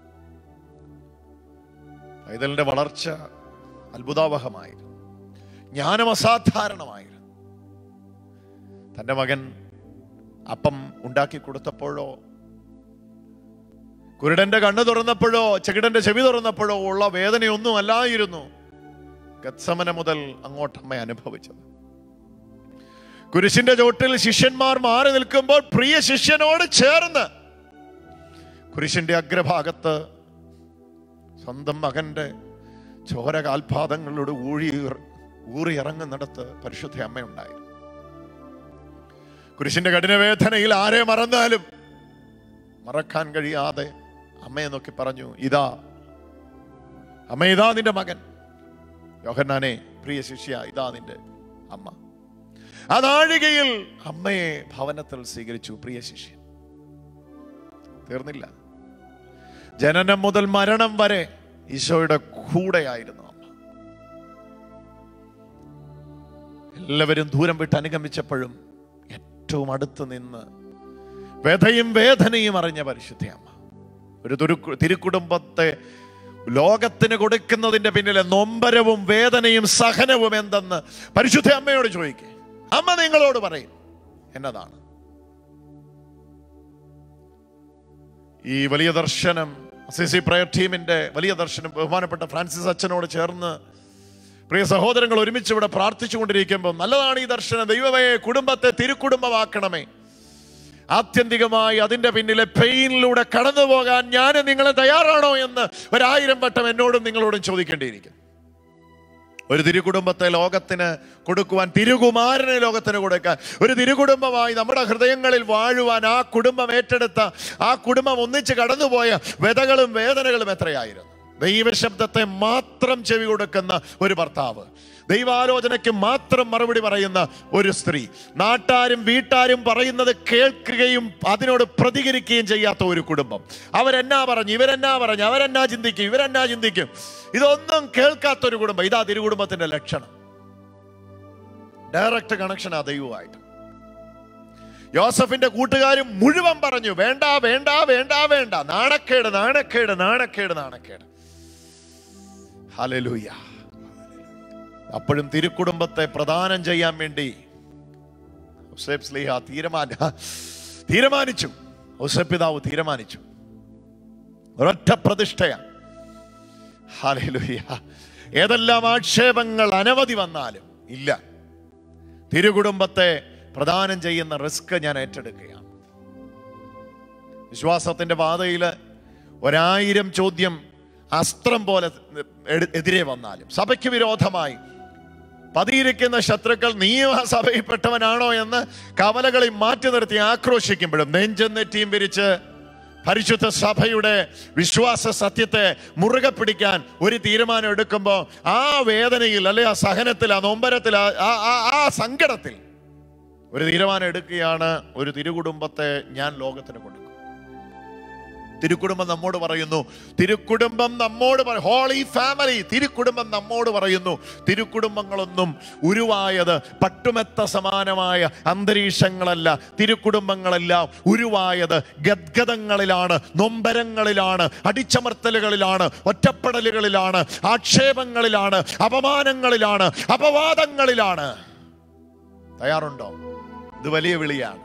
പൈതലിന്റെ വളർച്ച അത്ഭുതാവഹമായിരുന്നു ജ്ഞാനം അസാധാരണമായിരുന്നു തൻ്റെ മകൻ അപ്പം ഉണ്ടാക്കി കൊടുത്തപ്പോഴോ കുരുടന്റെ കണ്ണ് തുറന്നപ്പോഴോ ചെകിടന്റെ ചെവി തുറന്നപ്പോഴോ ഉള്ള വേദനയൊന്നും അല്ലായിരുന്നു ഗത്സമന മുതൽ അങ്ങോട്ട് അമ്മ അനുഭവിച്ചത് കുരിശിന്റെ ചോട്ടിൽ ശിഷ്യന്മാർ മാറി നിൽക്കുമ്പോൾ പ്രിയ ശിഷ്യനോട് ചേർന്ന് കുരിശിന്റെ അഗ്രഭാഗത്ത് സ്വന്തം മകന്റെ ചോര കാൽപാദങ്ങളോട് ഊഴി ഊറി ഇറങ്ങുന്നിടത്ത് പരിശുദ്ധ അമ്മയുണ്ടായിരുന്നു കുരിശിന്റെ കഠിനവേദനയിൽ ആരെ മറന്നാലും മറക്കാൻ കഴിയാതെ അമ്മയെ നോക്കി പറഞ്ഞു ഇതാ അമ്മ ഇതാ നിന്റെ മകൻ യോഹന്നാനെ പ്രിയ ശിഷ്യ ഇതാ നിന്റെ അമ്മ ആ നാഴികയിൽ അമ്മയെ ഭവനത്തിൽ സ്വീകരിച്ചു പ്രിയ ശിഷ്യൻ തീർന്നില്ല ജനനം മുതൽ മരണം വരെ ഈശോയുടെ കൂടെയായിരുന്നു അമ്മ എല്ലാവരും ദൂരം വിട്ട് അനുഗമിച്ചപ്പോഴും ഏറ്റവും അടുത്ത് നിന്ന് വ്യഥയും വേദനയും അറിഞ്ഞ പരിശുദ്ധ അമ്മ ഒരു തുരു തിരുക്കുടുംബത്തെ ലോകത്തിന് കൊടുക്കുന്നതിന്റെ പിന്നിലെ നൊമ്പരവും വേദനയും സഹനവും എന്തെന്ന് പരിശുദ്ധ അമ്മയോട് ചോദിക്കേ അമ്മ നിങ്ങളോട് പറയും എന്നതാണ് ഈ വലിയ ദർശനം സി സി പ്രയർ ടീമിന്റെ വലിയ ദർശനം ബഹുമാനപ്പെട്ട ഫ്രാൻസിസ് അച്ഛനോട് ചേർന്ന് പ്രിയ സഹോദരങ്ങൾ ഒരുമിച്ച് ഇവിടെ പ്രാർത്ഥിച്ചുകൊണ്ടിരിക്കുമ്പോൾ നല്ലതാണ് ഈ ദർശനം ദൈവമേ കുടുംബത്തെ തിരുക്കുടുംബമാക്കണമേ ആത്യന്തികമായി അതിന്റെ പിന്നിലെ പെയിനിലൂടെ കടന്നു പോകാൻ ഞാൻ നിങ്ങൾ തയ്യാറാണോ എന്ന് ഒരായിരം വട്ടം എന്നോടും നിങ്ങളോടും ചോദിക്കേണ്ടിയിരിക്കും ഒരു തിരുകുടുംബത്തെ ലോകത്തിന് കൊടുക്കുവാൻ തിരുകുമാരനെ ലോകത്തിന് കൊടുക്കാൻ ഒരു തിരുകുടുംബമായി നമ്മുടെ ഹൃദയങ്ങളിൽ വാഴുവാൻ ആ കുടുംബം ഏറ്റെടുത്ത ആ കുടുംബം ഒന്നിച്ച് കടന്നുപോയ വ്യതകളും വേദനകളും എത്രയായിരുന്നു ദൈവശബ്ദത്തെ മാത്രം ചെവി കൊടുക്കുന്ന ഒരു ഭർത്താവ് ദൈവാലോചനയ്ക്ക് മാത്രം മറുപടി പറയുന്ന ഒരു സ്ത്രീ നാട്ടാരും വീട്ടാരും പറയുന്നത് കേൾക്കുകയും അതിനോട് പ്രതികരിക്കുകയും ചെയ്യാത്ത ഒരു കുടുംബം അവരെന്നാ പറഞ്ഞു ഇവരെന്നാ പറഞ്ഞു അവരെന്നാ ചിന്തിക്കും ഇവരെന്നാ ചിന്തിക്കും ഇതൊന്നും കേൾക്കാത്ത ഒരു കുടുംബം ഇതാ തിരുകുടുംബത്തിന്റെ ലക്ഷണം ഡയറക്റ്റ് കണക്ഷൻ ആ ദൈവമായിട്ട് യോസഫിന്റെ കൂട്ടുകാരും മുഴുവൻ പറഞ്ഞു വേണ്ട വേണ്ട വേണ്ട വേണ്ട നാണക്കേട് നാണക്കേട് നാണക്കേട് നാണക്കേട് ഹലലൂയ അപ്പോഴും തിരുക്കുടുംബത്തെ പ്രദാനം ചെയ്യാൻ വേണ്ടി ഔസേപ്പ് സ്ലീഹ തീരുമാന തീരുമാനിച്ചു ഔസേപ്പ് പിതാവ് തീരുമാനിച്ചു ഒരൊറ്റ പ്രതിഷ്ഠയാണ് ഹല്ലേലൂയ ഏതെല്ലാം ആക്ഷേപങ്ങൾ അനവധി വന്നാലും ഇല്ല തിരുകുടുംബത്തെ പ്രദാനം ചെയ്യുന്ന റിസ്ക് ഞാൻ ഏറ്റെടുക്കുകയാണ് വിശ്വാസത്തിന്റെ പാതയിൽ ഒരായിരം ചോദ്യം അസ്ത്രം പോലെ എട്- എതിരെ വന്നാലും സഭയ്ക്ക് വിരോധമായി പതിയിരിക്കുന്ന ശത്രുക്കൾ നീയും ആ സഭയിൽപ്പെട്ടവനാണോ എന്ന് കവലകളിൽ മാറ്റി നിർത്തി ആക്രോശിക്കുമ്പോഴും നെഞ്ചെന്നെറ്റിയും പിരിച്ച് പരിശുദ്ധ സഭയുടെ വിശ്വാസ സത്യത്തെ മുറുകെ പിടിക്കാൻ ഒരു തീരുമാനം എടുക്കുമ്പോൾ ആ വേദനയിൽ അല്ലെ ആ സഹനത്തിൽ ആ നൊമ്പരത്തിൽ ആ- ആ- ആ- ആ സങ്കടത്തിൽ ഒരു തീരുമാനം എടുക്കുകയാണ് ഒരു തിരുകുടുംബത്തെ ഞാൻ ലോകത്തിന് കൊടുക്കും തിരുക്കുടുംബം നമ്മോട് പറയുന്നു തിരുക്കുടുംബം നമ്മോട് ഹോളി ഫാമിലി തിരുക്കുടുംബം നമ്മോട് പറയുന്നു തിരുക്കുടുംബങ്ങളൊന്നും ഉരുവായത് പട്ടുമെത്ത സമാനമായ അന്തരീക്ഷങ്ങളല്ല തിരുക്കുടുംബങ്ങളെല്ലാം ഉരുവായത് ഗദ്ഗതങ്ങളിലാണ് നൊമ്പരങ്ങളിലാണ് അടിച്ചമർത്തലുകളിലാണ് ഒറ്റപ്പെടലുകളിലാണ് ആക്ഷേപങ്ങളിലാണ് അപമാനങ്ങളിലാണ് അപവാദങ്ങളിലാണ് തയ്യാറുണ്ടോ ഇത് വലിയ വിളിയാണ്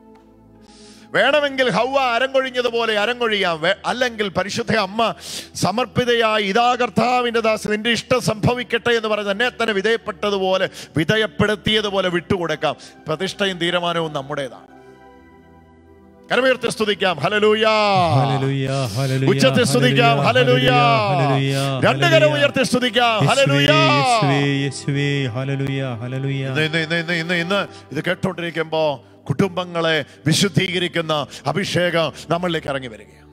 വേണമെങ്കിൽ ഹൗവ അരങ്ങൊഴിഞ്ഞതുപോലെ അരങ്ങൊഴിയാം വേ- അല്ലെങ്കിൽ പരിശുദ്ധ അമ്മ സമർപ്പിതയായി ഇതാ കർത്താവിൻ്റെ ദാസ് നിന്റെ ഇഷ്ടം സംഭവിക്കട്ടെ എന്ന് പറഞ്ഞ് എന്നെ തന്നെ വിധേയപ്പെട്ടതുപോലെ വിധേയപ്പെടുത്തിയതുപോലെ വിട്ടുകൊടുക്കാം പ്രതിഷ്ഠയും തീരുമാനവും നമ്മുടേതാണ് കരമുയർത്തി സ്തുതിക്കാം ഹലലൂയാ ഹല്ലേലൂയ, ഹല്ലേലൂയ, ഉച്ചത്തിൽ സ്തുതിക്കാം ഹലലൂയാ ഹല്ലേലൂയ, രണ്ട് ഹല്ലേലൂയ. കരം ഉയർത്തി സ്തുതിക്കാം യേശുവേ, ഹലലൂയാ യേശുവേ, യേശുവേ, ഹല്ലേലൂയ, ഹല്ലേലൂയ. ഇന്ന് ഇന്ന് ഇന്ന് ഇന്ന് ഇന്ന് ഇന്ന് ഇത് കേട്ടോണ്ടിരിക്കുമ്പോ കുടുംബങ്ങളെ വിശുദ്ധീകരിക്കുന്ന അഭിഷേകം നമ്മളിലേക്ക് ഇറങ്ങി വരികയാണ്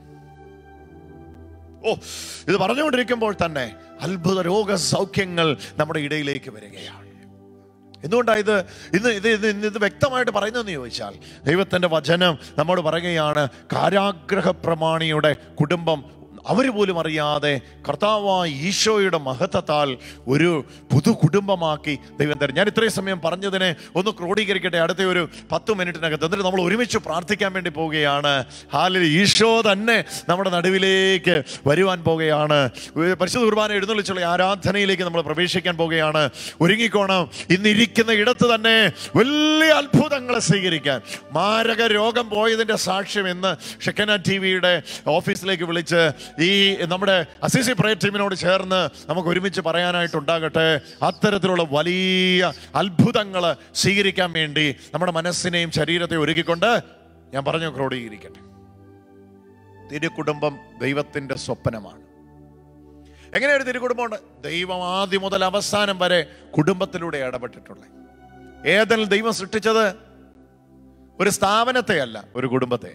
ഓ ഇത് പറഞ്ഞുകൊണ്ടിരിക്കുമ്പോൾ തന്നെ അത്ഭുത രോഗ സൗഖ്യങ്ങൾ നമ്മുടെ ഇടയിലേക്ക് വരികയാണ് എന്തുകൊണ്ടാണ് ഇത് ഇന്ന് ഇത് ഇത് ഇന്ന് ഇത് വ്യക്തമായിട്ട് പറയുന്നതെന്ന് ചോദിച്ചാൽ ദൈവത്തിൻ്റെ വചനം നമ്മോട് പറയുകയാണ് കാരാഗ്രഹ പ്രമാണിയുടെ കുടുംബം അവർ പോലും അറിയാതെ കർത്താവായ ഈശോയുടെ മഹത്വത്താൽ ഒരു പുതു കുടുംബമാക്കി ദൈവം തരും ഞാൻ ഇത്രയും സമയം പറഞ്ഞതിനെ ഒന്ന് ക്രോഡീകരിക്കട്ടെ അടുത്ത ഒരു പത്ത് മിനിറ്റിനകത്ത് എന്നിട്ട് നമ്മൾ ഒരുമിച്ച് പ്രാർത്ഥിക്കാൻ വേണ്ടി പോവുകയാണ് ഹാലിൽ ഈശോ തന്നെ നമ്മുടെ നടുവിലേക്ക് വരുവാൻ പോവുകയാണ് ഒരു പരിശുദ്ധ കുർബാന എഴുന്നള്ളിച്ചുള്ള ആരാധനയിലേക്ക് നമ്മൾ പ്രവേശിക്കാൻ പോവുകയാണ് ഒരുങ്ങിക്കോണം ഇന്നിരിക്കുന്ന ഇടത്ത് തന്നെ വലിയ അത്ഭുതങ്ങളെ സ്വീകരിക്കാൻ മാരക രോഗം പോയതിന്റെ സാക്ഷ്യം എന്ന് ഷെക്കന ടി വിയുടെ ഓഫീസിലേക്ക് വിളിച്ച് ഈ നമ്മുടെ അസിസി പ്രയർ ടീമിനോട് ചേർന്ന് നമുക്ക് ഒരുമിച്ച് പറയാനായിട്ടുണ്ടാകട്ടെ അത്തരത്തിലുള്ള വലിയ അത്ഭുതങ്ങൾ സ്വീകരിക്കാൻ വേണ്ടി നമ്മുടെ മനസ്സിനെയും ശരീരത്തെയും ഒരുക്കിക്കൊണ്ട് ഞാൻ പറഞ്ഞു ക്രോഡീകരിക്കട്ടെ തിരുക്കുടുംബം ദൈവത്തിന്റെ സ്വപ്നമാണ് എങ്ങനെ ഒരു തിരുക്കുടുംബമുണ്ട് ദൈവം ആദ്യം മുതൽ അവസാനം വരെ കുടുംബത്തിലൂടെ ഇടപെട്ടിട്ടുള്ളത് ഏതെൽ ദൈവം സൃഷ്ടിച്ചത് ഒരു സ്ഥാപനത്തെയല്ല ഒരു കുടുംബത്തെ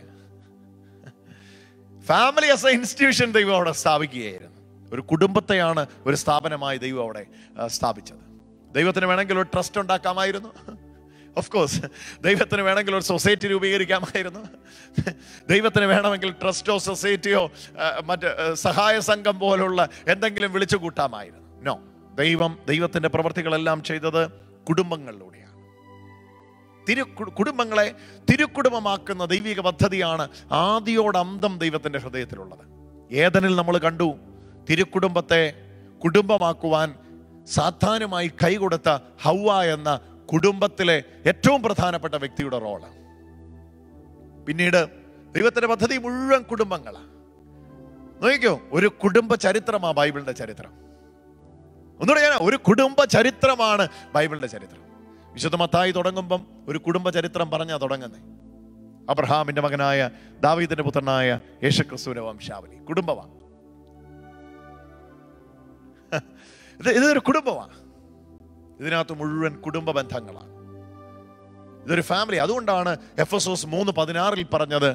ഫാമിലി ആസ് എ ഇൻസ്റ്റിറ്റ്യൂഷൻ ദൈവം അവിടെ സ്ഥാപിക്കുകയായിരുന്നു ഒരു കുടുംബത്തെയാണ് ഒരു സ്ഥാപനമായി ദൈവം അവിടെ ആ, സ്ഥാപിച്ചത് ദൈവത്തിന് വേണമെങ്കിൽ ഒരു ട്രസ്റ്റ് ഉണ്ടാക്കാമായിരുന്നു ഓഫ് കോഴ്സ് ദൈവത്തിന് വേണമെങ്കിൽ ഒരു സൊസൈറ്റി രൂപീകരിക്കാമായിരുന്നു ദൈവത്തിന് വേണമെങ്കിൽ ട്രസ്റ്റോ സൊസൈറ്റിയോ ആ, മറ്റ് ആ, സഹായ സംഘം പോലുള്ള എന്തെങ്കിലും വിളിച്ചു കൂട്ടാമായിരുന്നു നോ ദൈവം ദൈവത്തിന്റെ പ്രവൃത്തികളെല്ലാം ചെയ്തത് കുടുംബങ്ങളിലൂടെയാണ് തിരു കു- കുടുംബങ്ങളെ തിരുക്കുടുംബമാക്കുന്ന ദൈവിക പദ്ധതിയാണ് ആദിയോടന്തം ദൈവത്തിന്റെ ഹൃദയത്തിലുള്ളത് ഏതനിൽ നമ്മൾ കണ്ടു തിരുക്കുടുംബത്തെ കുടുംബമാക്കുവാൻ സാധാരണമായി കൈകൊടുത്ത ഹൗവ എന്ന കുടുംബത്തിലെ ഏറ്റവും പ്രധാനപ്പെട്ട വ്യക്തിയുടെ റോള് പിന്നീട് ദൈവത്തിന്റെ പദ്ധതി മുഴുവൻ കുടുംബങ്ങളാണ് നോക്കിക്കോ ഒരു കുടുംബ ചരിത്രമാ ബൈബിളിന്റെ ചരിത്രം ഒന്നുകൂടെ ഞാൻ ഒരു കുടുംബ ചരിത്രമാണ് ബൈബിളിന്റെ ചരിത്രം വിശുദ്ധ മത്തായി തുടങ്ങുമ്പം ഒരു കുടുംബ ചരിത്രം പറഞ്ഞാ തുടങ്ങുന്നേ അബ്രഹാമിന്റെ മകനായ ദാവീദിന്റെ പുത്രനായ യേശുക്രിസ്തുവിന്റെ വംശാവലി കുടുംബമാണ് ഇത് ഇതൊരു കുടുംബമാണ് ഇതിനകത്ത് മുഴുവൻ കുടുംബ ബന്ധങ്ങളാണ് ഇതൊരു ഫാമിലി അതുകൊണ്ടാണ് എഫ് എസ് ഓസ് മൂന്ന് പതിനാറിൽ പറഞ്ഞത്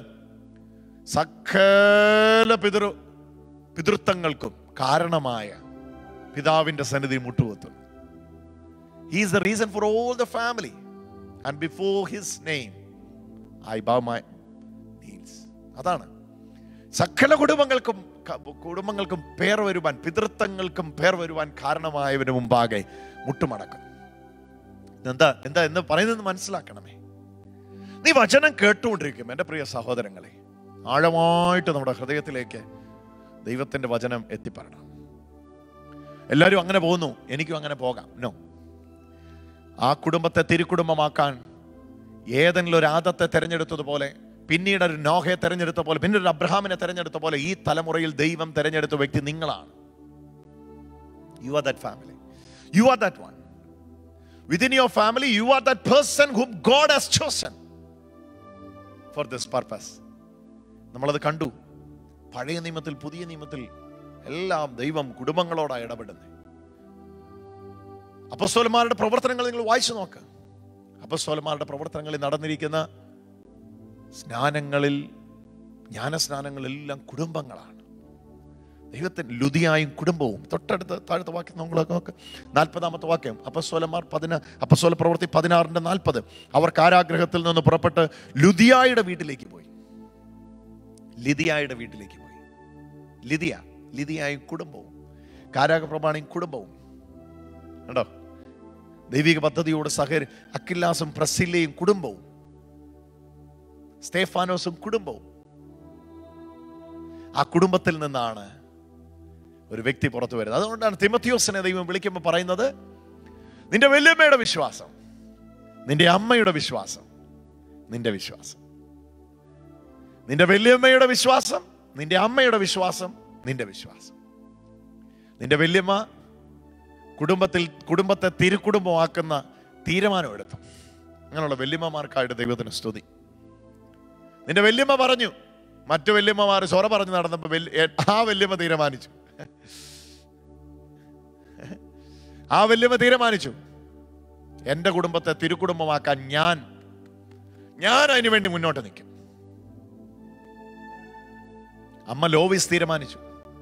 സകല പിതൃ പിതൃത്വങ്ങൾക്കും കാരണമായ പിതാവിന്റെ സന്നിധി മുട്ടുകുത്തും He is the reason for all the family. And before his name, I bow my knees. അതാണ് സകല കുടുംബങ്ങൾക്കും ക- കുടുംബങ്ങൾക്കും പേർ വരുവാൻ പിതൃത്വങ്ങൾക്കും പേർ വരുവാൻ കാരണമായവന് മുമ്പാകെ മുട്ടുമടക്കും എന്താ എന്താ എന്ന് പറയുന്നത് മനസ്സിലാക്കണമേ നീ വചനം കേട്ടുകൊണ്ടിരിക്കും എൻ്റെ പ്രിയ സഹോദരങ്ങളെ ആഴമായിട്ട് നമ്മുടെ ഹൃദയത്തിലേക്ക് ദൈവത്തിന്റെ വചനം എത്തിപ്പറയണം എല്ലാവരും അങ്ങനെ പോകുന്നു എനിക്കും അങ്ങനെ പോകാം നോ ആ കുടുംബത്തെ തിരുക്കുടുംബമാക്കാൻ ഏതെങ്കിലും ഒരു ആദത്തെ തെരഞ്ഞെടുത്തതുപോലെ പിന്നീട് ഒരു നോഹയെ തെരഞ്ഞെടുത്ത പോലെ പിന്നീട് ഒരു അബ്രഹാമിനെ തെരഞ്ഞെടുത്ത പോലെ ഈ തലമുറയിൽ ദൈവം തെരഞ്ഞെടുത്ത വ്യക്തി നിങ്ങളാണ് you are that family you are that one within your family you are that person hmm God has chosen for this purpose നമ്മളത് കണ്ടു പഴയ നിയമത്തിൽ പുതിയ നിയമത്തിൽ എല്ലാം ദൈവം കുടുംബങ്ങളോടാണ് ഇടപെടുന്നത് അപ്പസ്തോലന്മാരുടെ പ്രവർത്തനങ്ങൾ നിങ്ങൾ വായിച്ചു നോക്ക് അപ്പസ്തോലന്മാരുടെ പ്രവർത്തനങ്ങളിൽ നടന്നിരിക്കുന്ന സ്നാനങ്ങളിൽ ജ്ഞാനസ്നാനങ്ങളെല്ലാം കുടുംബങ്ങളാണ് ദൈവത്തിന് ലുതിയായും കുടുംബവും തൊട്ടടുത്ത് താഴത്തെ വാക്യം നമ്മൾ നോക്ക് നാൽപ്പതാമത്തെ വാക്യം അപ്പസ്വലന്മാർ പതിന അപ്പസ്വല പ്രവൃത്തി പതിനാറിന്റെ നാൽപ്പത് അവർ കാരാഗ്രഹത്തിൽ നിന്ന് പുറപ്പെട്ട് ലുതിയായുടെ വീട്ടിലേക്ക് പോയി ലിതിയായുടെ വീട്ടിലേക്ക് പോയി ലിതിയ ലിതിയായും കുടുംബവും കാരാഗ്രഹപ്രമാണിയും കുടുംബവും കണ്ടോ ദൈവിക പദ്ധതിയോട് സഹരി അക്കില്ലാസും പ്രസില്ലയും കുടുംബവും സ്തേഫാനോസും കുടുംബവും ആ കുടുംബത്തിൽ നിന്നാണ് ഒരു വ്യക്തി പുറത്തു വരുന്നത് അതുകൊണ്ടാണ് തിമത്തിയോസിനെ ദൈവം വിളിക്കുമ്പോൾ പറയുന്നത് നിന്റെ വല്യമ്മയുടെ വിശ്വാസം നിന്റെ അമ്മയുടെ വിശ്വാസം നിന്റെ വിശ്വാസം നിന്റെ വല്യമ്മയുടെ വിശ്വാസം നിന്റെ അമ്മയുടെ വിശ്വാസം നിന്റെ വിശ്വാസം നിന്റെ വല്യമ്മ കുടുംബത്തിൽ കുടുംബത്തെ തിരുക്കുടുംബമാക്കുന്ന തീരുമാനം എടുത്തു അങ്ങനെയുള്ള വല്യമ്മമാർക്കായിട്ട് ദൈവത്തിന് സ്തുതി നിന്റെ വല്യമ്മ പറഞ്ഞു മറ്റു വല്യമ്മമാർ ചൊറ പറഞ്ഞു നടന്നപ്പോൾ വല്യ- ആ വല്യമ്മ തീരുമാനിച്ചു ആ വല്യമ്മ തീരുമാനിച്ചു എന്റെ കുടുംബത്തെ തിരുക്കുടുംബമാക്കാൻ ഞാൻ ഞാൻ അതിനു വേണ്ടി മുന്നോട്ട് നിൽക്കും അമ്മ ലോവിസ് തീരുമാനിച്ചു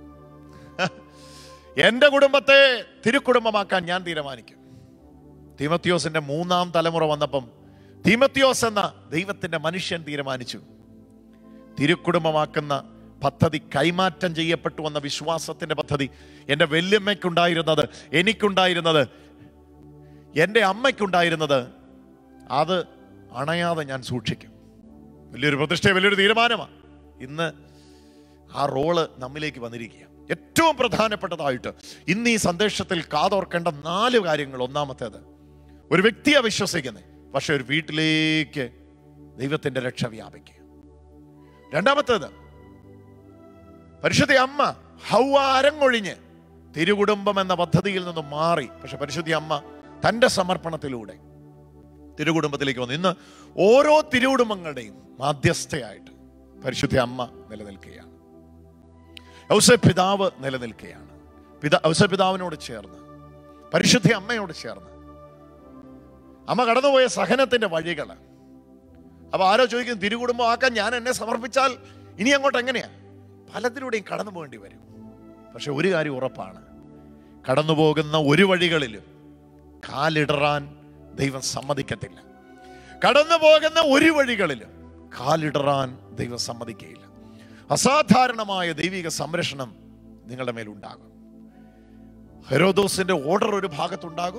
എന്റെ കുടുംബത്തെ തിരുക്കുടുംബമാക്കാൻ ഞാൻ തീരുമാനിക്കും തീമത്യോസിന്റെ മൂന്നാം തലമുറ വന്നപ്പം തീമത്യോസ് എന്ന ദൈവത്തിന്റെ മനുഷ്യൻ തീരുമാനിച്ചു തിരുക്കുടുംബമാക്കുന്ന പദ്ധതി കൈമാറ്റം ചെയ്യപ്പെട്ടു എന്ന വിശ്വാസത്തിന്റെ പദ്ധതി എൻ്റെ വല്യമ്മയ്ക്കുണ്ടായിരുന്നത് എനിക്കുണ്ടായിരുന്നത് എൻ്റെ അമ്മയ്ക്കുണ്ടായിരുന്നത് അത് അണയാതെ ഞാൻ സൂക്ഷിക്കും വലിയൊരു പ്രതിഷ്ഠ വലിയൊരു തീരുമാനമാണ് ഇന്ന് ആ റോള് നമ്മിലേക്ക് വന്നിരിക്കുക ഏറ്റവും പ്രധാനപ്പെട്ടതായിട്ട് ഇന്ന് ഈ സന്ദേശത്തിൽ കാതോർക്കേണ്ട നാല് കാര്യങ്ങൾ ഒന്നാമത്തേത് ഒരു വ്യക്തിയെ വിശ്വസിക്കുന്നത് പക്ഷെ ഒരു വീട്ടിലേക്ക് ദൈവത്തിന്റെ രക്ഷ വ്യാപിക്കുക രണ്ടാമത്തേത് പരിശുദ്ധ അമ്മ ഹൗവ അരങ്ങൊഴിഞ്ഞ് തിരുകുടുംബം എന്ന പദ്ധതിയിൽ നിന്നും മാറി പക്ഷെ പരിശുദ്ധ അമ്മ തന്റെ സമർപ്പണത്തിലൂടെ തിരുകുടുംബത്തിലേക്ക് വന്നു ഇന്ന് ഓരോ തിരുകുടുംബങ്ങളുടെയും മാധ്യസ്ഥയായിട്ട് പരിശുദ്ധ അമ്മ നിലനിൽക്കുകയാണ് ഔസ പിതാവ് നിലനിൽക്കുകയാണ് പിതാ ഔസ പിതാവിനോട് ചേർന്ന് പരിശുദ്ധ അമ്മയോട് ചേർന്ന് അമ്മ കടന്നുപോയ സഹനത്തിന്റെ വഴികൾ അപ്പൊ ആരോ ചോദിക്കും തിരുകുടുംബം ആക്കാൻ ഞാൻ എന്നെ സമർപ്പിച്ചാൽ ഇനി അങ്ങോട്ട് എങ്ങനെയാ പലതിലൂടെയും കടന്നു പോകേണ്ടി വരും പക്ഷെ ഒരു കാര്യം ഉറപ്പാണ് കടന്നു പോകുന്ന ഒരു വഴികളിലും കാലിടറാൻ ദൈവം സമ്മതിക്കത്തില്ല കടന്നു പോകുന്ന ഒരു വഴികളിലും കാലിടറാൻ ദൈവം സമ്മതിക്കുകയില്ല അസാധാരണമായ ദൈവിക സംരക്ഷണം നിങ്ങളുടെ മേലുണ്ടാകും ഹെരോദോസിന്റെ ഓർഡർ ഒരു ഭാഗത്തുണ്ടാകും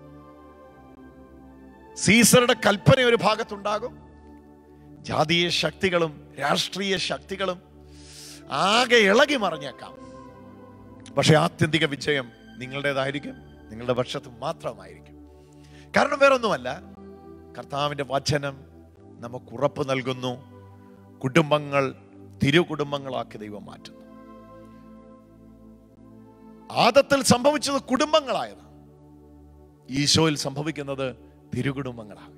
സീസറുടെ കൽപ്പന ഒരു ഭാഗത്തുണ്ടാകും ജാതീയ ശക്തികളും രാഷ്ട്രീയ ശക്തികളും ആകെ ഇളകി മറിഞ്ഞേക്കാം പക്ഷെ ആത്യന്തിക വിജയം നിങ്ങളുടേതായിരിക്കും നിങ്ങളുടെ പക്ഷത്ത് മാത്രമായിരിക്കും കാരണം വേറൊന്നുമല്ല കർത്താവിൻ്റെ വചനം നമുക്ക് ഉറപ്പ് നൽകുന്നു കുടുംബങ്ങൾ തിരുകുടുംബങ്ങളാക്കി ദൈവം മാറ്റുന്നു ആദത്തിൽ സംഭവിച്ചത് കുടുംബങ്ങളായത് ഈശോയിൽ സംഭവിക്കുന്നത് തിരുകുടുംബങ്ങളാകും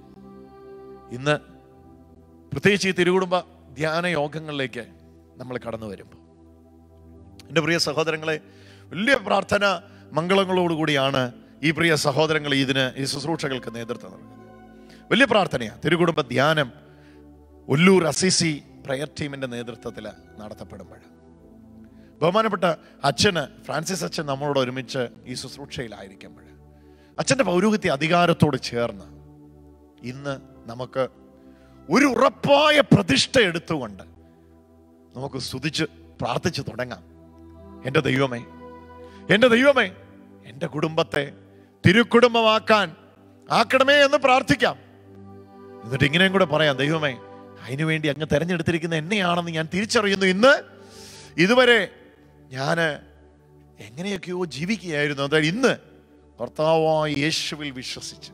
ഇന്ന് പ്രത്യേകിച്ച് ഈ തിരുകുടുംബ ധ്യാന യോഗങ്ങളിലേക്ക് നമ്മൾ കടന്നു വരുമ്പോൾ എൻ്റെ പ്രിയ സഹോദരങ്ങളെ വലിയ പ്രാർത്ഥന മംഗളങ്ങളോടുകൂടിയാണ് ഈ പ്രിയ സഹോദരങ്ങൾ ഇതിന് ഈ ശുശ്രൂഷകൾക്ക് നേതൃത്വം നൽകുന്നത് വലിയ പ്രാർത്ഥനയാണ് തിരുകുടുംബ ധ്യാനം ഒല്ലൂർ അസിസി പ്രയർ ടീമിന്റെ നേതൃത്വത്തിൽ നടത്തപ്പെടുമ്പോൾ ബഹുമാനപ്പെട്ട അച്ഛന് ഫ്രാൻസിസ് അച്ഛൻ നമ്മളോട് ഒരുമിച്ച് ഈ ശുശ്രൂഷയിലായിരിക്കുമ്പോൾ അച്ഛൻ്റെ പൗരോഹിത്യ അധികാരത്തോട് ചേർന്ന് ഇന്ന് നമുക്ക് ഒരു ഉറപ്പായ പ്രതിഷ്ഠ എടുത്തുകൊണ്ട് നമുക്ക് സ്തുതിച്ച് പ്രാർത്ഥിച്ച് തുടങ്ങാം എൻ്റെ ദൈവമേ എൻ്റെ ദൈവമേ എൻ്റെ കുടുംബത്തെ തിരുക്കുടുംബമാക്കാൻ ആക്കണമേ എന്ന് പ്രാർത്ഥിക്കാം എന്നിട്ട് ഇങ്ങനെയും കൂടെ പറയാം ദൈവമേ അതിനുവേണ്ടി അങ്ങ് തെരഞ്ഞെടുത്തിരിക്കുന്ന എന്നെയാണെന്ന് ഞാൻ തിരിച്ചറിയുന്നു ഇന്ന് ഇതുവരെ ഞാൻ എങ്ങനെയൊക്കെയോ ജീവിക്കുകയായിരുന്നു അതായത് ഇന്ന് കർത്താവായ യേശുവിൽ വിശ്വസിച്ച്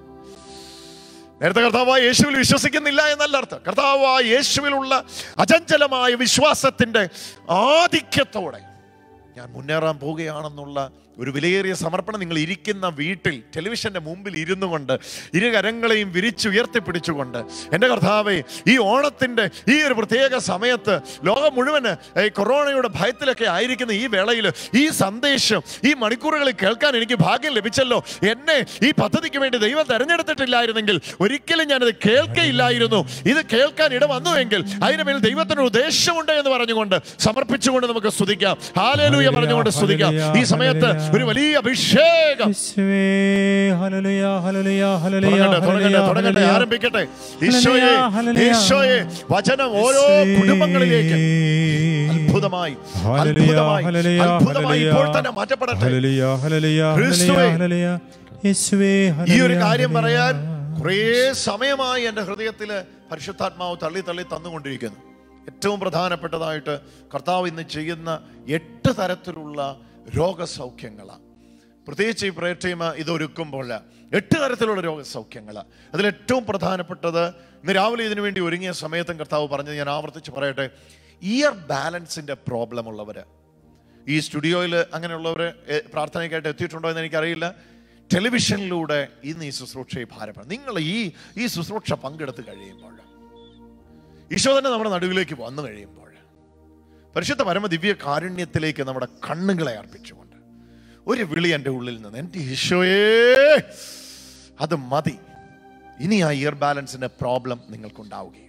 നേരത്തെ കർത്താവായ യേശുവിൽ വിശ്വസിക്കുന്നില്ല എന്നല്ല അർത്ഥം കർത്താവായ യേശുവിലുള്ള അചഞ്ചലമായ വിശ്വാസത്തിന്റെ ആധിക്യത്തോടെ ഞാൻ മുന്നേറാൻ പോവുകയാണെന്നുള്ള ഒരു വിലയേറിയ സമർപ്പണം നിങ്ങൾ ഇരിക്കുന്ന വീട്ടിൽ ടെലിവിഷന്റെ മുമ്പിൽ ഇരുന്നു കൊണ്ട് ഇരു കരങ്ങളെയും വിരിച്ചുയർത്തിപ്പിടിച്ചുകൊണ്ട് എൻ്റെ കർത്താവെ ഈ ഓണത്തിൻ്റെ ഈ ഒരു പ്രത്യേക സമയത്ത് ലോകം മുഴുവന് ഈ കൊറോണയുടെ ഭയത്തിലൊക്കെ ആയിരിക്കുന്ന ഈ വേളയിൽ ഈ സന്ദേശം ഈ മണിക്കൂറുകളിൽ കേൾക്കാൻ എനിക്ക് ഭാഗ്യം ലഭിച്ചല്ലോ എന്നെ ഈ പദ്ധതിക്ക് വേണ്ടി ദൈവം തെരഞ്ഞെടുത്തിട്ടില്ലായിരുന്നെങ്കിൽ ഒരിക്കലും ഞാനത് കേൾക്കയില്ലായിരുന്നു ഇത് കേൾക്കാൻ ഇട വന്നുവെങ്കിൽ അതിന് മേൽ ദൈവത്തിന് ഒരു ഉദ്ദേശമുണ്ട് എന്ന് പറഞ്ഞുകൊണ്ട് സമർപ്പിച്ചുകൊണ്ട് നമുക്ക് സ്തുതിക്കാം ഹാലേലൂയ പറഞ്ഞുകൊണ്ട് സ്തുതിക്കാം ഈ സമയത്ത് ഒരു വലിയ അഭിഷേകം യേശുവേ, ഹല്ലേലൂയ, ഹല്ലേലൂയ, ഹല്ലേലൂയ, തുടങ്ങട്ടെ തുടങ്ങട്ടെ തുടങ്ങട്ടെ ഹല്ലേലൂയ. ആരംഭിക്കട്ടെ ഈശോയെ ഹല്ലേലൂയ. ഈശോയെ വചനം ഓരോ കുടുംബങ്ങളിലേക്ക് അത്ഭുതമായി ഹല്ലേലൂയ, അത്ഭുതമായി ഹല്ലേലൂയ, അത്ഭുതമായി ഇപ്പോൾ ഹല്ലേലൂയ. തന്നെ മാറ്റപ്പെടട്ടെ ഹല്ലേലൂയ, ഹല്ലേലൂയ, ക്രിസ്തുവേ. ഹല്ലേലൂയ, ഹല്ലേലൂയ. യേശുവേ, ഈ ഒരു ഹല്ലേലൂയ, കാര്യം പറയാൻ ഹല്ലേലൂയ. കുറേ സമയമായി എൻ്റെ ഹൃദയത്തിൽ പരിശുദ്ധാത്മാവ് തള്ളി തള്ളി തന്നുകൊണ്ടിരിക്കുന്നു ഏറ്റവും പ്രധാനപ്പെട്ടതായിട്ട് കർത്താവ് ഇന്ന് ചെയ്യുന്ന എട്ട് തരത്തിലുള്ള രോഗസൗഖ്യങ്ങളാണ് പ്രത്യേകിച്ച് ഈ പ്രയർ ടീം ഇതൊരുക്കുമ്പോൾ എട്ട് തരത്തിലുള്ള രോഗസൗഖ്യങ്ങളാണ് അതിൽ ഏറ്റവും പ്രധാനപ്പെട്ടത് ഇന്ന് രാവിലെ ഇതിനു വേണ്ടി ഒരുങ്ങിയ സമയത്തും കർത്താവ് പറഞ്ഞത് ഞാൻ ആവർത്തിച്ച് പറയട്ടെ ഇയർ ബാലൻസിന്റെ പ്രോബ്ലം ഉള്ളവര് ഈ സ്റ്റുഡിയോയിൽ അങ്ങനെയുള്ളവർ പ്രാർത്ഥനയ്ക്കായിട്ട് എത്തിയിട്ടുണ്ടോ എന്ന് എനിക്കറിയില്ല ടെലിവിഷനിലൂടെ ഇന്ന് ഈ ശുശ്രൂഷയെ ഭാരപ്പെടണം നിങ്ങൾ ഈ ഈ ശുശ്രൂഷ പങ്കെടുത്ത് കഴിയുമ്പോൾ ഈശോ തന്നെ നമ്മുടെ നടുവിലേക്ക് വന്നു കഴിയുമ്പോൾ പരിശുദ്ധ പരമ ദിവ്യ കാരുണ്യത്തിലേക്ക് നമ്മുടെ കണ്ണുകളെ അർപ്പിച്ചുകൊണ്ട് ഒരു വിളി എൻ്റെ ഉള്ളിൽ നിന്ന് എൻ്റെ ഈശോയേ അത് മതി ഇനി ആ ഇയർ ബാലൻസിന്റെ പ്രോബ്ലം നിങ്ങൾക്കുണ്ടാവുകയില്ല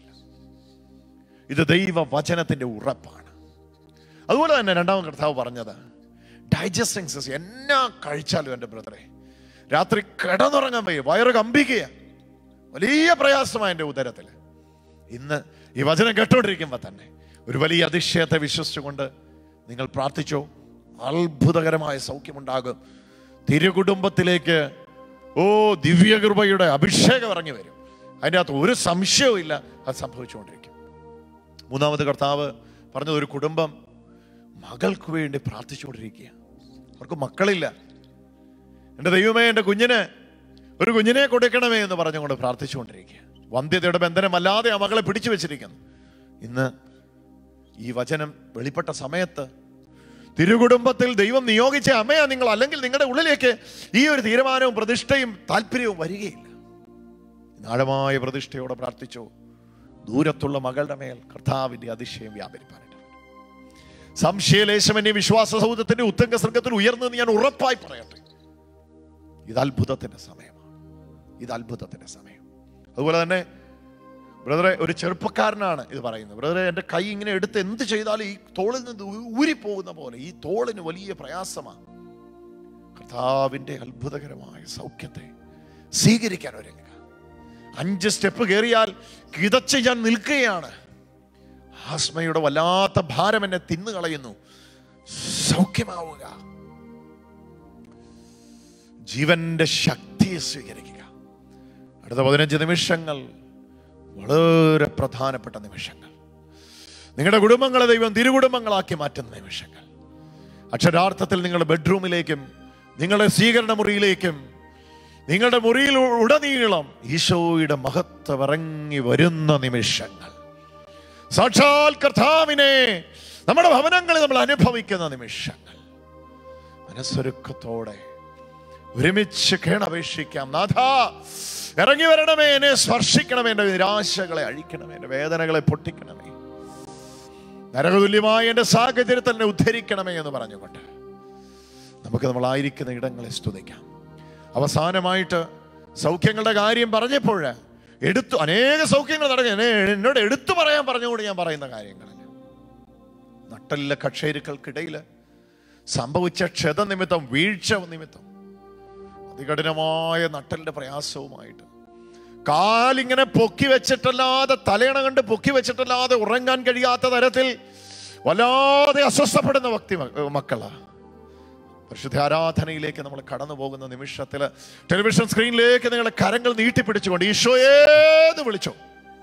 ഇത് ദൈവ വചനത്തിന്റെ ഉറപ്പാണ് അതുപോലെ തന്നെ രണ്ടാമത് കർത്താവ് പറഞ്ഞത് ഡൈജസ്റ്റിംഗ് സിസ്റ്റം എന്നാ കഴിച്ചാലും എൻ്റെ ബ്രദറെ രാത്രി കിടന്നുറങ്ങാൻ വയ്യ വയറ് കമ്പിക്കുക വലിയ പ്രയാസമാണ് എൻ്റെ ഉദരത്തിൽ ഇന്ന് ഈ വചനം കേട്ടോണ്ടിരിക്കുമ്പോൾ തന്നെ ഒരു വലിയ അതിശയത്തെ വിശ്വസിച്ചുകൊണ്ട് നിങ്ങൾ പ്രാർത്ഥിച്ചോ അത്ഭുതകരമായ സൗഖ്യമുണ്ടാകും തിരുകുടുംബത്തിലേക്ക് ഓ ദിവ്യകൃപയുടെ അഭിഷേകം ഇറങ്ങി വരും അതിൻ്റെ അകത്ത് ഒരു സംശയവും ഇല്ല അത് സംഭവിച്ചുകൊണ്ടിരിക്കും മൂന്നാമത് കർത്താവ് പറഞ്ഞത് ഒരു കുടുംബം മകൾക്ക് വേണ്ടി പ്രാർത്ഥിച്ചുകൊണ്ടിരിക്കുക അവർക്ക് മക്കളില്ല എൻ്റെ ദൈവമേ എൻ്റെ കുഞ്ഞിന് ഒരു കുഞ്ഞിനെ കൊടുക്കണമേ എന്ന് പറഞ്ഞുകൊണ്ട് പ്രാർത്ഥിച്ചുകൊണ്ടിരിക്കുക വന്ധ്യതയുടെ ബന്ധനമല്ലാതെ ആ മകളെ പിടിച്ചു വെച്ചിരിക്കുന്നു ഇന്ന് ഈ വചനം വെളിപ്പെട്ട സമയത്ത് തിരുകുടുംബത്തിൽ ദൈവം നിയോഗിച്ച അമ്മയാ നിങ്ങൾ അല്ലെങ്കിൽ നിങ്ങളുടെ ഉള്ളിലേക്ക് ഈ ഒരു തീരുമാനവും പ്രതിഷ്ഠയും താല്പര്യവും വരികയില്ല ആഴമായ പ്രതിഷ്ഠയോടെ പ്രാർത്ഥിച്ചു ദൂരത്തുള്ള മകളുടെ മേൽ കർത്താവിന്റെ അതിശയം വ്യാപരിപ്പാനായിട്ട് സംശയലേശമന്റെ വിശ്വാസ സൗധത്തിന്റെ ഉത്തംഗ സംഘത്തിൽ ഉയർന്നെന്ന് ഞാൻ ഉറപ്പായി പറയട്ടെ ഇത് അത്ഭുതത്തിന്റെ സമയമാണ് ഇത് അത്ഭുതത്തിന്റെ സമയം അതുപോലെ തന്നെ ബ്രദറെ ഒരു ചെറുപ്പക്കാരനാണ് ഇത് പറയുന്നത് ബ്രദറെ എൻ്റെ കൈ ഇങ്ങനെ എടുത്ത് എന്ത് ചെയ്താലും ഈ തോളിൽ നിന്ന് ഊരിപ്പോകുന്ന പോലെ ഈ തോളിന് വലിയ പ്രയാസമാണ് കർത്താവിൻ്റെ അത്ഭുതകരമായ സൗഖ്യത്തെ സ്വീകരിക്കാൻ ഒരുങ്ങുക അഞ്ച് സ്റ്റെപ്പ് കയറിയാൽ കിതച്ച് ഞാൻ നിൽക്കുകയാണ് ആസ്മയുടെ വല്ലാത്ത ഭാരം എന്നെ തിന്നു കളയുന്നു സൗഖ്യമാവുക ജീവന്റെ ശക്തിയെ സ്വീകരിക്കുക അടുത്ത പതിനഞ്ച് നിമിഷങ്ങൾ വളരെ പ്രധാനപ്പെട്ട നിമിഷങ്ങൾ നിങ്ങളുടെ കുടുംബങ്ങളെ ദൈവം തിരുകുടുംബങ്ങളാക്കി മാറ്റുന്ന നിമിഷങ്ങൾ അക്ഷരാർത്ഥത്തിൽ നിങ്ങളുടെ ബെഡ്റൂമിലേക്കും നിങ്ങളുടെ സ്വീകരണ മുറിയിലേക്കും നിങ്ങളുടെ മുറിയിൽ ഉടനീളം ഈശോയുടെ മഹത്വം ഇറങ്ങി വരുന്ന നിമിഷങ്ങൾ സാക്ഷാൽ കർത്താവിനെ നമ്മുടെ ഭവനങ്ങളിൽ നമ്മൾ അനുഭവിക്കുന്ന നിമിഷങ്ങൾ മനസ്സൊരുക്കത്തോടെ ഒരുമിച്ച് കേണപേക്ഷിക്കാം നാഥ ഇറങ്ങി വരണമേ എന്നെ സ്പർശിക്കണമേ എൻ്റെ നിരാശകളെ അഴിക്കണമേ എൻ്റെ വേദനകളെ പൊട്ടിക്കണമേ നരകതുല്യമായ എൻ്റെ സാഹചര്യത്തിൽ എന്നെ ഉദ്ധരിക്കണമേ എന്ന് പറഞ്ഞുകൊണ്ട് നമുക്ക് നമ്മളായിരിക്കുന്ന ഇടങ്ങളെ സ്തുതിക്കാം അവസാനമായിട്ട് സൗഖ്യങ്ങളുടെ കാര്യം പറഞ്ഞപ്പോൾ എടുത്തു അനേക സൗഖ്യങ്ങൾ നടക്കുക എന്നെ എന്നോട് എടുത്തു പറയാൻ പറഞ്ഞുകൊണ്ട് ഞാൻ പറയുന്ന കാര്യങ്ങളല്ല നട്ടലിലെ കക്ഷേരുക്കൾക്കിടയിൽ സംഭവിച്ച ക്ഷത നിമിത്തം വീഴ്ച നിമിത്തം അതികഠിനമായ നട്ടലിന്റെ പ്രയാസവുമായിട്ട് കാലിങ്ങനെ പൊക്കി വെച്ചിട്ടല്ലാതെ തലയണ കണ്ട് പൊക്കി വെച്ചിട്ടല്ലാതെ ഉറങ്ങാൻ കഴിയാത്ത തരത്തിൽ വല്ലാതെ അസ്വസ്ഥപ്പെടുന്ന വ്യക്തി മക്കളാ പരിശുദ്ധ ആരാധനയിലേക്ക് നമ്മൾ കടന്നു പോകുന്ന നിമിഷത്തിൽ ടെലിവിഷൻ സ്ക്രീനിലേക്ക് നിങ്ങളുടെ കരങ്ങൾ നീട്ടിപ്പിടിച്ചുകൊണ്ട് ഈശോയേന്ന് വിളിച്ചോ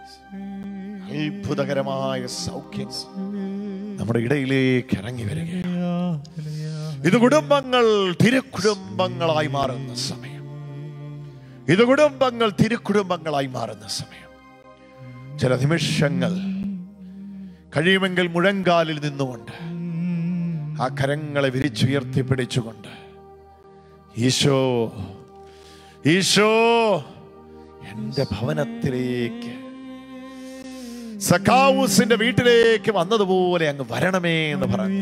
അത്ഭുതകരമായ സൗഖ്യം നമ്മുടെ ഇടയിലേക്ക് ഇറങ്ങി വരികയാണ് ഇത് കുടുംബങ്ങൾ തിരുക്കുടുംബങ്ങളായി മാറുന്ന സമയം ഇത് കുടുംബങ്ങൾ തിരുക്കുടുംബങ്ങളായി മാറുന്ന സമയം ചില നിമിഷങ്ങൾ കഴിയുമെങ്കിൽ മുഴങ്കാലിൽ നിന്നുകൊണ്ട് ആ കരങ്ങളെ വിരിച്ചുയർത്തി പിടിച്ചുകൊണ്ട് ഈശോ ഈശോ എന്റെ ഭവനത്തിലേക്ക് സഖാവൂസിന്റെ വീട്ടിലേക്ക് വന്നതുപോലെ അങ്ങ് വരണമേ എന്ന് പറഞ്ഞു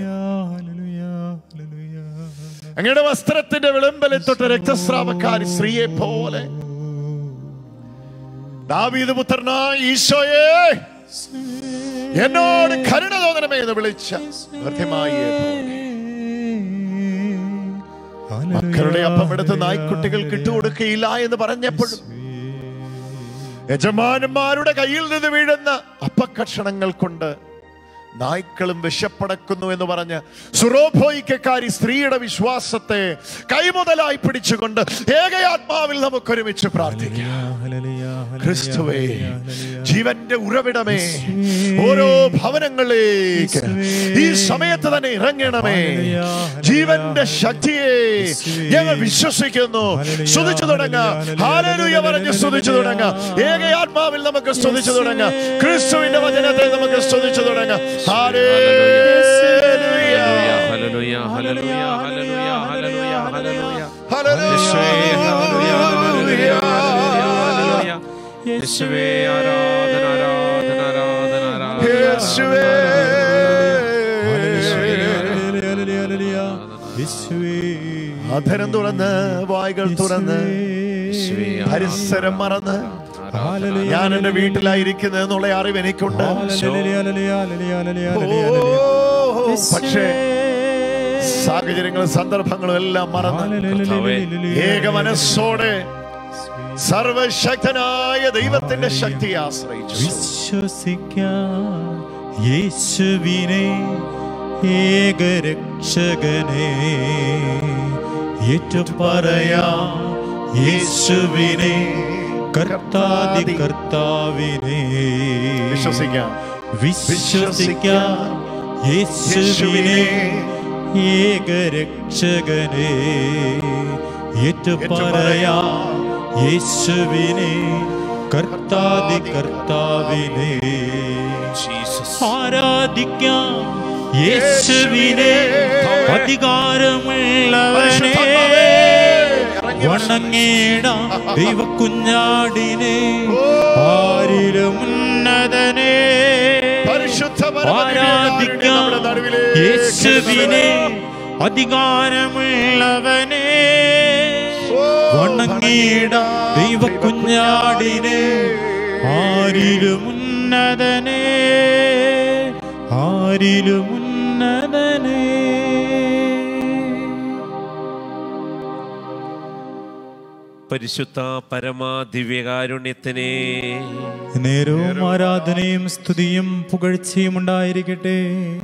അങ്ങയുടെ വസ്ത്രത്തിന്റെ വിളമ്പലിൽ തൊട്ട് രക്തസ്രാവക്കാരി സ്ത്രീയെ പോലെ ദാവീദ് പുത്രനായ ഈശോയെ എന്നോട് കരുണ തോന്നണമേ എന്ന് വിളിച്ച വൃദ്ധമായിയെ പോലെ മക്കളുടെ അപ്പം എടുത്ത് നായ്ക്കുട്ടികൾക്ക് ഇട്ടുകൊടുക്കുകയില്ല എന്ന് പറഞ്ഞപ്പോഴും യജമാനന്മാരുടെ കയ്യിൽ നിന്ന് വീഴുന്ന അപ്പക്കഷണങ്ങൾ കൊണ്ട് നായ്ക്കളും വിശപ്പടക്കുന്നു എന്ന് പറഞ്ഞ് സുറോഭോയിക്കാരി സ്ത്രീയുടെ വിശ്വാസത്തെ കൈമുതലായി പിടിച്ചുകൊണ്ട് ഏകയാത്മാവിൽ നമുക്കൊരുമിച്ച് പ്രാർത്ഥിക്കാം ക്രിസ്തുവേ ജീവന്റെ ഉറവിടമേ ഓരോ ഭവനങ്ങളിലേക്ക് ഈ സമയത്ത് തന്നെ ഇറങ്ങണമേ ജീവന്റെ ശക്തിയെ ഞങ്ങൾ വിശ്വസിക്കുന്നു സ്തുതിച്ചു തുടങ്ങാം ഹാലലുയ പറഞ്ഞ് സ്തുതിച്ചു തുടങ്ങാം ഏകയാത്മാവിൽ നമുക്ക് സ്തുതിച്ചു തുടങ്ങാം ക്രിസ്തുവിന്റെ വചനത്തെ നമുക്ക് സ്തുതിച്ചു തുടങ്ങാം ഹാലേലുയ ഹല്ലേലൂയ ഹല്ലേലൂയ ഹല്ലേലൂയ ഹല്ലേലൂയ ഹല്ലേലൂയ ഹല്ലേലൂയ യേശുവേ ആരാധന ആരാധന ആരാധന ആരാധന യേശുവേ അധരം തുറന്ന് വായ്കൾ തുറന്ന് പരിസരം മറന്ന് ഞാൻ എന്റെ വീട്ടിലായിരിക്കുന്നത് എന്നുള്ള അറിവ് എനിക്കുണ്ട് ഓ, പക്ഷേ സാഹചര്യങ്ങളും സന്ദർഭങ്ങളും എല്ലാം മറന്ന് ഏക മനസ്സോടെ സർവശക്തനായ ദൈവത്തിന്റെ ശക്തിയെ ആശ്രയിച്ചു വിശ്വസിക്കാൻ യേശുവിനെ ഏകരക്ഷകനെ ഏറ്റുപറയാം യേശുവിനെ കർത്താതി കർത്താവിനെ വിശ്വസിക്കാം വിശ്വസിക്കാം യേശുവിനെ ഏകരക്ഷകനെ ഏറ്റുപറയാം യേശുവിനെ കർത്താതി കർത്താവിനെ ജീസസ് ആരാധിക്കാം യേശുവിനെ അധികാരമുള്ളവനെ വണങ്ങേടാം ദൈവക്കുഞ്ഞാടിനെ ആരിലും ഉന്നതനെ പരിശുദ്ധ ആരാധിക്കാം യേശുവിനെ അധികാരമുള്ളവനെ വണങ്ങിടാം ദൈവക്കുഞ്ഞാടിനെ ആരിലും ഉന്നതനെ ആരിലും ഉന്നതനെ പരിശുദ്ധ പരമാ ദിവ്യകാരുണ്യത്തിനെ നേരവും ആരാധനയും സ്തുതിയും പുകഴ്ചയും ഉണ്ടായിരിക്കട്ടെ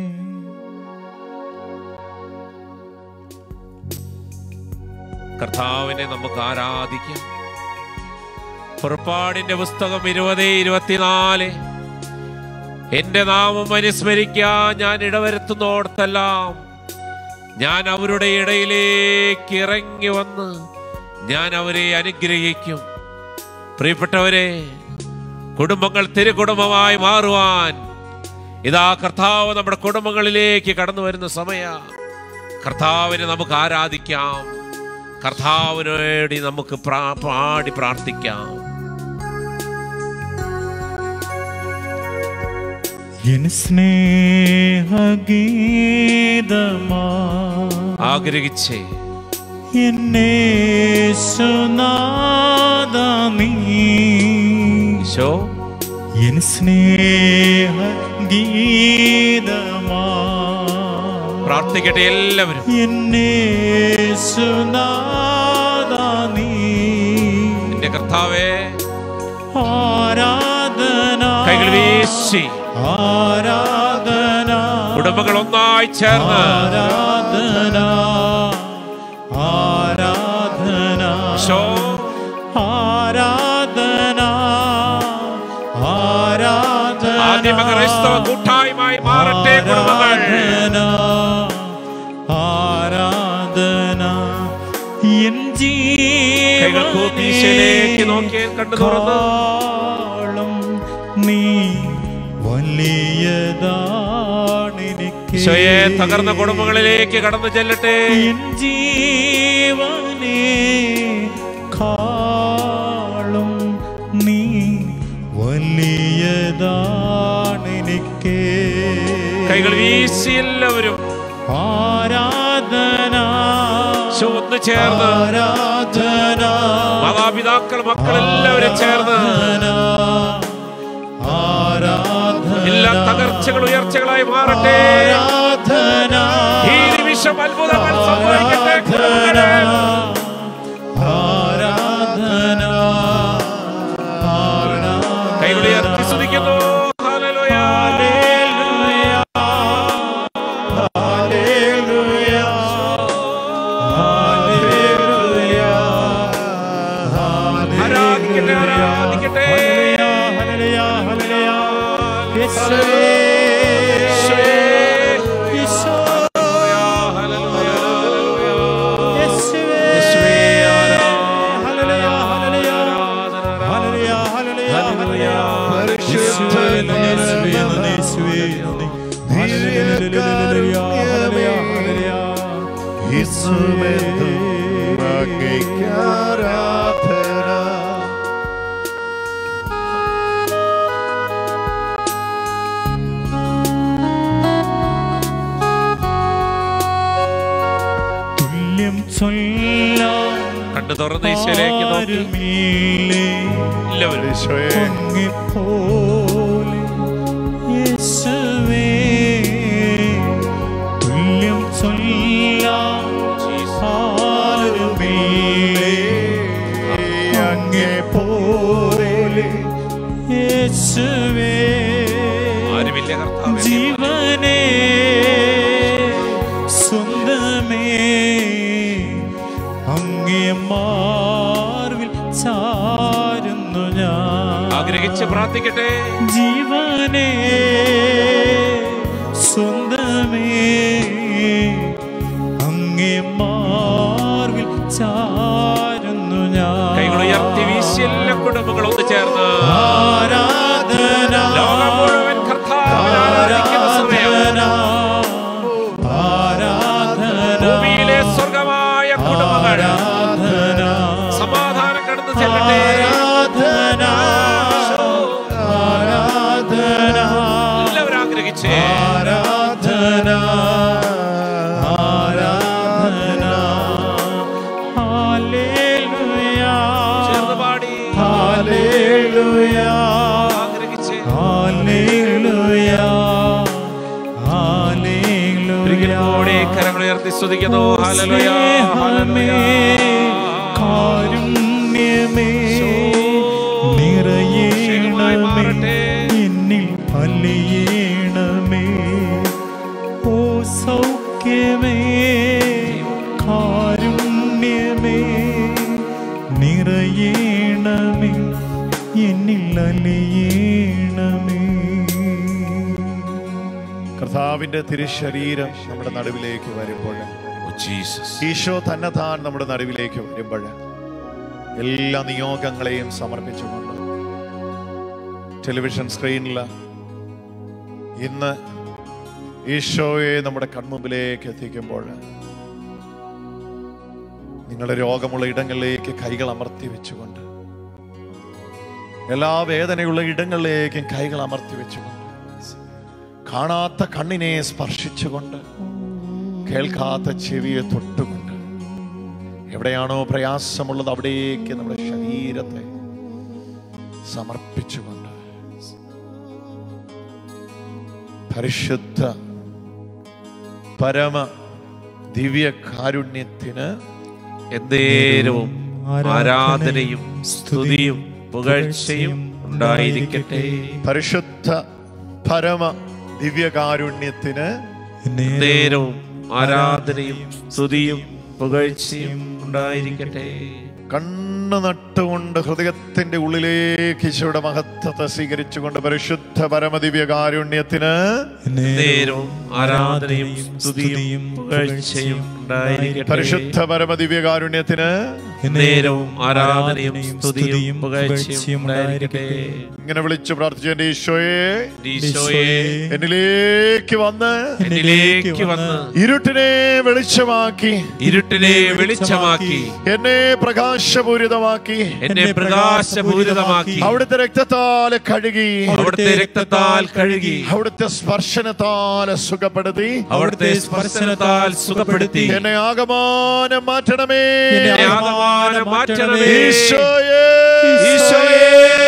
കർത്താവിനെ നമുക്ക് ആരാധിക്കാം പുറപ്പാടിന്റെ പുസ്തകം ഇരുപത് ഇരുപത്തിനാല് എന്റെ നാമം അനുസ്മരിക്കാൻ ഞാൻ ഇടവരുത്തുന്നോടത്തെല്ലാം ഞാൻ അവരുടെ ഇടയിലേക്ക് ഇറങ്ങി വന്ന് ഞാൻ അവരെ അനുഗ്രഹിക്കും പ്രിയപ്പെട്ടവരെ കുടുംബങ്ങൾ തിരുകുടുംബമായി മാറുവാൻ ഇതാ കർത്താവ് നമ്മുടെ കുടുംബങ്ങളിലേക്ക് കടന്നു വരുന്ന സമയ കർത്താവിനെ നമുക്ക് ആരാധിക്കാം കർത്താവിന് വേണ്ടി നമുക്ക് പ്രാ- പാടി പ്രാർത്ഥിക്കാം എൻ സ്നേഹഗീതമാ ആഗ്രഹിച്ചേ എന്നെ സുനാദ നീ ഈശോ എൻ സ്നേഹഗീതമാ പ്രാർത്ഥിക്കട്ടെ എല്ലാവരും എന്നെ സുനാദ നീ എന്റെ കർത്താവേ ആരാധന കൈകൾ വീശി ആരാധന കുടുംബങ്ങൾ ഒന്നായി ചേർന്ന് ആരാധന ആരാധന ഈശോ ആരാധന ആരാധന ആദ്യമ ക്രൈസ്തവ കൂട്ടായ്മയായി മാറട്ടെ കുടുംബങ്ങൾ ആരാധന ആരാധന എൻ കൈകൾ കൂപ്പി ഈശോയിലേക്ക് നോക്കി കണ്ണു തുറന്ന് കാളും നീ വലിയതാണെനിക്ക് ഈശോയെ തകർന്ന കുടുംബങ്ങളിലേക്ക് കടന്നു ചെല്ലട്ടെ എൻ ജീവനെ കാളും നീ വലിയതാണെനിക്ക് കൈകൾ വീശി എല്ലാവരും ആരാധന ഈശോ ഒന്ന് ചേർന്ന് ആരാധന മാതാപിതാക്കൾ മക്കൾ എല്ലാവരും ചേർന്ന് ആരാധന എല്ലാ തകർച്ചകൾ ഉയർച്ചകളായി മാറട്ടെ ആരാധന ഈ നിമിഷം അത്ഭുതങ്ങൾ സംഭവിക്കട്ടെ കുടുംബങ്ങളെ. ആരാധന കൈകൾ ഉയർത്തി സ്തുതിക്കുന്നു ഹല്ലേലൂയ. ആരാധിക്കട്ടെ ആരാധിക്കട്ടെ ഹല്ലേലൂയ, ഹല്ലേലൂയ. യേശുവേ, ആരാധന, ആരാധന, ആരാധന. തുല്യം ചൊല്ലാം കണ്ണു തുറന്ന് ഈശോയിലേക്ക് നോക്കി ആരുമില്ലേ എല്ലാവരും അങ്ങെപ്പോലെ യേശുവേ തുല്യം ചൊല്ലാം ആരുമില്ലേ അങ്ങെപ്പോലെ യേശുവേ ആരുമില്ല കർത്താവേ അങ്ങേ മാർവിൽ ചാരുന്നു ഞാൻ ആഗ്രഹിച്ച് പ്രാർത്ഥിക്കട്ടെ ജീവനേ സ്വന്തമേ അങ്ങേ മാർവിൽ ചാരുന്നു ഞാൻ കൈകൾ ഉയർത്തി വീശി എല്ലാ കുടുംബങ്ങളും ഒന്ന് ചേർന്ന് ആരാധന ലോകം മുഴുവൻ കർത്താവിനെ ആരാധിക്കുന്ന സമയം ആരാധന ഭൂമിയിലെ സ്വർഗമായ കുടുംബങ്ങൾ ആരാധന സമാധാനം കടന്നു ചെല്ലട്ടെ ആരാധന ആരാധന എല്ലാവരും ആഗ്രഹിച്ച് ആരാധന ആരാധന ഹല്ലേലൂയ ചേർന്ന് പാടി ഹല്ലേലൂയ ആഗ്രഹിച്ച് ഹല്ലേലൂയ ഒരിക്കൽ ഹല്ലേലൂയ കൂടി കരങ്ങൾ ഉയർത്തി സ്തുതിക്കുന്നു ഹല്ലേലൂയ സ്നേഹമേ, കാരുണ്യമേ, നിറയേണമേ, മാറട്ടെ. എന്നിൽ അലിയേണമേ. ഓ സൗഖ്യമേ, കാരുണ്യമേ, നിറയേണമേ, എന്നിൽ അലിയേണമേ കർത്താവിന്റെ തിരുശരീരം നമ്മുടെ നടുവിലേക്ക് വരുമ്പോൾ ജീസസ് ഈശോ തന്നെത്താൻ നമ്മുടെ നടുവിലേക്ക് വരുമ്പോൾ എല്ലാ നിയോഗങ്ങളെയും സമർപ്പിച്ചുകൊണ്ട് ടെലിവിഷൻ സ്ക്രീനിൽ ഇന്ന് ഈശോയെ നമ്മുടെ കൺമുമ്പിലേക്ക് എത്തിക്കുമ്പോൾ നിങ്ങളുടെ രോഗമുള്ള ഇടങ്ങളിലേക്ക് കൈകൾ അമർത്തി വെച്ചുകൊണ്ട് എല്ലാ വേദനയുള്ള ഇടങ്ങളിലേക്കും കൈകൾ അമർത്തി വെച്ചുകൊണ്ട് കാണാത്ത കണ്ണിനെ സ്പർശിച്ചുകൊണ്ട് കേൾക്കാത്ത ചെവിയെ തൊട്ടുകൊണ്ട് എവിടെയാണോ പ്രയാസമുള്ളത് അവിടേക്ക് നമ്മുടെ ശരീരത്തെ സമർപ്പിച്ചുകൊണ്ട് പരിശുദ്ധ പരമ ദിവ്യ കാരുണ്യത്തിന് എന്നേരവും ആരാധനയും സ്തുതിയും പുകഴ്ചയും ഉണ്ടായിരിക്കട്ടെ പരിശുദ്ധ പരമ ദിവ്യകാരുണ്യത്തിന് നേരവും ആരാധനയും സ്തുതിയും പുകഴ്ചയും ഉണ്ടായിരിക്കട്ടെ കണ്ണു നട്ടുകൊണ്ട് ഹൃദയത്തിന്റെ ഉള്ളിലേക്ക് ഈശോയുടെ മഹത്വത്തെ സ്വീകരിച്ചുകൊണ്ട് പരിശുദ്ധ പരമദിവ്യ കാരുണ്യത്തിന് നേരവും ആരാധനയും സ്തുതിയും പുകഴ്ചയും ഉണ്ടായിരിക്കട്ടെ പരിശുദ്ധ പരമദിവ്യ കാരുണ്യത്തിന് നേരവും ആരാധനയും സ്തുതിയും പുകഴ്ചയും ഉണ്ടായിരിക്കട്ടെ ഇങ്ങനെ വിളിച്ചു പ്രാർത്ഥിച്ചു എന്റെ ഈശോയെ ഈശോയെ എന്നിലേക്ക് വന്ന് എന്നിലേക്ക് വന്ന് ഇരുട്ടിനെ വെളിച്ചമാക്കി ഇരുട്ടിനെ വെളിച്ചമാക്കി എന്നെ പ്രകാശപൂരിതമാക്കി എന്നെ പ്രകാശപൂരിതമാക്കി അവിടുത്തെ രക്തത്താൽ കഴുകി അവിടുത്തെ രക്തത്താൽ കഴുകി അവിടുത്തെ സ്പർശനത്താൽ സുഖപ്പെടുത്തി അവിടുത്തെ സ്പർശനത്താൽ സുഖപ്പെടുത്തി എന്നെ ആകമാനം മാറ്റണമേ എന്നെ ആകമാനം മാറ്റണമേ ഈശോയെ ഈശോയെ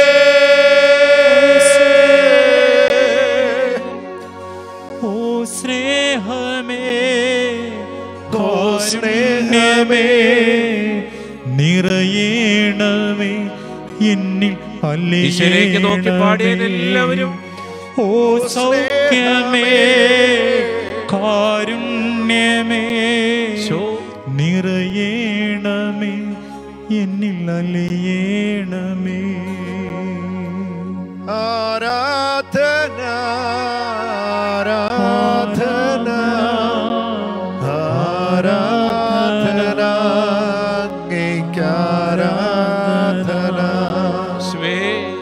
ഓ സ്നേഹമേ ഓ സ്നേഹമേ, നിറയേണമേ എന്നിൽ ഈശോയിലേക്ക് നോക്കി പാടിയ എല്ലാവരും ഓ സൗഖ്യമേ കാരുണ്യമേ ശോ. നിറയേണമേ എന്നിൽ അലിയേണമേ ആരാധന ആരാധന ആരാധന അങ്ങേക്ക് ആരാധന യേശുവേ,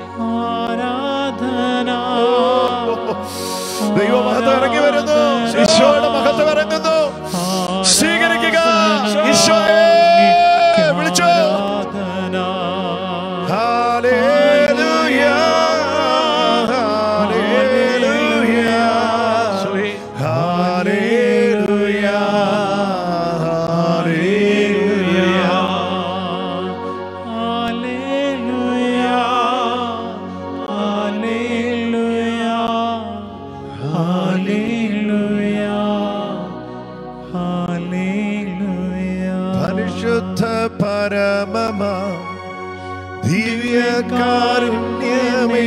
ആരാധന ദൈവമഹത്വം ഇറങ്ങി വരുന്നു ഈശോയുടെ മഹത്വം ഇറങ്ങുന്നു സ്വീകരിക്കുക ഈശോയെ വിളിച്ചു ആരാധന ഹല്ലേലൂയ ഹല്ലേലൂയ യേശുവേ, ഹല്ലേലൂയ ഹല്ലേലൂയ പരിശുദ്ധ പരമമ ദിവ്യകാരുണ്യമേ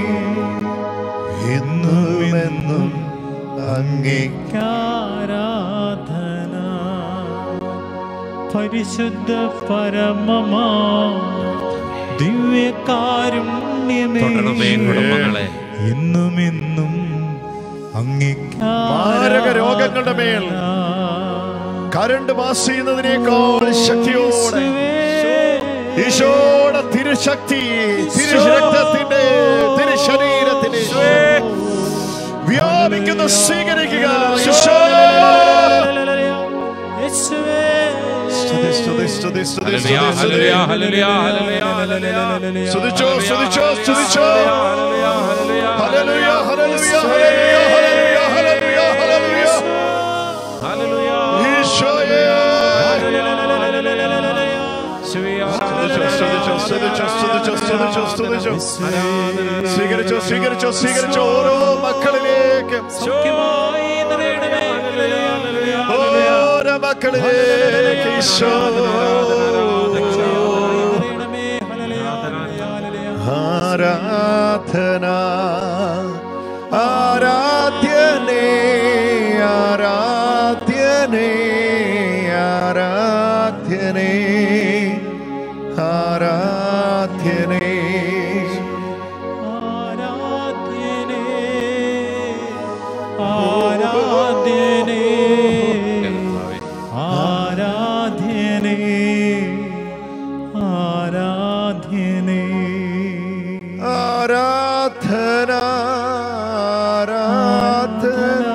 എന്നുമെന്നും അങ്ങേ പരിശുദ്ധ പരമമാ ദിവ്യകാരുണ്യമേ തുടരണമേ കുടുംബങ്ങളെ എന്നും എന്നും മാരക രോഗങ്ങളുടെ മേൽ കരണ്ട് പാസ് ചെയ്യുന്നതിനേക്കാൾ ശക്തിയോടെ ഈശോയുടെ തിരുശക്തി തിരുരക്തത്തിന്റെ തിരുശരീരത്തിന്റെ വ്യാപിക്കുന്ന സ്വീകരിക്കുക ഈശോ. സ്തുതി, സ്തുതി, സ്തുതി, സ്തുതി, ഹല്ലേലൂയ, സ്തുതി, സ്തുതി. ഹല്ലേലൂയ, ഹല്ലേലൂയ, ഹല്ലേലൂയ, ഹല്ലേലൂയ. സ്തുതിച്ചോ, സ്തുതിച്ചോ, സ്തുതിച്ചോ. ഹല്ലേലൂയ, ഹല്ലേലൂയ, ഹല്ലേലൂയ, ഹല്ലേലൂയ, ഹല്ലേലൂയ, ഹല്ലേലൂയ, ഹല്ലേലൂയ, ഹല്ലേലൂയ. ഹല്ലേലൂയ. ഈശോയെ. ശിവയ, സ്തുതിച്ചോ, സ്തുതിച്ചോ, സ്തുതിച്ചോ, സ്തുതിച്ചോ, സ്തുതിച്ചോ, സ്തുതിച്ചോ. സ്വീകരിച്ചോ സ്വീകരിച്ചോ സ്വീകരിച്ചോ ഓരോ മക്കളിലേക്ക് ഓരോ മക്കളിലേക്ക് ഈശോ ആരാധന ആരാധ്യനേ ആരാധ്യനേ ആരാധ്യനേ ആരാധ്യനേ ആരാധ്യനേ ആരാധ്യനേ ആരാധന ആരാധന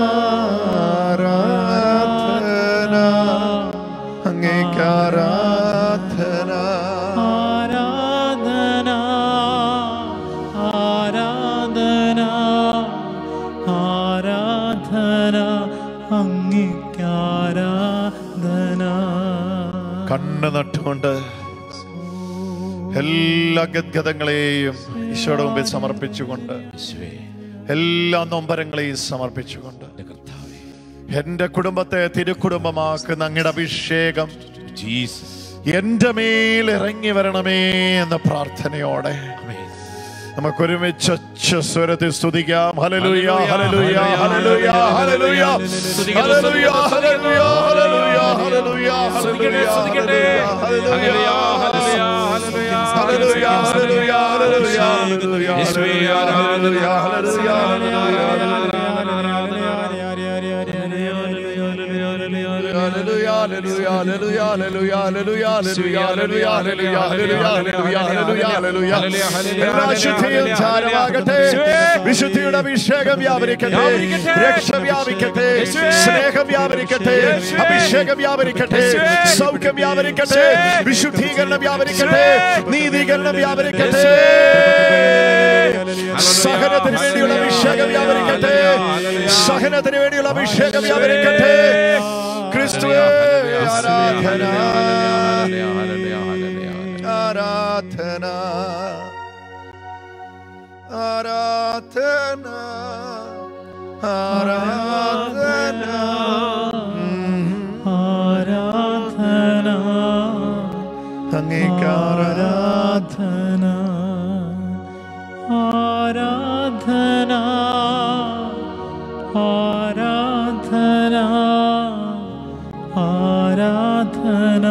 ആരാധന അങ്ങേക്ക് ആരാധന ആരാധന ആരാധന ആരാധന അങ്ങിക്കാരാധന കണ്ണ് നട്ടുകൊണ്ട് എല്ലാ ഗദ്ഗതങ്ങളെയും ഈശോയുടെ മുമ്പിൽ സമർപ്പിച്ചുകൊണ്ട് യേശുവേ, എല്ലാ നൊമ്പരങ്ങളെയും സമർപ്പിച്ചുകൊണ്ട് എന്റെ കർത്താവേ. എന്റെ കുടുംബത്തെ തിരുക്കുടുംബമാക്കുന്ന അങ്ങയുടെ അഭിഷേകം ജീസസ് എന്റെ മേൽ ഇറങ്ങി വരണമേ എന്ന പ്രാർത്ഥനയോടെ ആമേൻ. നമുക്ക് ഒരുമിച്ച് ഒച്ച സ്വരത്തിൽ സ്തുതിക്കാം ഹല്ലേലൂയ ഹല്ലേലൂയ ഹല്ലേലൂയ ഹല്ലേലൂയ സ്തുതിക്കട്ടെ, ഹല്ലേലൂയ ഹല്ലേലൂയ ഹല്ലേലൂയ ഹല്ലേലൂയ സ്തുതിക്കട്ടെ, സ്തുതിക്കട്ടെ. ഹല്ലേലൂയ, ഹല്ലേലൂയ, ഹല്ലേലൂയ. ഹല്ലേലൂയ ഹല്ലേലൂയ ഹല്ലേലൂയ ഹല്ലേലൂയ യേശുവേ, ഹല്ലേലൂയ ഹല്ലേലൂയ ഹല്ലേലൂയ ഹല്ലേലൂയ ഹല്ലേലൂയ ഹല്ലേലൂയ ഹല്ലേലൂയ ഹല്ലേലൂയ ഹല്ലേലൂയ ഹല്ലേലൂയ ഹല്ലേലൂയ ഹല്ലേലൂയ ഹല്ലേലൂയ ഹല്ലേലൂയ എല്ലാ ശുദ്ധിയും ധാരമാകട്ടെ വിശുദ്ധിയുടെ അഭിഷേകം വ്യാപരിക്കട്ടെ രക്ഷ വ്യാപിക്കട്ടെ സ്നേഹം വ്യാപരിക്കട്ടെ അഭിഷേകം വ്യാപരിക്കട്ടെ സൗഖ്യം വ്യാപരിക്കട്ടെ വിശുദ്ധീകരണം വ്യാപരിക്കട്ടെ നീതീകരണം വ്യാപരിക്കട്ടെ സഹനത്തിന് വേണ്ടിയുള്ള അഭിഷേകം വ്യാപരിക്കട്ടെ സഹനത്തിന് വേണ്ടിയുള്ള അഭിഷേകം വ്യാപരിക്കട്ടെ ക്രിസ്തുവേ ആരാധന ഹല്ലേലൂയ, ഹല്ലേലൂയ, ഹല്ലേലൂയ. ആരാധന ആരാധന ആരാധന ആരാധന അങ്ങേക്ക് ആരാധന ആരാധന ആരാധന ആരാധന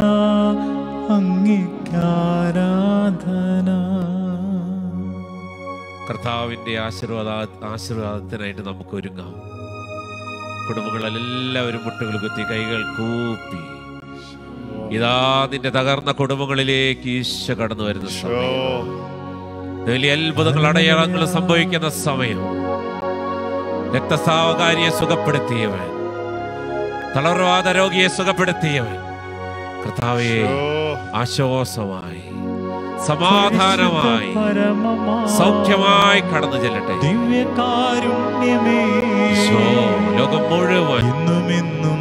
അങ്ങിക്കാരാധന കർത്താവിന്റെ ആശീർവാദ ആശീർവാദത്തിനായിട്ട് നമുക്ക് ഒരുങ്ങാം കുടുംബങ്ങളെല്ലാവരും മുട്ടുകൾ കുത്തി കൈകൾ കൂപ്പി ഇതാ നിന്റെ തകർന്ന കുടുംബങ്ങളിലേക്ക് ഈശോ കടന്നു വരുന്ന സമയം വലിയ അത്ഭുതങ്ങൾ അടയാളങ്ങൾ സംഭവിക്കുന്ന സമയം രക്തസാവകാരിയെ സുഖപ്പെടുത്തിയവൻ തളർവാദ രോഗിയെ സുഖപ്പെടുത്തിയവൻ കർത്താവെ ആശ്വാസമായി സമാധാനമായി പരമമാ സൗഖ്യമായി കടന്നു ചെല്ലട്ടെ ദിവ്യകാരുണ്യമേ ഈശോ, ലോകം മുഴുവൻ എന്നും എന്നും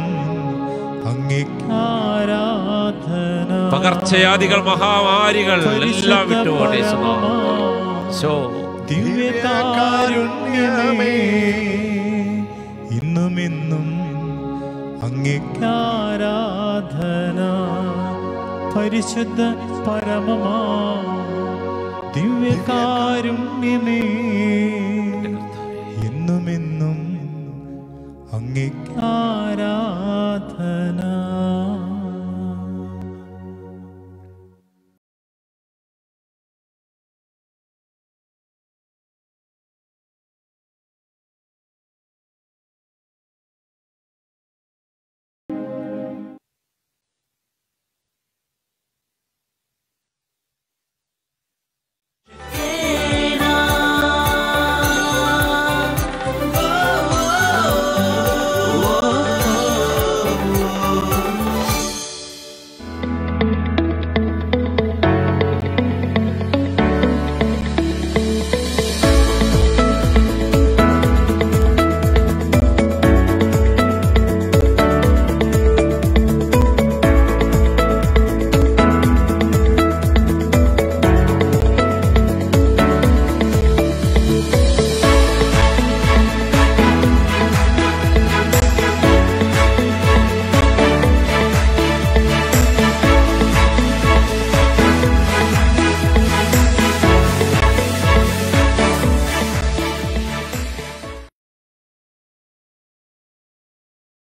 അങ്ങിക്കാരാധന പകർച്ചയാദികൾ മഹാമാരികൾ എല്ലാം വിട്ടുപോട്ടെ യേശുനാമം. ഈശോ, ദിവ്യകാരുണ്യമേ ഇന്നും ഇന്നും അങ്ങിക്കാരാധന പരിശുദ്ധ പരമമാ ദിവ്യകാരുണ്യമേ എന്റെ കർത്താവേ. എന്നും എന്നും അങ്ങിക്കാരാധന